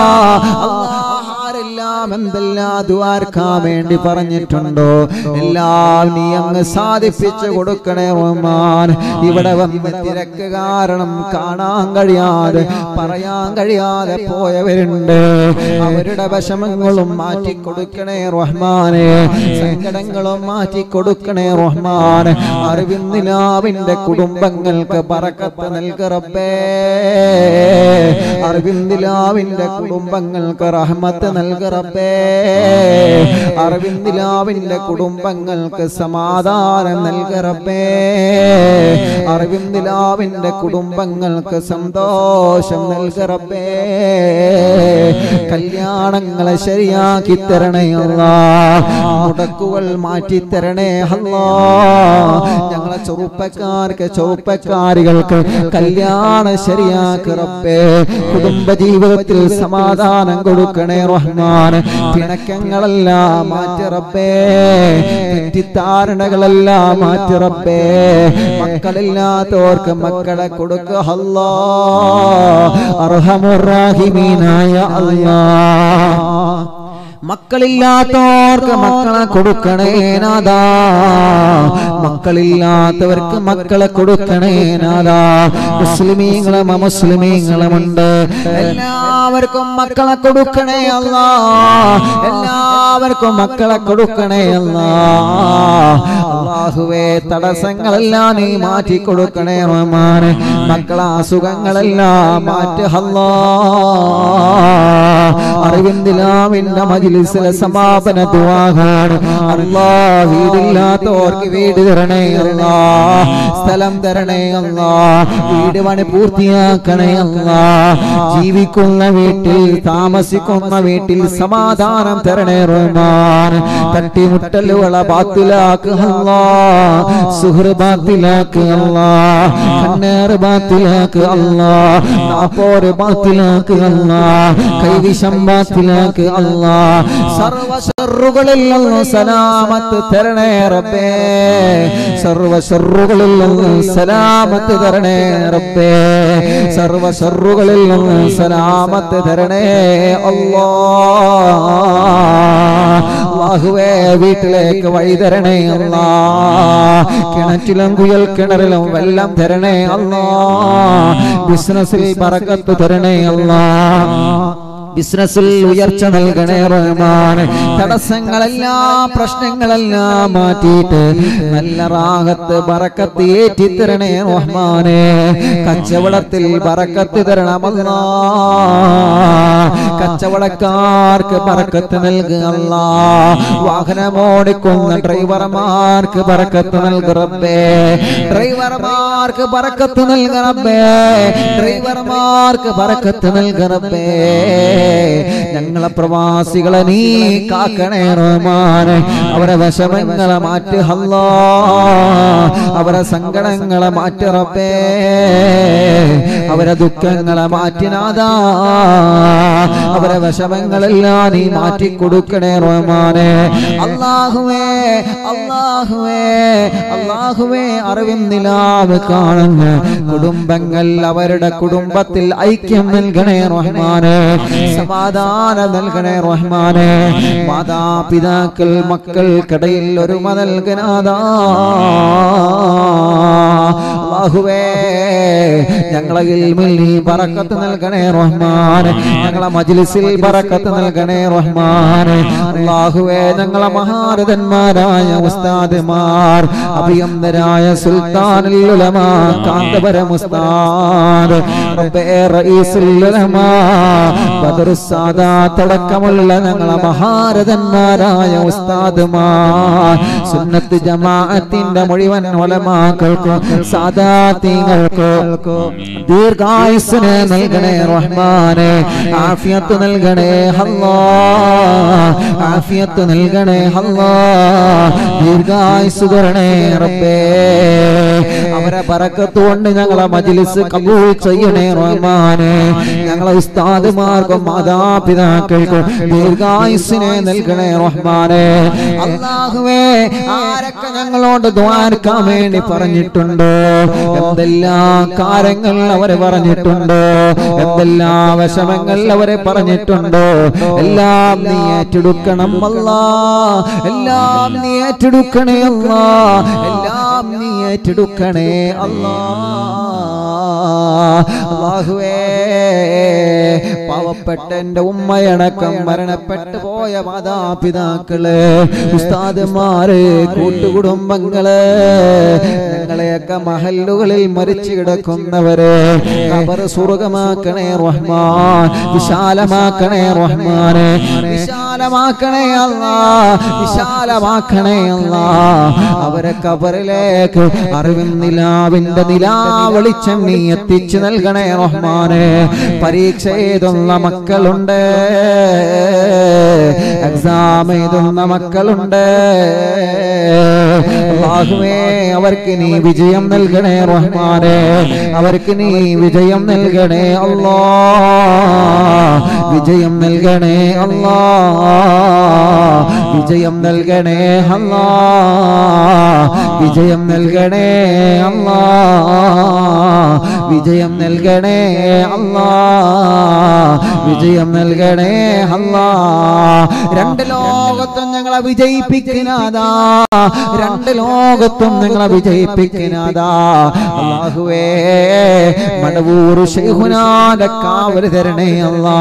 ആരെല്ലാം എന്തെല്ലാം ദ്വാർക്കാൻ വേണ്ടി പറഞ്ഞിട്ടുണ്ടോ എല്ലാം നീ അങ്ങ് സാധിപ്പിച്ചു കൊടുക്കണേ റഹ്മാൻ ഇവിടെ വന്ന് തിരക്ക് കാരണം കാണാൻ കഴിയാതെ പറയാൻ കഴിയാതെ പോയവരുണ്ട് അവരുടെ വിഷമങ്ങളും മാറ്റി കൊടുക്കണേ റഹ്മാനെ സങ്കടങ്ങളും മാറ്റി കൊടുക്കണേ റഹ്മാൻ അറിവിന്ദിലാവിന്റെ കുടുംബങ്ങൾക്ക് പറക്കത്ത് നൽകറപ്പേ അറിവിന്ദിലാവിന്റെ കുടുംബങ്ങൾക്ക് റഹ്മത്ത് നൽകറപ്പേ അറിവിന്ദിലാവിന്റെ കുടുംബങ്ങൾക്ക് സമാധാനം നൽകറപ്പേ അറിവിന്ദിലാവിന്റെ കുടുംബങ്ങൾക്ക് സന്തോഷം നൽകറപ്പേ കല്യാണങ്ങളെ ശരിയാക്കി തരണേ അല്ലാ മുടക്കുകൾ മാറ്റി തരണേ അല്ലാ ഞങ്ങളെ ചെറുപ്പക്കാർക്ക് ചെറുപ്പക്കാരികൾക്ക് കല്യാണം ശരിയാക്കി റബ്ബേ കുടുംബ ജീവിതത്തിൽ സമാധാനം കൊടുക്കണേ റഹ്മാൻ പിണക്കങ്ങളെല്ലാം മാറ്റി റബ്ബേ തെറ്റിദ്ധാരണകളെല്ലാം മാറ്റി റബ്ബേ മക്കളില്ലാത്തവർക്ക് മക്കളെ കൊടുക്കുക അല്ലാ അർഹമുറാഹിമീനായ അല്ലാ മക്കളില്ലാത്തവർക്ക് മക്കളെ കൊടുക്കണേ നാദാ മക്കളില്ലാത്തവർക്ക് മക്കളെ കൊടുക്കണേ നാദാ മുസ്ലിമീങ്ങളും അമുസ്ലിമീങ്ങളുമുണ്ട് എല്ലാവർക്കും മക്കളെ കൊടുക്കണേ അല്ലാ എല്ലാവർക്കും മക്കളെ കൊടുക്കണേ അല്ലാ അള്ളാഹുവേ തടസ്സങ്ങളെല്ലാം നീ മാറ്റി കൊടുക്കണേ റഹ്മാനെ മക്കളെ അസുഖങ്ങളെല്ലാം മാറ്റി അല്ലാ അറിവിന്ദിലാവിന്റെ മജിലിസിലെ സമാപന ദുവാഹാണ് അല്ലാ വീടില്ലാത്തവർക്ക് വീട് തരണേ അല്ലാ സ്ഥലം തരണേ അല്ലാ വീട് പണി പൂർത്തിയാക്കണേ അല്ലാ ജീവിക്കുന്ന വീട്ടിൽ താമസിക്കുന്ന വീട്ടിൽ സമാധാനം തരണേ റഹ്മാൻ തട്ടിമുട്ടലുകളെ ബാത്തിലാക്കുക അല്ലാ സുഹൃ ബാത്തിലാക്കുക അല്ലാ കണ്ണേറ് ബാത്തിലാക്കുക അല്ലാ നാപ്പോര് ബാത്തിലാക്കുക അല്ലാ കൈവിഷം ബാത്തിലാക്കുക അല്ലാ സർവ ഷറുകളിൽ നിന്ന് സലാമത്ത് തരണേ റബ്ബേ സർവ ഷറുകളിൽ നിന്ന് സലാമത്ത് തരണേ റബ്ബേ സർവ ഷറുകളിൽ നിന്ന് സലാമത്ത് തരണേ അല്ലാ അല്ലാഹുവേ വീട്ടിലേക്ക് വഴി തരണേ അല്ലാ കിണറ്റിലും കുയൽ കിണറിലും വെള്ളം തരണേ അല്ലാ ബിസിനസ്സിൽ പറക്കത്ത് തരണേ അല്ലാ ബിസിനസ്സിൽ ഉയർച്ച നൽകണേ റഹ്മാൻ തടസ്സങ്ങളെല്ലാം പ്രശ്നങ്ങളെല്ലാം മാറ്റിയിട്ട് നല്ല റാഹത്ത് ബറക്കത്ത് ഏറ്റിത്തരണേ റഹ്മാനെ കച്ചവടത്തിൽ ബറക്കത്ത് തരണമല്ലാ കച്ചവടക്കാർക്ക് പറക്കത്ത് നൽകുക അല്ലാ വാഹനമോടിക്കുന്ന ഡ്രൈവർമാർക്ക് പറക്കത്ത് നൽകുക റബ്ബേ ഡ്രൈവർമാർക്ക് പറക്കത്ത് നൽകുക റബ്ബേ ഡ്രൈവർമാർക്ക് പറക്കത്ത് നൽകുക റബ്ബേ ഞങ്ങളെ പ്രവാസികളെ നീ കാക്കണേ റഹ്മാനെ അവരെ വിഷമങ്ങളെ മാറ്റി അല്ലാ അവരെ സങ്കടങ്ങളെ മാറ്റി റബ്ബേ അവരെ ദുഃഖങ്ങളെ മാറ്റിനാദാ അവരെ വിഷമങ്ങളെല്ലാം നീ മാറ്റി കൊടുക്കണേ റഹ്മാനെ അള്ളാഹുവേ അള്ളാഹുവേ അള്ളാഹുവേ അറിവിൻ നിലാവ് കാണുന്ന കുടുംബങ്ങൾ അവരുടെ കുടുംബത്തിൽ ഐക്യം നൽകണേ റഹ്മാനെ സമാധാനം നൽകണേ റഹ്മാനെ മാതാപിതാക്കൾ മക്കൾക്കിടയിൽ ഒരു നൽകനാദാ അള്ളാഹുവേ ഞങ്ങളെ ഇൽമിൽ നീ ബറക്കത്ത് നൽകണേ റഹ്മാൻ ഞങ്ങളെ മജ്ലിസിൽ ബറക്കത്ത് നൽകണേ റഹ്മാൻ അള്ളാഹുവേ ഞങ്ങളെ മഹാരഥന്മാരായ ഉസ്താദുമാർ അഭിയന്തരായ സുൽത്താനുൽ ഉലമാ കാന്തപുരം ഉസ്താദ് റബ്ബേ റഈസുൽ ഉലമാ ബദറുസ് സാദാത്ത് അടക്കമുള്ള ഞങ്ങളെ മഹാരഥന്മാരായ ഉസ്താദുമാർ സുന്നത്ത് ജമാഅത്തിന്റെ മുഴുവൻ ഉലമാക്കൾക്കും സാദാത്യങ്ങൾക്കും ദീർഘായുസ്സിന് നൽകണേ റഹ്മാനെ ആഫിയത്ത് നൽകണേ ഹല്ലാ ആഫിയത്ത് നൽകണേ ഹല്ലാ ദീർഘായുസ് തരണേ റബ്ബേ അവരെ ബറക്കത്ത് കൊണ്ട് ഞങ്ങളെ മജ്ലിസ് കബൂൽ ചെയ്യണേ റഹ്മാനെ ഞങ്ങളെ ഉസ്താദുമാർക്കും മാതാപിതാക്കൾക്കും ദീർഘായുസ്സിനെ നൽകണേ റഹ്മാനെ അള്ളാഹുവേ ആരൊക്കെ ഞങ്ങളോട് ദ്വാരക്കാൻ വേണ്ടി പറഞ്ഞിട്ടുണ്ടോ എന്തെല്ലാം കാര്യങ്ങൾ അവര് പറഞ്ഞിട്ടുണ്ടോ എന്തെല്ലാം വിഷമങ്ങൾ അവരെ പറഞ്ഞിട്ടുണ്ടോ എല്ലാം നീ ഏറ്റെടുക്കണം അല്ലാ എല്ലാം നീ ഏറ്റെടുക്കണേ അല്ലാ എല്ലാം നീ ഏറ്റെടുക്കണേ അല്ലാ അള്ളാഹുവേ പാവപ്പെട്ട എന്റെ ഉമ്മയടക്കം മരണപ്പെട്ടു പോയ മാതാപിതാക്കള് ഉസ്താദന്മാര് കൂട്ടുകുടുംബങ്ങള് ഞങ്ങളെയൊക്കെ മഹല്ലുകളിൽ മരിച്ചു കിടക്കുന്നവര് അവർ സ്വർഗമാക്കണേ റഹ്മാൻ വിശാലമാക്കണേ റഹ്മാനെ വിശാലമാക്കണേ അല്ലാ വിശാലമാക്കണേ അല്ലാ അവരെ കബറിലേക്ക് അറിവിൻ നിലാവിന്റെ നിലാ വെളിച്ചം നീ എത്തിച്ചു നൽകണേ റഹ്മാനെ പരീക്ഷ എഴുതുന്ന മക്കളുണ്ട് എക്സാം എഴുതുന്ന മക്കളുണ്ട് അല്ലാഹുവേ അവർക്ക് നീ വിജയം നൽകണേ റഹ്മാനെ അവർക്ക് നീ വിജയം നൽകണേ അല്ലാ വിജയം നൽകണേ അല്ലാ വിജയം നൽകണേ അല്ലാ വിജയം നൽകണേ അല്ലാ വിജയം നൽകണേ അല്ലാ വിജയം നൽകണേ അല്ലാ രണ്ട് ലോകത്തും ഞങ്ങളെ വിജയിപ്പിക്കുന്നതാ രണ്ട് ലോകത്തും ഞങ്ങളെ വിജയിപ്പിക്കുന്നതാ അല്ലാഹുവേ മടവൂർ ശൈഖുനാന്റെ കാവൽ തരണേ അല്ലാ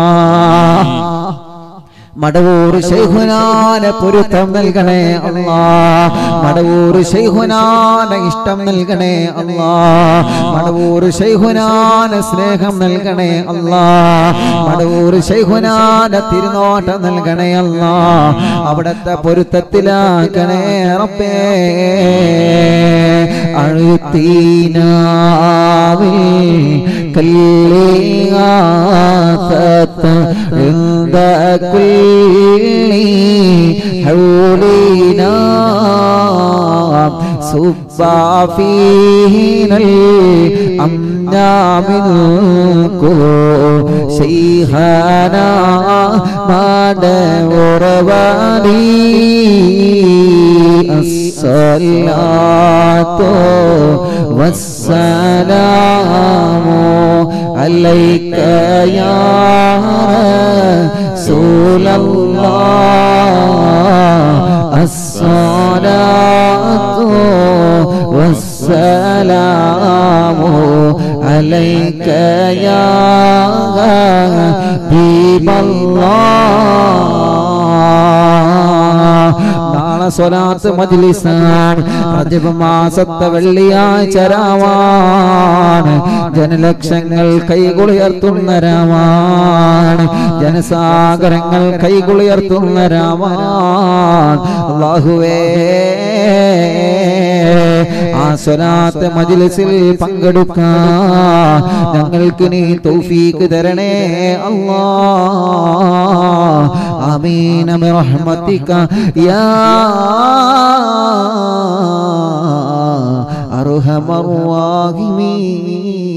മടവൂർ ശൈഖുനാന പൊരുത്തം നൽകണേ അല്ലാ മടവൂർ ശൈഖുനാന ഇഷ്ടം നൽകണേ അല്ലാ മടവൂർ ശൈഖുനാന സ്നേഹം നൽകണേ അല്ലാ മടവൂർ ശൈഖുനാന തിരുനോട്ടം നൽകണേ അല്ലാ അവിടത്തെ പൊരുത്തത്തിലാക്കണേ റബ്ബേ അഴുത്തീനാവിൽ കല്ലിയാത്ത عند كل حولنا صب فينا الأمنا منكم شيخنا ما دور الصلاة والسلام عليك يا رسول الله الصلاة والسلام عليك يا حبيب الله നാളെ സ്വലാത്ത് മജ്ലിസാണ് റജബ് മാസത്തെ വെള്ളിയാഴ്ച രാവാണ് ജനലക്ഷങ്ങൾ കൈകുളിയർത്തുന്ന രാമാണ് ജനസാഗരങ്ങൾ കൈകുളിയർത്തുന്ന രാമാണ് അള്ളാഹുവേ ആ സ്വലാത്ത് മജ്ലിസിൽ പങ്കെടുക്കാൻ ഞങ്ങൾക്ക് നീ തൗഫീക്ക് തരണേ അല്ലാ ആമീന ബിറഹ്മതിക യാ അർഹമർ റാഹിമീൻ